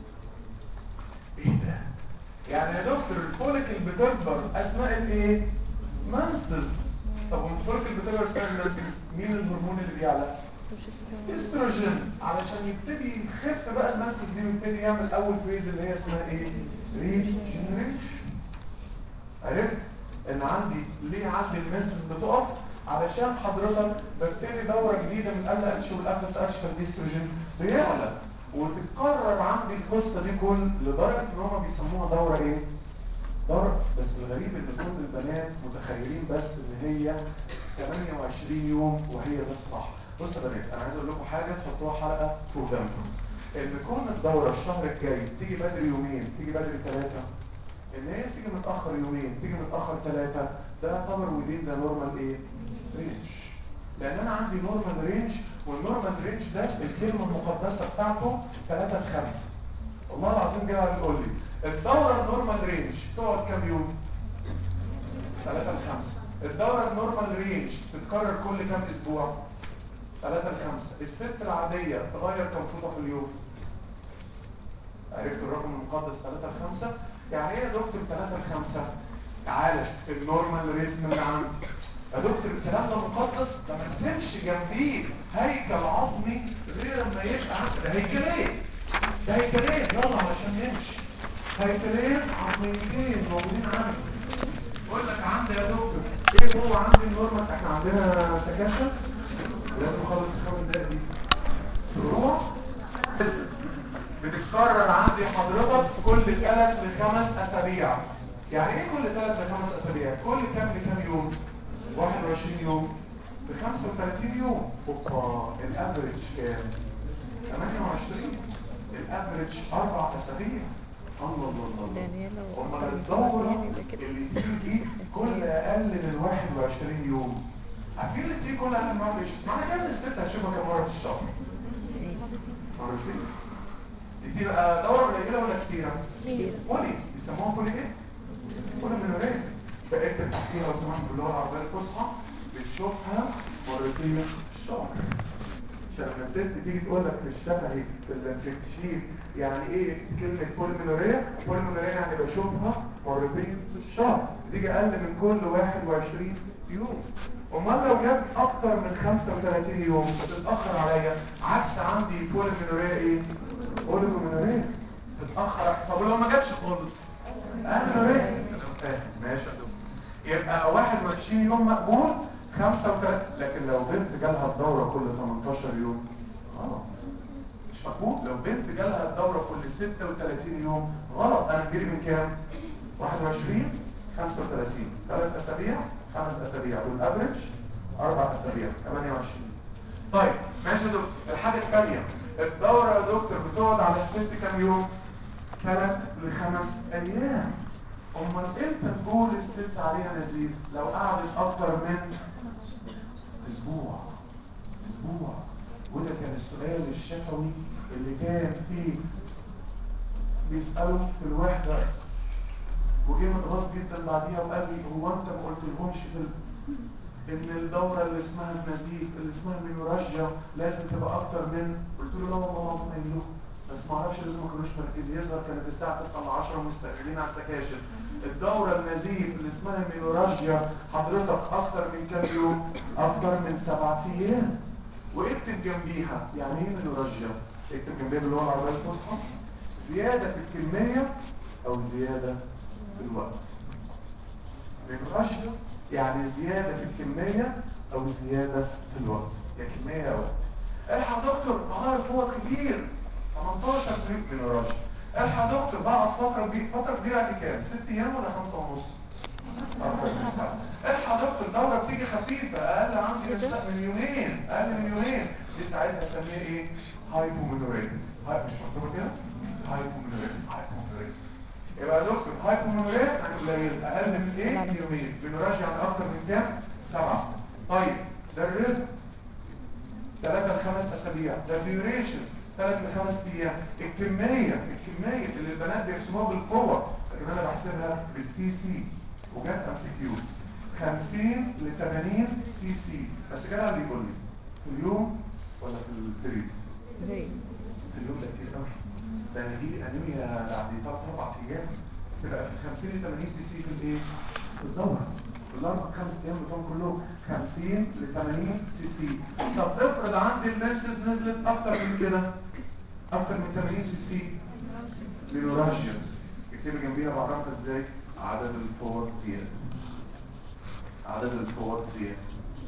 ايه ده يعني يا دكتور الفوليكل بتكبر اثناء الايه منسس طب والفوليكل بتكبر اثناء المنسس مين الهرمون اللي بيعلى استروجين علشان يبتدي يخف بقى المنسس دي ويبتدي يعمل اول فيز اللي هي اسمها ايه ريجنريشن عرفت ان عندي ليه عندي المنسس بتقف علشان حضرتك ببتدي دوره جديده من ال اتش والافس اتش فالاستروجين بيعلى وتتكرر عندي القصه دي كل لدرجه ان هم بيسموها دوره ايه دوره بس الغريب ان كل البنات متخيلين بس ان هي 28 يوم وهي ده الصح بصوا يا بنات انا عايز اقول لكم حاجه تحطوها حلقه في ودانكم ان كون الدوره الشهر الجاي تيجي بدري يومين تيجي بدري ثلاثه ان هي تيجي متاخر يومين تيجي متاخر ثلاثه ده يعتبر ودين ده نورمال ايه رينج لان انا عندي نورمال رينج والنورمال رينج ده الكلمه المقدسه بتاعته 3 ل 5 والله العظيم جاي بيقول لي الدوره النورمال رينج تقعد كام يوم 3 ل 5 الدوره النورمال رينج تتكرر كل كام اسبوع 3 ل 5 الست العادية تغير كم فوطة في اليوم عرفت الرقم المقدس 3 ل 5 يعني ايه يا دكتور 3 ل 5 تعالى النورمال ريزم اللي عندي يا دكتور الكلام ده مقدس ده ما تسيبش جنبيه هيكل عظمي غير ما يبقى عندي ده هيكلين ده هيكلين يلا عشان نمشي هيكلين عظميتين موجودين عندي بقول لك عندي يا دكتور ايه هو عندي النورمال احنا عندنا سكاشن لازم اخلص الخمس دقايق دي تروح بتتكرر عندي حضرتك كل ثلاث لخمس اسابيع يعني ايه كل ثلاث لخمس اسابيع كل كام لكام يوم 21 يوم ب 35 يوم اوبا الافريج كام 28 الافريج اربع اسابيع الله الله الله يعني هي لو امال أكتر من سبع الدوره أيام يبقى كده اللي تيجي كل اقل من 21 يوم عارفين اللي بتيجي كل اقل من 21 معنى كده ان الست هتشوفها كم مره في الشهر إيه؟ مرتين دي بقى دورة قليلة ولا كتيرة؟ كتير. بولي بيسموها بولي ايه؟ بولي منورين فاكتب تحتيها لو سمحت باللغة العربية الفصحى بتشوفها مرتين في الشهر عشان لما الست تيجي تقول لك في الشفهي في الانفكتشيف يعني ايه كلمة بوليمينورية؟ بوليمينورية يعني بشوفها مرتين في الشهر تيجي اقل من كل 21 يوم امال لو جت اكتر من 35 يوم بتتاخر عليا عكس عندي بوليمينورية ايه؟ بوليمينورية تتاخر طب ولو ما جاتش خالص؟ امينورية فاهم ماشي يا دكتور يبقى 21 يوم مقبول 35 لكن لو بنت جالها الدورة كل 18 يوم غلط مش مقبول لو بنت جالها الدورة كل 36 يوم غلط انا جري من كام 21 35 ثلاث اسابيع خمس اسابيع والافريج اربع اسابيع 28 طيب ماشي يا دكتور الحاجة الثانية الدورة يا دكتور بتقعد على الست كام يوم ثلاث لخمس ايام امال امتى تقول الست عليها نزيف لو قعدت اكتر من اسبوع اسبوع وده كان السؤال الشفوي اللي كان فيه بيسألوا في الوحدة وجه متغاظ جدا بعديها وقال لي هو انت ما قلتلهمش في ال... ان الدورة اللي اسمها النزيف اللي اسمها المينوراجيا لازم تبقى اكتر من قلت له لا والله العظيم قايل له بس ما اعرفش لازم ما كانوش مركزين يظهر كانت الساعة 9 ل 10 ومستقبلين على السكاشن الدورة النزيف اللي اسمها المينوراجيا حضرتك اكتر من كام يوم اكتر من سبعة ايام واكتب جنبيها يعني ايه مينوراجيا اكتب جنبيها باللغة العربية الفصحى زيادة في الكمية او زيادة في الوقت مينوراجيا يعني زيادة في الكمية او زيادة في الوقت يا كمية يا وقت الحق دكتور مغار فوق كتير 18 سنين مينوراجيا الحق دكتور بعد فترة كبيرة فترة كبيرة يعني كام؟ ست ايام ولا خمسة ونص؟ أكتر من ساعة الحق دكتور الدورة بتيجي خفيفة اقل عندي بس من يومين اقل من يومين دي ساعتها اسميها ايه؟ هايبومينوريا هاي مش مكتوبة كده؟ هايبومينوريا هايبومينوريا يبقى يا دكتور هايبومينوريا يعني قليل اقل من ايه؟ يومين مينوراجيا يعني اكتر من كام؟ سبعة طيب ده الرزق ثلاثة لخمس أسابيع ده الديوريشن ثلاث لخمس أيام الكمية الكمية اللي البنات بيرسموها بالقوة لكن أنا بحسبها بالسي سي وجت ام سي كيو 50 ل 80 سي سي بس كده اللي يقول لي في اليوم ولا في البريد؟ ليه؟ في اليوم ده كتير قوي ده انا جيلي انيميا بعد ثلاث اربع ايام تبقى في 50 ل 80 سي سي في الايه؟ في الدورة الاربع خمس ايام بتوعهم كلهم 50 ل 80 سي سي طب افرض عندي المنسز نزلت اكتر من كده اكتر من 80 سي سي مينوراجيا اكتبي جنبيها بعرفها ازاي عدد الفور زيادة عدد الفور زيادة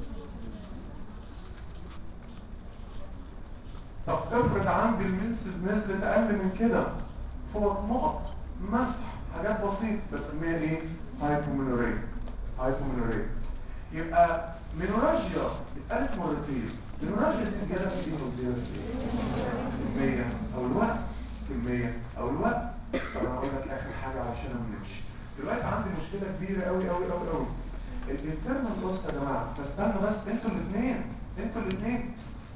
طب افرض عندي المنسز نزلت اقل من كده فوق نقط مسح حاجات بسيطة بسميها ايه هايبومينوريا هايبومينوريا يبقى مينوراجيا اتقالت مرتين مينوراجيا دي زيادة في ايه وزيادة في ايه كمية او الوقت كمية او الوقت طب انا هقول لك اخر حاجة علشان ما نمشي دلوقتي عندي مشكلة كبيرة قوي قوي قوي قوي الانترنال بص يا جماعة فاستنوا بس انتوا الاثنين انتوا الاثنين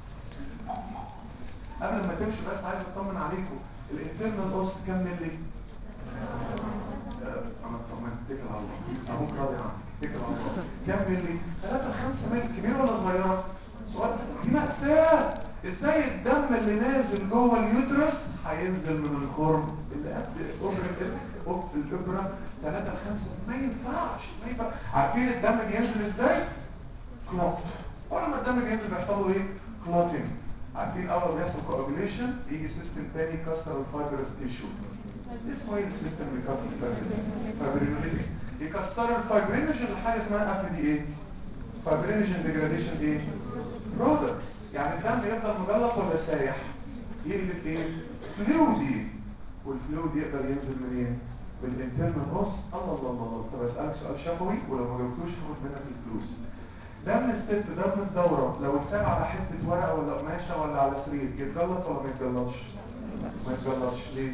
قبل ما تمشي بس عايز اطمن عليكم الانترنال اوس كام ملي آه، انا اطمنت اتكل على الله ابوك راضي عنك اتكل على الله كام ملي 3 5 ملي كبيره ولا صغيره صغيره كبيره دي مأساة ازاي الدم اللي نازل جوه اليوترس هينزل من الخرم اللي قبل الابره قبل الابره 3 5 ما ينفعش ما ينفعش عارفين الدم بينزل ازاي؟ كلوت اول ما الدم بينزل بيحصل له ايه؟ كلوتنج عارفين اول ما يحصل كوagulation يجي سيستم تاني يكسر الفايبرس تيشو اسمه ايه السيستم اللي يكسر الفايبرس فايبرينوليتيك يكسر الفايبرينوجين لحاجه اسمها اف دي ايه؟ فايبرينوجين ديجراديشن ايه؟ برودكتس يعني الدم يفضل مجلط ولا سايح؟ يقلب ايه؟ فلويدي والفلويد يقدر ينزل منين؟ بالانترنال اوس الله الله الله الله طب اسالك سؤال شفوي ولو ما جاوبتوش هاخد منك الفلوس دم الست دم الدورة لو اتساب على حتة ورقة ولا قماشة ولا على سرير يتجلط ولا ما يتجلطش؟ ما يتجلطش ليه؟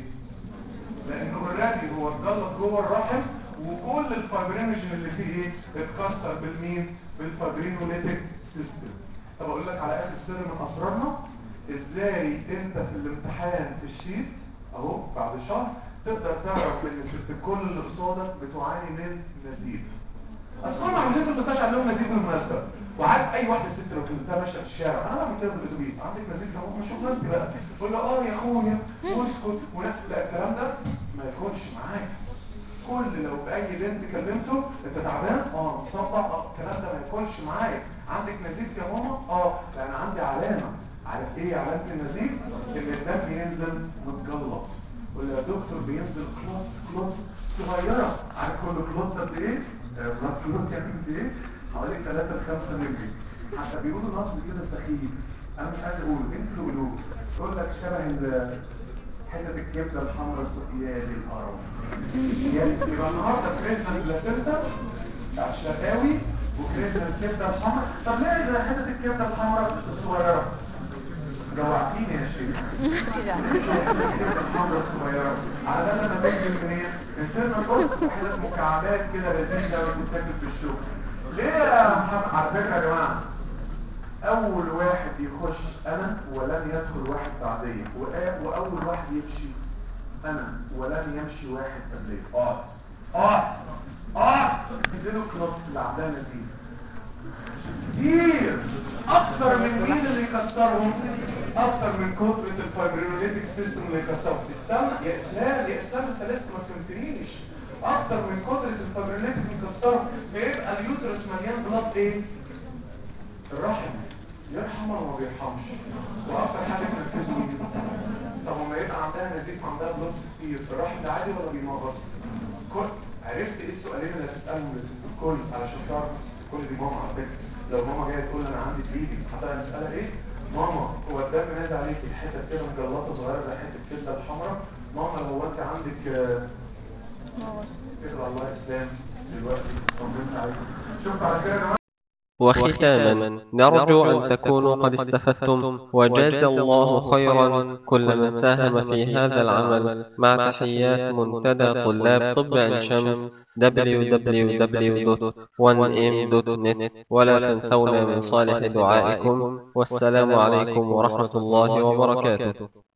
لأنه اوريدي هو اتجلط جوه الرحم وكل الفايبرينوجين اللي فيه ايه؟ اتكسر بالمين؟ بالفايبرينوليتيك سيستم طب اقول لك على اخر سر من اسرارنا ازاي انت في الامتحان في الشيت اهو بعد شهر تقدر تعرف ان ست الكل اللي قصادك بتعاني من نزيف اصل كل عاوزين في المستشفى عندهم نزيف بالمناسبه وعارف اي واحده ست لو كنتها ماشيه في الشارع انا بعمل كده في الاتوبيس عندك نزيف ده ما شغلانتي بقى تقول له اه يا اخويا واسكت ولا لا الكلام ده ما يكونش معاك كل لو باي بنت كلمته انت تعبان اه مصدع اه الكلام ده ما يكونش معايا عندك نزيف يا ماما اه لا انا عندي علامه عارف ايه علامه النزيف ان الدم ينزل متجلط ولا يا دكتور بينزل كلوتس كلوتس صغيره عارف كل كلوت قد ايه بلاد كلوت يعني قد ايه حوالي 3 ل 5 مللي حتى بيقولوا لفظ كده سخيف انا مش عايز اقوله انتوا قولوه يقول لك شبه ال حته الكبده الحمراء يا دي القرف يبقى النهارده كريتنا البلاسينتا بتاع الشرقاوي وكريتنا الكبده الحمراء طب ليه ده حته الكبده الحمراء الصغيره جوعتيني يا شيخ الكبده الحمراء الصغيره على ده انا بنزل منين؟ انترنا بص حته مكعبات كده لذيذه وبتتاكل في الشغل ليه يا محمد على فكره يا جماعه اول واحد يخش انا ولن يدخل واحد بعديه وآ- واول واحد يمشي انا ولن يمشي واحد قبليه اقعد اقعد اقعد ينزلوا الكلوبس اللي عندها نزيف كتير اكتر من مين اللي يكسرهم اكتر من كترة الفايبرينوليتيك سيستم اللي يكسرهم استنى يا اسلام يا اسلام انت لسه ما فهمتنيش اكتر من كترة الفايبرينوليتيك اللي يكسرهم بيبقى اليوترس مليان بلاد ايه الرحم يرحم ولا ما بيرحمش واكتر حاجه تركزوا ايه طب لما يبقى عندها نزيف عندها بلوس كتير الرحم ده عادي ولا بينقص كل عرفت ايه السؤالين اللي هتسالهم لست الكل علشان تعرف ست الكل دي ماما على فكره لو ماما جايه تقول انا عندي بيبي هتبقى مساله ايه ماما هو الدم نازل عليك الحته كده مجلطه صغيره زي حته الكبده الحمراء ماما لو انت عندك آه، كده الله اسلام دلوقتي طمنت عليك شفت على كده يا جماعه وختاما نرجو أن تكونوا قد استفدتم وجاز الله خيرا كل من ساهم في هذا العمل مع تحيات منتدى طلاب طب عين شمس www.1m.net ولا تنسونا من صالح دعائكم والسلام عليكم ورحمة الله وبركاته